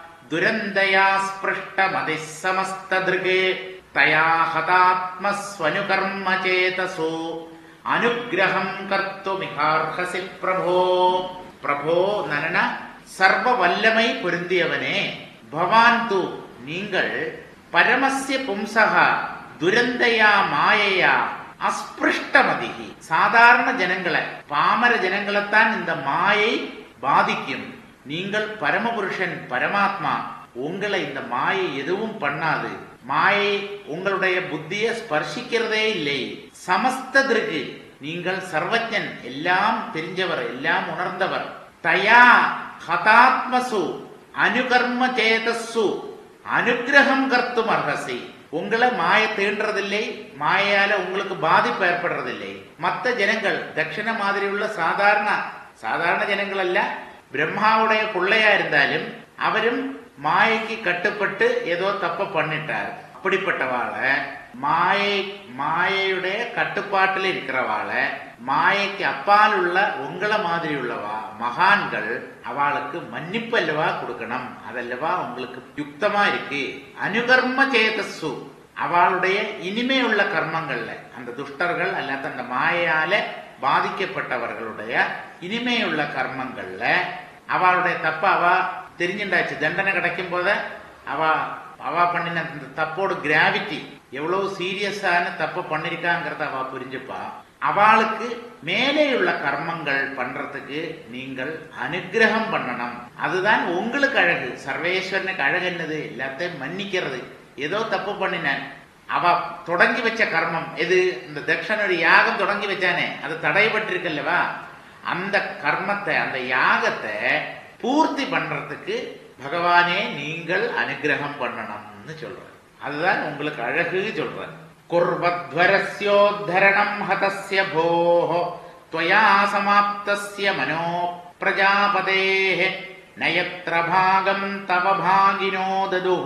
துரந்தயா ஸ்பிருஷ்ட மதி சமஸ்திருகே தயா ஹதாத்மஸ்வனுகர்ம சேதசோ அனுகிரகம் கர்த்துமிகார்ஹசி பிரபோ பிரபோ நனன சர்வ வல்லமை பொருந்தியவனே பவான் து நீங்கள் பரமஸ்ய பும்சகா துரந்தையா மாயையா அஸ்பிருஷ்டமதிகி சாதாரண ஜனங்களை பாமர ஜனங்களைத்தான் இந்த மாயை பாதிக்கும் நீங்கள் பரமபுருஷன் பரமாத்மா உங்களை இந்த மாயை எதுவும் பண்ணாது மாயை உங்களுடைய புத்தியை ஸ்பர்சிக்கிறதே இல்லை சமஸ்தத்திற்கு நீங்கள் சர்வஜன் எல்லாம் தெரிஞ்சவர் எல்லாம் உணர்ந்தவர் தயா ஹதாத்மசு அனுகர்ம சேதஸ்ஸு அனுகிரகம் கர்த்தும் அர்ஹசி உங்களை மாய தீண்டுறதில்லை மாயால உங்களுக்கு பாதிப்பு ஏற்படுறதில்லை மற்ற ஜனங்கள் தட்சிண மாதிரி உள்ள சாதாரண சாதாரண ஜனங்களല്ല பிரம்மாவுடைய பிள்ளையா இருந்தாலும் அவரும் மாயைக்கு கட்டுப்பட்டு ஏதோ தப்ப பண்ணிட்டார் அப்படிப்பட்டவாளை மாயை மாயையுடைய கட்டுப்பாட்டில் இருக்கிறவாளை மாயைக்கு அப்பால் உள்ள உங்களை மாதிரி உள்ளவா மகான்கள் அவளுக்கு மன்னிப்பு அல்லவா கொடுக்கணும் அதல்லவா உங்களுக்கு யுக்தமா இருக்கு அனுகர்ம சேதஸ்ஸு அவளுடைய இனிமையுள்ள கர்மங்கள்ல அந்த துஷ்டர்கள் அல்லாத அந்த மாயால பாதிக்கப்பட்டவர்களுடைய இனிமையுள்ள கர்மங்கள்ல அவளுடைய தப்ப அவ தெரிஞ்சுண்டாச்சு தண்டனை கிடைக்கும் போத அவ அவ பண்ணின அந்த தப்போட கிராவிட்டி எவ்வளவு சீரியஸான தப்பு பண்ணிருக்காங்கிறத அவ புரிஞ்சுப்பா அவளுக்கு மேலேயுள்ள கர்மங்கள் பண்றதுக்கு நீங்கள் அனுகிரகம் பண்ணணும் அதுதான் உங்களுக்கு அழகு சர்வேஸ்வரனுக்கு அழகு என்னது எல்லாத்தையும் மன்னிக்கிறது ஏதோ தப்பு பண்ணினான் அவ தொடங்கி வச்ச கர்மம் எது இந்த தட்சனுடைய யாகம் தொடங்கி வச்சானே அது தடைபட்டிருக்கல்லவா அந்த கர்மத்தை அந்த யாகத்தை பூர்த்தி பண்றதுக்கு பகவானே நீங்கள் அனுகிரகம் பண்ணணும்னு சொல்ற அதுதான் உங்களுக்கு அழகு சொல்ற குர்வத்வரஸ்யோத்தரணம் ஹதஸ்ய போः त्वया समाप्तस्य मनो प्रजापतेः नयत्र भागम् तव भागिनो ददुः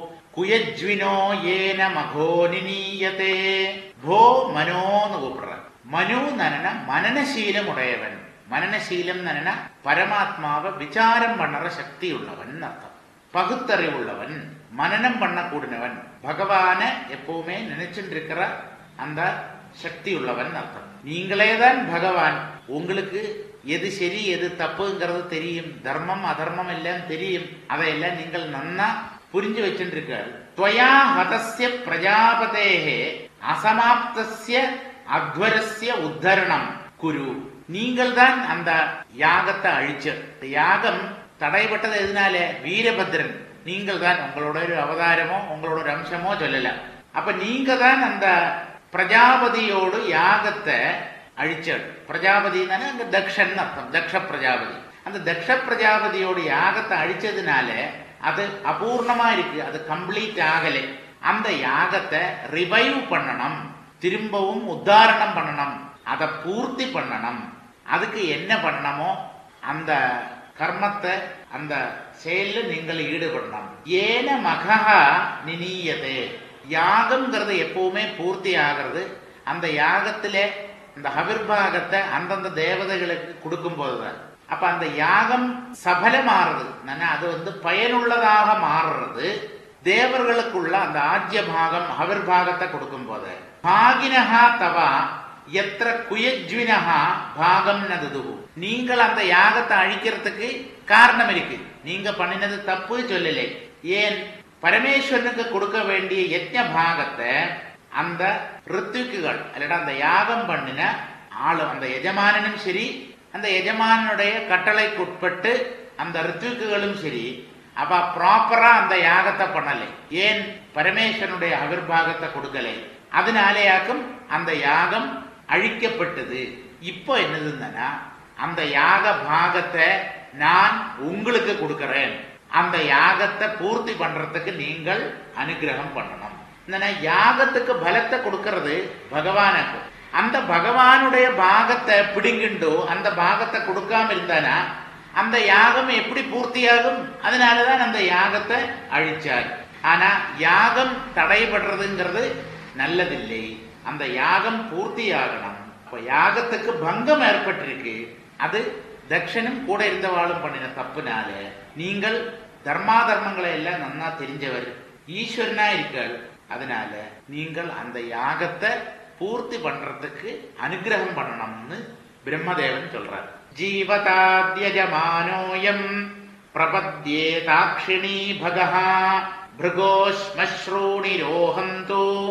குயஜ்வினோ ஏன மகோ நினீயத்தே போ மனோன்னு கூப்பிடுற மனு நனன மனநசீலம் உடையவன் மனநசீலம் நனன பரமாத்மாவை விசாரம் பண்ணுற சக்தி உள்ளவன் அர்த்தம் பகுத்தறிவுள்ளவன் மனனம் பண்ணக்கூடியவன் பகவான எப்பவுமே நினைச்சுட்டு இருக்கிற அந்த சக்தி உள்ளவன் அர்த்தம் நீங்களே தான் பகவான் உங்களுக்கு எது சரி எது தப்புங்கிறது தெரியும் தர்மம் அதர்மம் எல்லாம் தெரியும் அதையெல்லாம் நீங்கள் நன்னா புரிஞ்சு வச்சுருக்கார் துவயா ஹதஸ்ய பிரஜாபதேகே அசமாப்தஸ்ய அத்வரஸ்ய உத்தரணம் குரு நீங்கள் தான் அந்த யாகத்தை அழிச்ச யாகம் தடைப்பட்டது எதனால வீரபத்ரன் நீங்கள் தான் உங்களோட ஒரு அவதாரமோ உங்களோட ஒரு அம்சமோ சொல்லல அப்ப நீங்க தான் அந்த பிரஜாபதியோடு யாகத்தை அழிச்சாள் பிரஜாபதி அங்க தக்ஷன் அர்த்தம் தக்ஷ பிரஜாபதி அந்த தக்ஷ பிரஜாபதியோட யாகத்தை அழிச்சதுனால அது அபூர்ணமா இருக்கு அது கம்ப்ளீட் ஆகலை அந்த யாகத்தை ரிவைவ் பண்ணணும் திரும்பவும் உத்தாரணம் பண்ணணும் அதை பூர்த்தி பண்ணணும் அதுக்கு என்ன பண்ணணுமோ அந்த கர்மத்தை அந்த செயல்ல நீங்கள் ஈடுபடணும் ஏன மகா நினீயதே யாகம்ங்கிறது எப்பவுமே பூர்த்தி ஆகிறது அந்த யாகத்தில இந்த ஹவிர்பாகத்தை அந்தந்த தேவதைகளுக்கு கொடுக்கும் போதுதான் அப்ப அந்த யாகம் சபலமாறுது அது வந்து பயனுள்ளதாக மாறுறது தேவர்களுக்குள்ள அந்த ஆஜ்ய பாகம் ஹவிர்பாகத்தை கொடுக்கும் போது பாகினஹா தவா எத்திர குயஜ்வினஹா பாகம் நதுது நீங்கள் அந்த யாகத்தை அழிக்கிறதுக்கு காரணம் இருக்கு நீங்க பண்ணினது தப்பு சொல்லலை ஏன் பரமேஸ்வரனுக்கு கொடுக்க வேண்டிய யஜ்ஞ பாகத்தை அந்த ரித்துக்குகள் அல்லடா அந்த யாகம் பண்ணின ஆளு அந்த எஜமானனும் சரி அந்த எஜமானுடைய கட்டளைக்கு உட்பட்டு அந்த ரித்துக்குகளும் சரி அவ ப்ராப்பரா அந்த யாகத்தை பண்ணலை ஏன் பரமேஸ்வரனுடைய அவிர்வாகத்தை கொடுக்கலை அதனாலேயாக்கும் அந்த யாகம் அழிக்கப்பட்டது இப்போ என்னதுன்னா அந்த யாக பாகத்தை நான் உங்களுக்கு கொடுக்கறேன் அந்த யாகத்தை பூர்த்தி பண்றதுக்கு நீங்கள் அனுகிரகம் பண்ணணும் இந்த யாகத்துக்கு பலத்தை கொடுக்கறது பகவானுக்கு அந்த பகவானுடைய பாகத்தை பிடிங்கிண்டோ அந்த பாகத்தை கொடுக்காம இருந்தானா அந்த யாகம் எப்படி பூர்த்தியாகும் அதனாலதான் அந்த யாகத்தை அழிச்சார் ஆனா யாகம் தடைபடுறதுங்கிறது நல்லதில்லை அந்த யாகம் பூர்த்தியாகணும் இப்ப யாகத்துக்கு பங்கம் ஏற்பட்டிருக்கு அது தட்சனும் கூட இருந்தவாளும் பண்ணின தப்புனால நீங்கள் தர்மா தர்மங்களை எல்லாம் நன்னா தெரிஞ்சவர் ஈஸ்வரனா இருக்காள் அதனால நீங்கள் அந்த யாகத்தை பூர்த்தி பண்றதுக்கு அனுகிரகம் பண்ணணும்னு பிரம்மதேவன் சொல்றார் ஜீவதாத்யஜமானோயம் பிரபத்யே தாட்சிணீ பகா பிருகோஷ்மஸ்ரூணி ரோஹந்தோ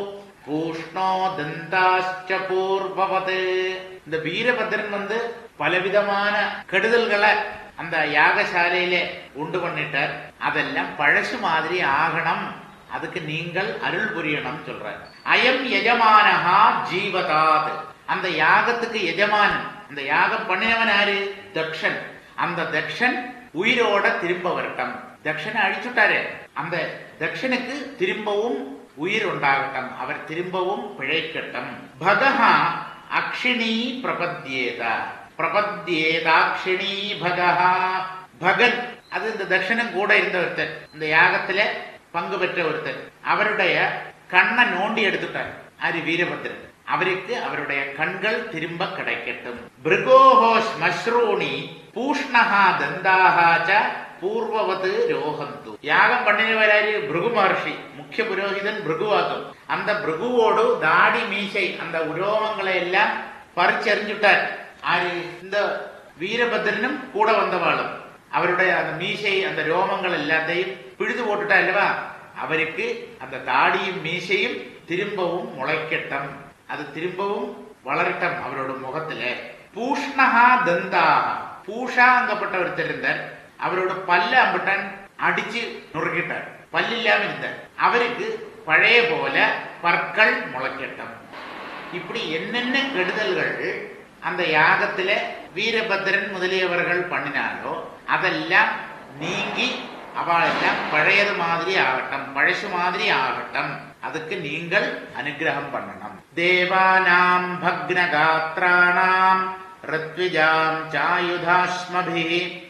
பூஷ்ணோ தந்தாஷ்ட பூர்வவது இந்த வீரபத்ரன் வந்து பலவிதமான கெடுதல்களை அந்த யாகசாலையிலே உண்டு பண்ணிட்டார் அதெல்லாம் பழசு மாதிரி ஆகணும் அதுக்கு நீங்கள் அருள் புரியணும் சொல்ற அயம் எஜமானஹா ஜீவதாத் அந்த யாகத்துக்கு எஜமானன் அந்த யாகம் பண்ணினவன் யாரு தக்ஷன் அந்த தக்ஷன் உயிரோட திரும்ப வரட்டும் தக்ஷனை அழிச்சுட்டாரு அந்த தக்ஷனுக்கு திரும்பவும் உயிர் உண்டாகட்டும் அவர் திரும்பவும் பிழைக்கட்டும் பகஹா அக்ஷிணி பிரபத்யேத பிரபத்யேதாக்ஷிணி பகஹா பகன் அது இந்த தக்ஷனும் கூட இருந்த ஒருத்தர் இந்த யாகத்துல பங்கு பெற்ற ஒருத்தர் அவருடைய கண்ணை நோண்டி எடுத்துட்டார் அது வீரபத்ரன் அவருக்கு அவருடைய கண்கள் திரும்ப கிடைக்கட்டும் பிருகோஹோஷ் மஸ்ரூணி பூஷ்ணஹா தந்தாஹாச்ச பூர்வவது ரோகந்து யாகம் பண்ணினவராரு பிருகு மகர்ஷி முக்கிய புரோகிதன் பிருகுவாகும் அந்த பிருகுவோடு தாடி மீசை அந்த உரோமங்களை எல்லாம் பறிச்செறிஞ்சுட்டார் ஆரு இந்த வீரபத்ரனும் கூட வந்தவாளும் அவருடைய அந்த மீசை அந்த ரோமங்கள் எல்லாத்தையும் பிடித்து போட்டுட்டா இல்லவா அவருக்கு அந்த தாடியும் மீசையும் திரும்பவும் முளைக்கட்டும் அது திரும்பவும் வளரட்டும் அவரோட முகத்துல பூஷ்ணஹா தந்தாக பூஷாங்கப்பட்ட ஒருத்தர் இருந்தார் அவரோட பல்ல அம்பிட்டான் அடிச்சு நுறுக்கிட்டார் பல்லில்லாம இருந்தார் அவருக்கு பழைய போல பற்கள் முளைக்கட்டும் இப்படி என்னென்ன கெடுதல்கள் அந்த யாகத்துல வீரபத்ரன் முதலியவர்கள் பண்ணினாலோ அதெல்லாம் நீங்கி அவளெல்லாம் பழையது மாதிரி ஆகட்டும் பழசு மாதிரி ஆகட்டும் அதுக்கு நீங்கள் அனுகிரகம் பண்ணணும் தேவானாம் பக்னகாத்ராணாம் ரித்விஜாம் சாயுதாஸ்மபி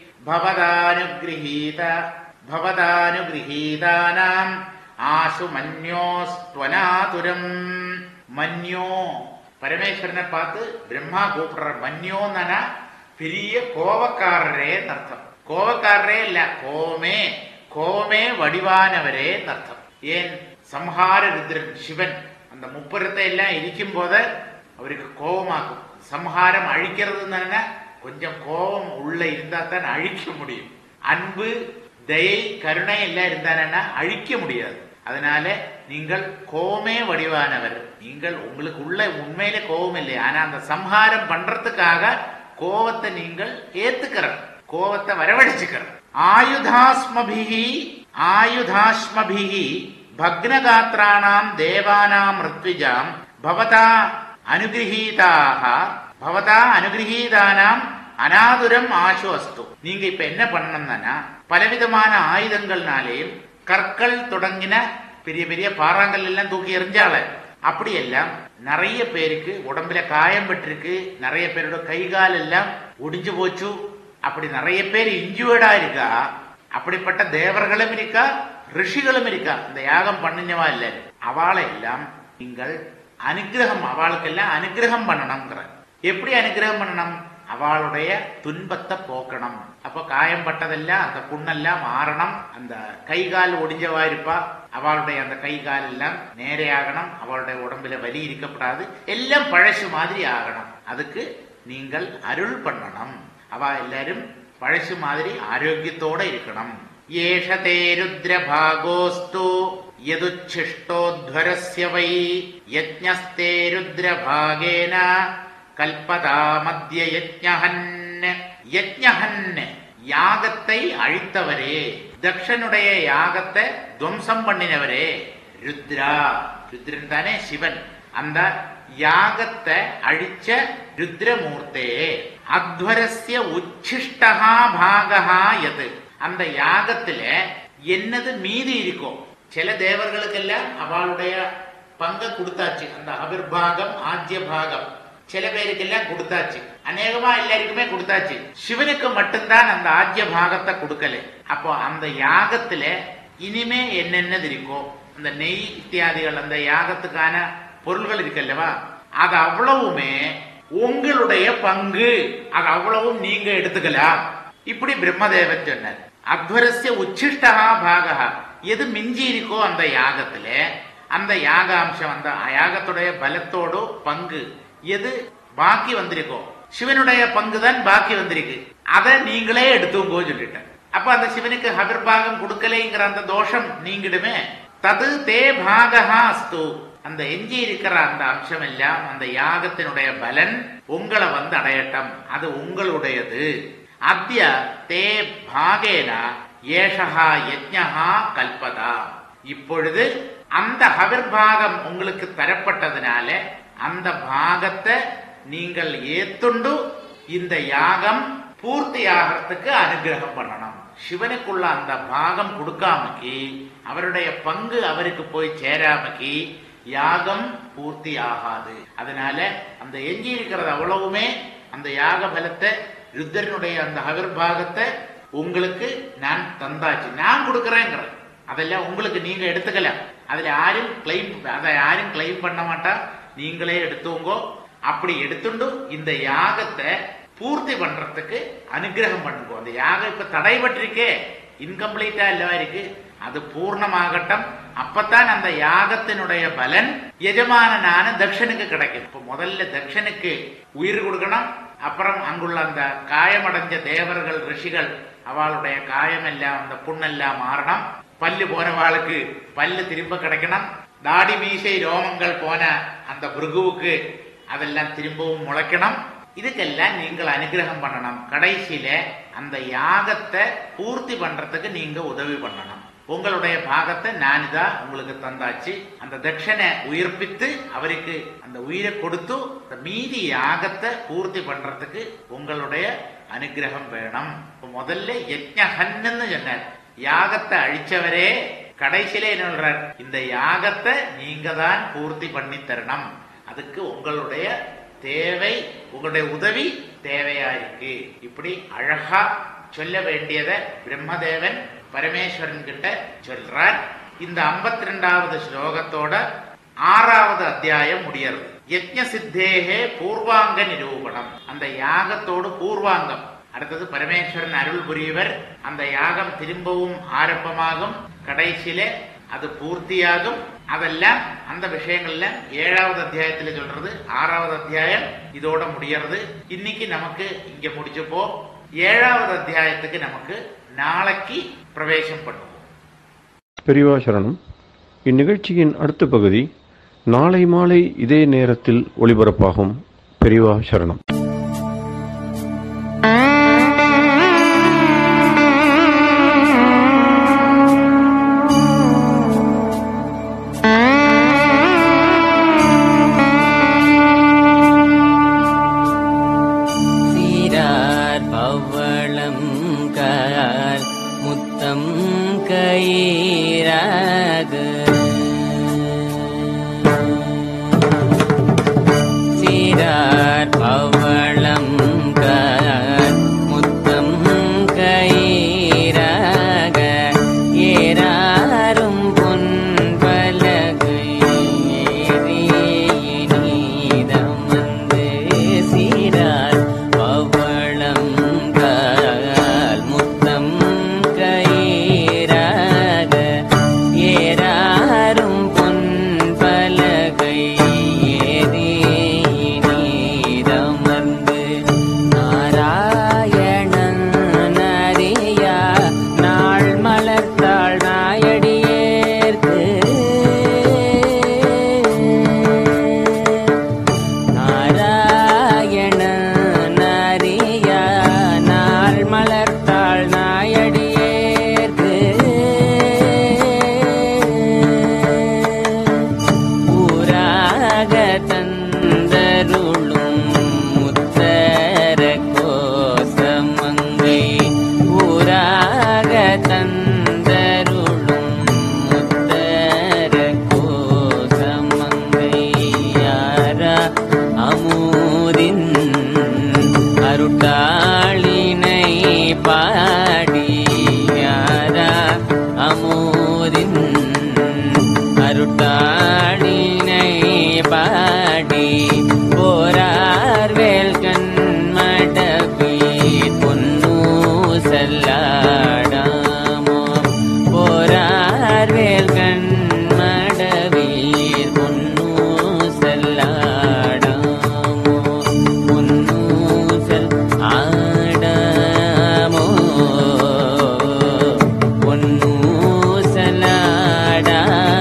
பவதானுகிரகீத பவதானுகிரகீதானாம் ஆசு மன்யோஸ்துவனாதுரம் மன்யோ பரமேஸ்வரனை பார்த்து பிரம்மா கூப்பிடுற மன்யோன்னா பெரிய கோவக்காரரேன்னு அர்த்தம் கோவக்காரரே இல்ல கோமே கோமே வடிவானவரே அர்த்தம் ஏன் சம்ஹார ருத்ரன் சிவன் அந்த முப்புறத்தை எல்லாம் இருக்கும் போத அவருக்கு கோபமாக்கும் சம்ஹாரம் அழிக்கிறதுன்னு கொஞ்சம் கோபம் உள்ள இருந்தா தான் அழிக்க முடியும் அன்பு தயை கருணை எல்லாம் இருந்தானா அழிக்க முடியாது அதனால நீங்கள் கோமே வடிவானவர் நீங்கள் உங்களுக்கு உள்ள உண்மையில கோபம் இல்லை ஆனா அந்த சம்ஹாரம் பண்றதுக்காக கோவத்தை நீங்கள் ஏத்துக்கிற கோவத்தை வரவழைச்சுக்கிற ஆயுதாஸ்மபிகி ஆயுதாஸ்மபிகி பக்னகாத்ராணாம் தேவானாம் ரித்விஜாம் பவதா அனுகிரகீதாக பவதா அனுகிரகீதானாம் அனாதுரம் ஆசு அஸ்து நீங்க இப்ப என்ன பண்ணணும்னா பலவிதமான ஆயுதங்கள்னாலேயும் கற்கள் தொடங்கின பெரிய பெரிய பாறாங்கல் எல்லாம் தூக்கி எறிஞ்சால அப்படியெல்லாம் நிறைய பேருக்கு உடம்புல காயம் பட்டிருக்கு நிறைய பேரோட கை கால் எல்லாம் ஒடிஞ்சு போச்சு அப்படி நிறைய பேர் இன்ஜுவேர்டா இருக்கா அப்படிப்பட்ட தேவர்களும் இருக்கா ரிஷிகளும் இருக்கா இந்த யாகம் பண்ணினவா இல்ல அவளை எல்லாம் நீங்கள் அனுகிரகம் அவளுக்கெல்லாம் அனுகிரகம் பண்ணணுங்கிற எப்படி அனுகிரகம் பண்ணணும் அவளுடைய துன்பத்தை போக்கணும் அப்ப காயம் பட்டதெல்லாம் அந்த புண்ணெல்லாம் மாறணும் அந்த கை கால் ஒடிஞ்சவா இருப்பா அவளுடைய அந்த கை கால் எல்லாம் நேரையாகணும் அவளுடைய உடம்புல வலி இருக்கப்படாது எல்லாம் பழசு மாதிரி ஆகணும் அதுக்கு நீங்கள் அருள் பண்ணணும் அவ எல்லாரும் பழசு மாதிரி ஆரோக்கியத்தோட இருக்கணும் ஏஷதே ருத்ரபாகோஸ்து யதுச்சிஷ்டோத்வரஸ்ய வை யஜ்ஞஸ்தே ருத்ரபாகேன கல்பதா மத்திய யஜ்ஞஹன் யஜ்ஞஹன் யாகத்தை அழித்தவரே தக்ஷனுடைய யாகத்தை துவம்சம் பண்ணினவரே ருத்ரா ருத்ரன் தானே சிவன் அந்த யாகத்தை அழிச்ச ருத்ரமூர்த்தே அத்வரஸ்ய உச்சிஷ்டகா பாகா எது அந்த யாகத்துல என்னது மீதி இருக்கோ சில தேவர்களுக்கெல்லாம் அவளுடைய பங்கை கொடுத்தாச்சு அந்த அபிர்பாகம் ஆஜ்ய பாகம் சில பேருக்கெல்லாம் கொடுத்தாச்சு அநேகமா எல்லாருக்குமே கொடுத்தாச்சு சிவனுக்கு மட்டும்தான் அந்த ஆஜ்ய பாகத்தை கொடுக்கல அப்போ அந்த யாகத்துல இனிமே என்னென்னது இருக்கோ அந்த நெய் இத்தியாதிகள் அந்த யாகத்துக்கான பொருள்கள் இருக்கல்லவா அது அவ்வளவுமே உங்களுடைய பங்கு அது அவ்வளவும் நீங்க எடுத்துக்கலாம் இப்படி பிரம்மதேவன் சொன்னார் அத்வரஸ்ய உச்சிஷ்டகா பாகா எது மிஞ்சி இருக்கோ அந்த யாகத்துல அந்த யாகாம்சம் அந்த யாகத்துடைய பலத்தோடு பங்கு எது பாக்கி வந்திருக்கோ சிவனுடைய பங்கு தான் பாக்கி வந்திருக்கு அதை நீங்களே எடுத்துங்கோ சொல்லிட்டேன் அப்ப அந்த சிவனுக்கு ஹபிர்பாகம் கொடுக்கலைங்கிற அந்த தோஷம் நீங்கிடுமே தது தே பாகா அஸ்து அந்த எஞ்சி இருக்கிற அந்த அம்சம் எல்லாம் அந்த யாகத்தினுடைய பலன் உங்களை வந்து அடையட்டும் அது உங்களுடையது அத்திய தே பாகேன ஏஷகா யஜ்ஞகா கல்பதா இப்பொழுது அந்த ஹவிர்பாகம் உங்களுக்கு தரப்பட்டதுனால அந்த பாகத்தை நீங்கள் ஏத்துண்டு இந்த யாகம் பூர்த்தி ஆகிறதுக்கு அனுகிரகம் பண்ணணும் சிவனுக்குள்ள அந்த பாகம் கொடுக்காமக்கி அவருடைய பங்கு அவருக்கு போய் சேராமக்கி யாகம் பூர்த்தி ஆகாது அதனால அந்த எஞ்சி இருக்கிறது அவ்வளவுமே அந்த யாக பலத்தை ருத்தரனுடைய அந்த ஹவிர்பாகத்தை உங்களுக்கு நான் தந்தாச்சு நான் கொடுக்கறேங்கிறேன் அதெல்லாம் உங்களுக்கு நீங்க எடுத்துக்கலாம் அதுல யாரும் கிளைம் அதை யாரும் கிளைம் பண்ண மாட்டா நீங்களே எடுத்துங்கோ அப்படி எடுத்துண்டு இந்த யாகத்தை பூர்த்தி பண்றதுக்கு அனுகிரகம் பண்ணுங்க அந்த யாகம் இப்ப தடைபட்டிருக்கே இன்கம்ப்ளீட்டா இல்லவா இருக்கு அது பூர்ணமாகட்டும் அப்பத்தான் அந்த யாகத்தினுடைய பலன் எஜமானனான தக்ஷனுக்கு கிடைக்கும் இப்ப முதல்ல தக்ஷனுக்கு உயிர் கொடுக்கணும் அப்புறம் அங்குள்ள அந்த காயமடைஞ்ச தேவர்கள் ரிஷிகள் அவளுடைய காயம் எல்லாம் அந்த புண்ணெல்லாம் மாறணும் பல்லு போனவாளுக்கு பல்லு திரும்ப கிடைக்கணும் தாடி மீசை ரோமங்கள் போன அந்த பிருகுவுக்கு அதெல்லாம் திரும்பவும் முளைக்கணும் இதுக்கெல்லாம் நீங்கள் அனுகிரகம் பண்ணணும் கடைசியில அந்த யாகத்தை பூர்த்தி பண்றதுக்கு நீங்க உதவி பண்ணணும் உங்களுடைய பாகத்தை நானுதான் உங்களுக்கு தந்தாச்சு அந்த தட்சணை உயிர்ப்பித்து அவருக்கு அந்த உயிரை கொடுத்து அந்த மீதி யாகத்தை பூர்த்தி பண்றதுக்கு உங்களுடைய அனுகிரகம் வேணும் இப்ப முதல்ல யஜ்ஞஹன்னு சொன்னார் யாகத்தை அழிச்சவரே கடைசியில என்ன சொல்றார் இந்த யாகத்தை நீங்க தான் பூர்த்தி பண்ணி தரணும் அதுக்கு உங்களுடைய தேவை உங்களுடைய உதவி தேவையா இருக்கு இப்படி அழகா சொல்ல வேண்டியத பிரம்மதேவன் பரமேஸ்வரன் கிட்ட சொல்றார் இந்த 52வது ரெண்டாவது ஸ்லோகத்தோட ஆறாவது அத்தியாயம் முடியறது யஜ்ஞ சித்தேகே பூர்வாங்க நிரூபணம் அந்த யாகத்தோடு பூர்வாங்கம் அடுத்தது பரமேஸ்வரன் அருள் புரியவர் அந்த யாகம் திரும்பவும் ஆரம்பமாகும் கடைசியில அது பூர்த்தியாகும் அதெல்லாம் அந்த விஷயங்கள்ல ஏழாவது அத்தியாயத்துல சொல்றது ஆறாவது அத்தியாயம் இதோட முடியறது இன்னைக்கு நமக்கு இங்க முடிச்சப்போ ஏழாவது அத்தியாயத்துக்கு நமக்கு நாளைக்கு பிரவேசம் பண்ணுவோம் பெரியவா சரணம் இந்நிகழ்ச்சியின் அடுத்த பகுதி நாளை மாலை இதே நேரத்தில் ஒளிபரப்பாகும் பெரியவா சரணம் சீரார் பவளம் கார் முத்தம் கயிறாக சீரார் பவளம் கார் முத்தம் கயிறாக ஏறாரும் பொன் பலகை நீதம் வந்து சீரார் பவளம் கால் முத்தம் கயிறாக ஏறாரும் பொன் பலகை ஏறி நீதமர்ந்து நாராயணன் நரியா நாள் மலர்த்தாள் நாயடியேற்கு நாராயண நரியா நாள் மலர்த்தாள் நாயடியேற்கு ஊராக தந்தருளும் முத்தர கோசமங்கை ஊராக தந்தருளும் முத்தர கோசமங்கை யாரா அமூரின் அருட்டாளினை பாடி யாரா அமூரின் அருட்டாளினை பாடி போரார் வேல்கண் மடபி பொன்னு செல்லாடாமோ போரார் வேல்கண் மடவீர் பொன்னு செல்லாடாமோ பொன்னு செல் ஆடாமோ பொன்னு செல்லாடாமோ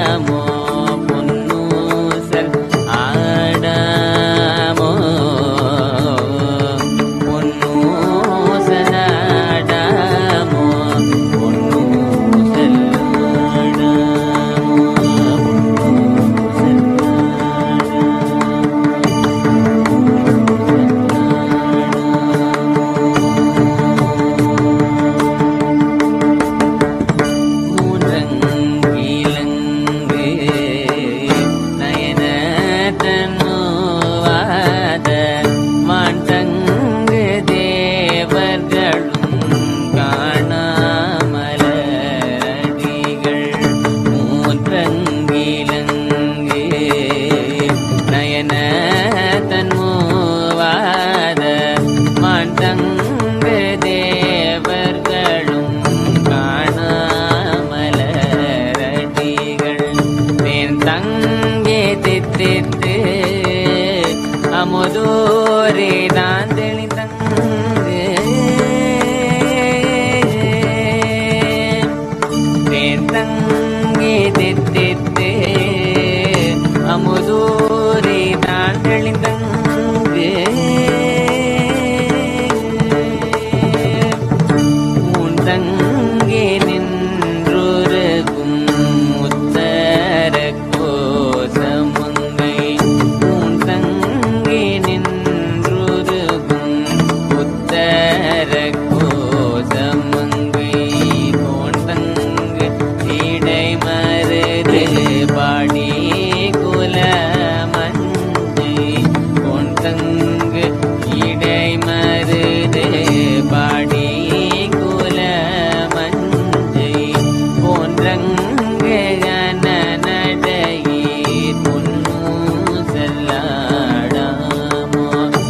நடையீர் பொன்னு செல்லாடாமோ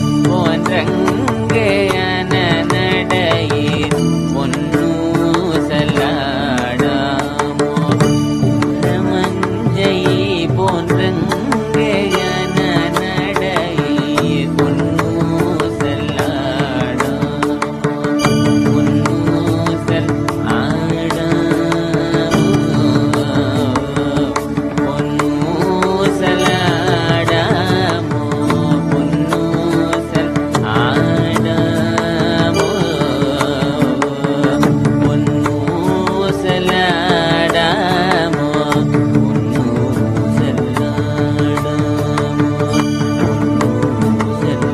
போன்றங்கேயன நடையீர் பொன்னு செல்லாடாமோ மஞ்சை போன்றங்கேயன நடையீர் பொன்னு செல்லாடாமோ பொன்னூசல் ஆடாமோ பொன்னூசல் ஆடாமோ பொன்னூசல் ஆடாமோ பொன்னூசல் ஆடாமோ பொன்னூசல்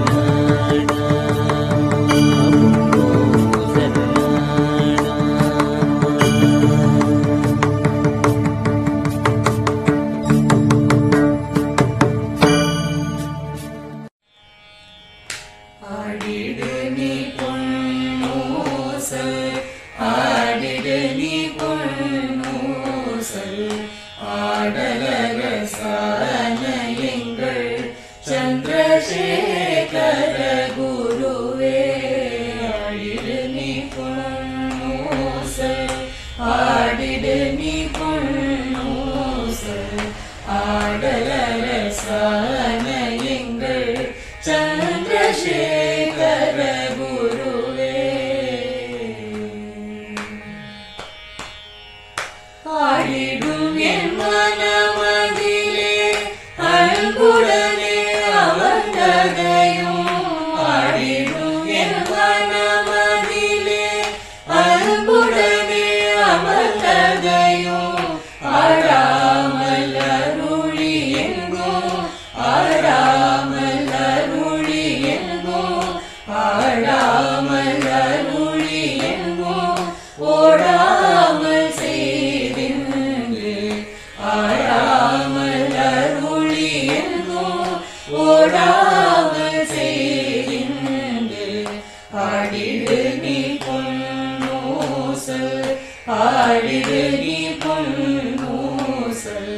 ஆடிடும் என் மனமதிலே அன்புடனே அவந்ததையும் ஆடிடும் என் மனமதிலே அன்புடனே அமர்ந்ததையும் ஆடாமல் அருளி எங்கும் ஆடாமல் அருளி எங்கும் ஆடாமல் அருளி எங்கும் ஓடாமல் செய்தின்று ஆடாமல் அருளி எங்கும் ஓடாமல் செய்தின்று ஆடிடு நீ பொன்னூசல் ஆடிடு நீ பொன்னூசல்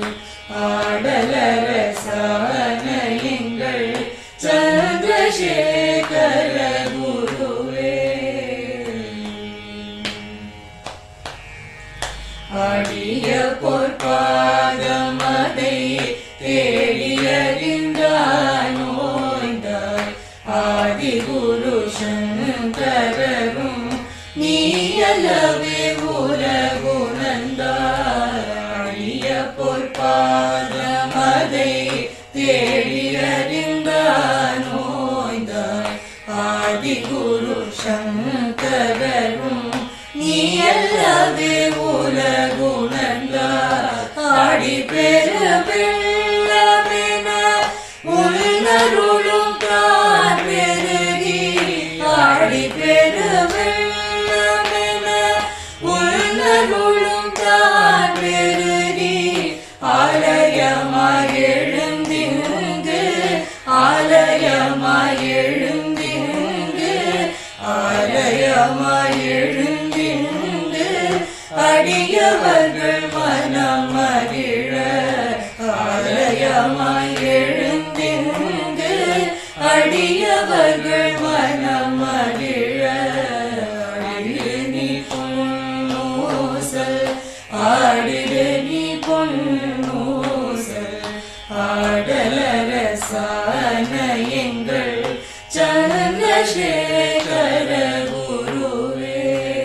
ஆடலரசான எங்கள் சந்திரசேகர குருவே அடிய பொற்பாதமதை தேடியறிந்தானோய்ந்தாய் ஆதிகுரு சங்கரரும் நீயலவே உலகுணந்தாய் அடிய பொற்பாதமதை தேடியறிந்தானோய்ந்தாய் ஆதிகுரு சங்கரரும் நீ அல்லவே உலகுணர்ந்தார் ஆடி பெரு வெள்ளமென உள்நருளும் தான் பெருகி ஆடி பெரு வெள்ளமென உள்நருளும் தான் பெருகி ஆலயமாய் எழுந்திருந்து ஆலயமாய் எழுந்திருந்து ஆலயமாய் எழுந்திருந்து அடியவர்கள் மனம் மகிழ ஆலயமாய் எழுந்திருந்து அடியவர்கள் மனம் மகிழ அடிடு நீ பொன்னூசல் ஆடிடு நீ பொன்னூசல் ஆடலரசான எங்கள் சந்திரசேகர குருவே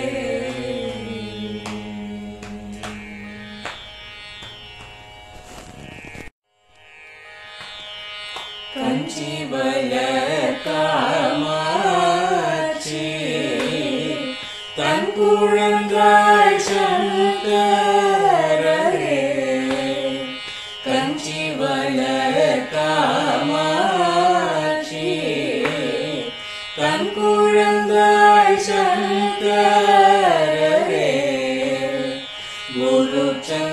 கஞ்சிவல காமாட்சி தன் குழந்தாய் சங்கரே கஞ்சிவல காமாட்சி தன் குழந்தாய் சங்கரே குரு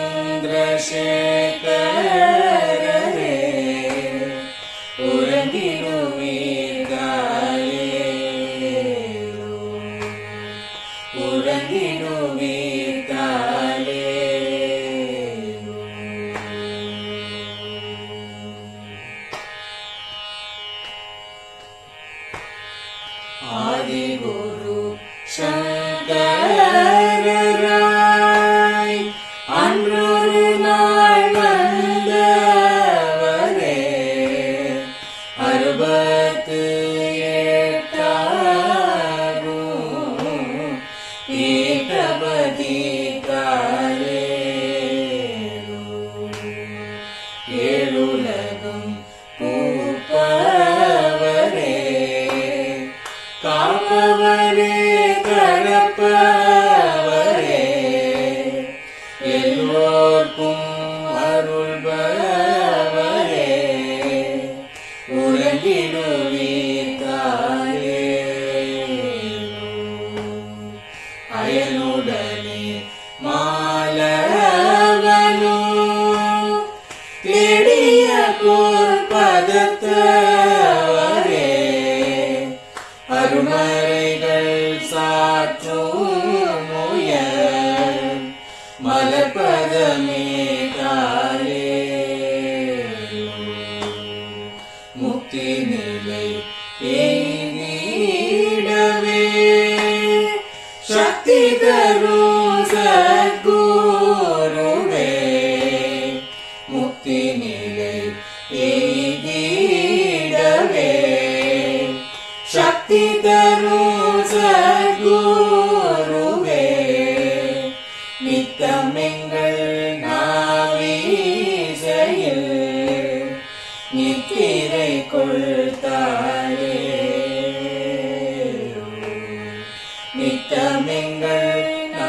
சந்திரசேகரே உறங்கிடுவீர்களே உறங்கிடுவீர்களே வந்தவரே அறுபத்து எட்டாகும் பீட்டபதி ஏழுலகும் பூப்பவரே காப்பவரே கடப்பவரே எல்லோர்க்கும் அருள்பவரே உறங்கிடுவீத்தாரே அயனுடனே மாலவனோ தேடிய பொற்பதத்தவரே அருமறைகள் சாற்றும் முயல் மலர்பதமே தாரே முக்தி நிலை எய்திடவே சக்தி தரும் சத்குருவே முக்தி நிலை எய்திடவே சக்தி தரும் சத்குருவே நித்தமெங்கள் நாவீசையில் நித்திரை கொள்தாரே நித்தமெங்கள்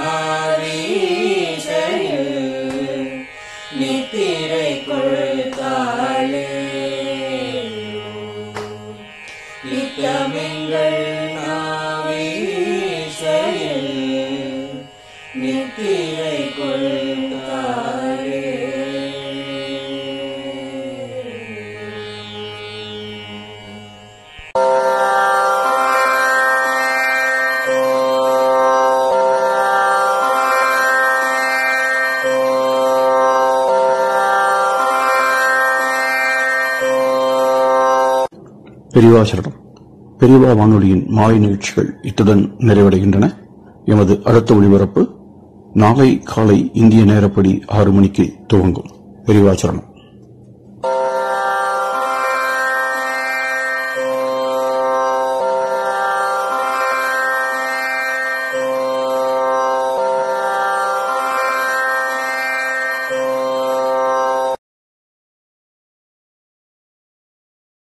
நாவீசையில் நித்திரை கொள்தாளே நித்தமெங்கள் நாவீசையில் நித்திரை கொள்தாரே பெரியவா சரணம் பெரியவா வானொலியின் மாலை நிகழ்ச்சிகள் இத்துடன் நிறைவடைகின்றன எமது அடுத்த ஒளிபரப்பு நாளை காலை இந்திய நேரப்படி ஆறு மணிக்கு துவங்கும் பெரியவா சரணம்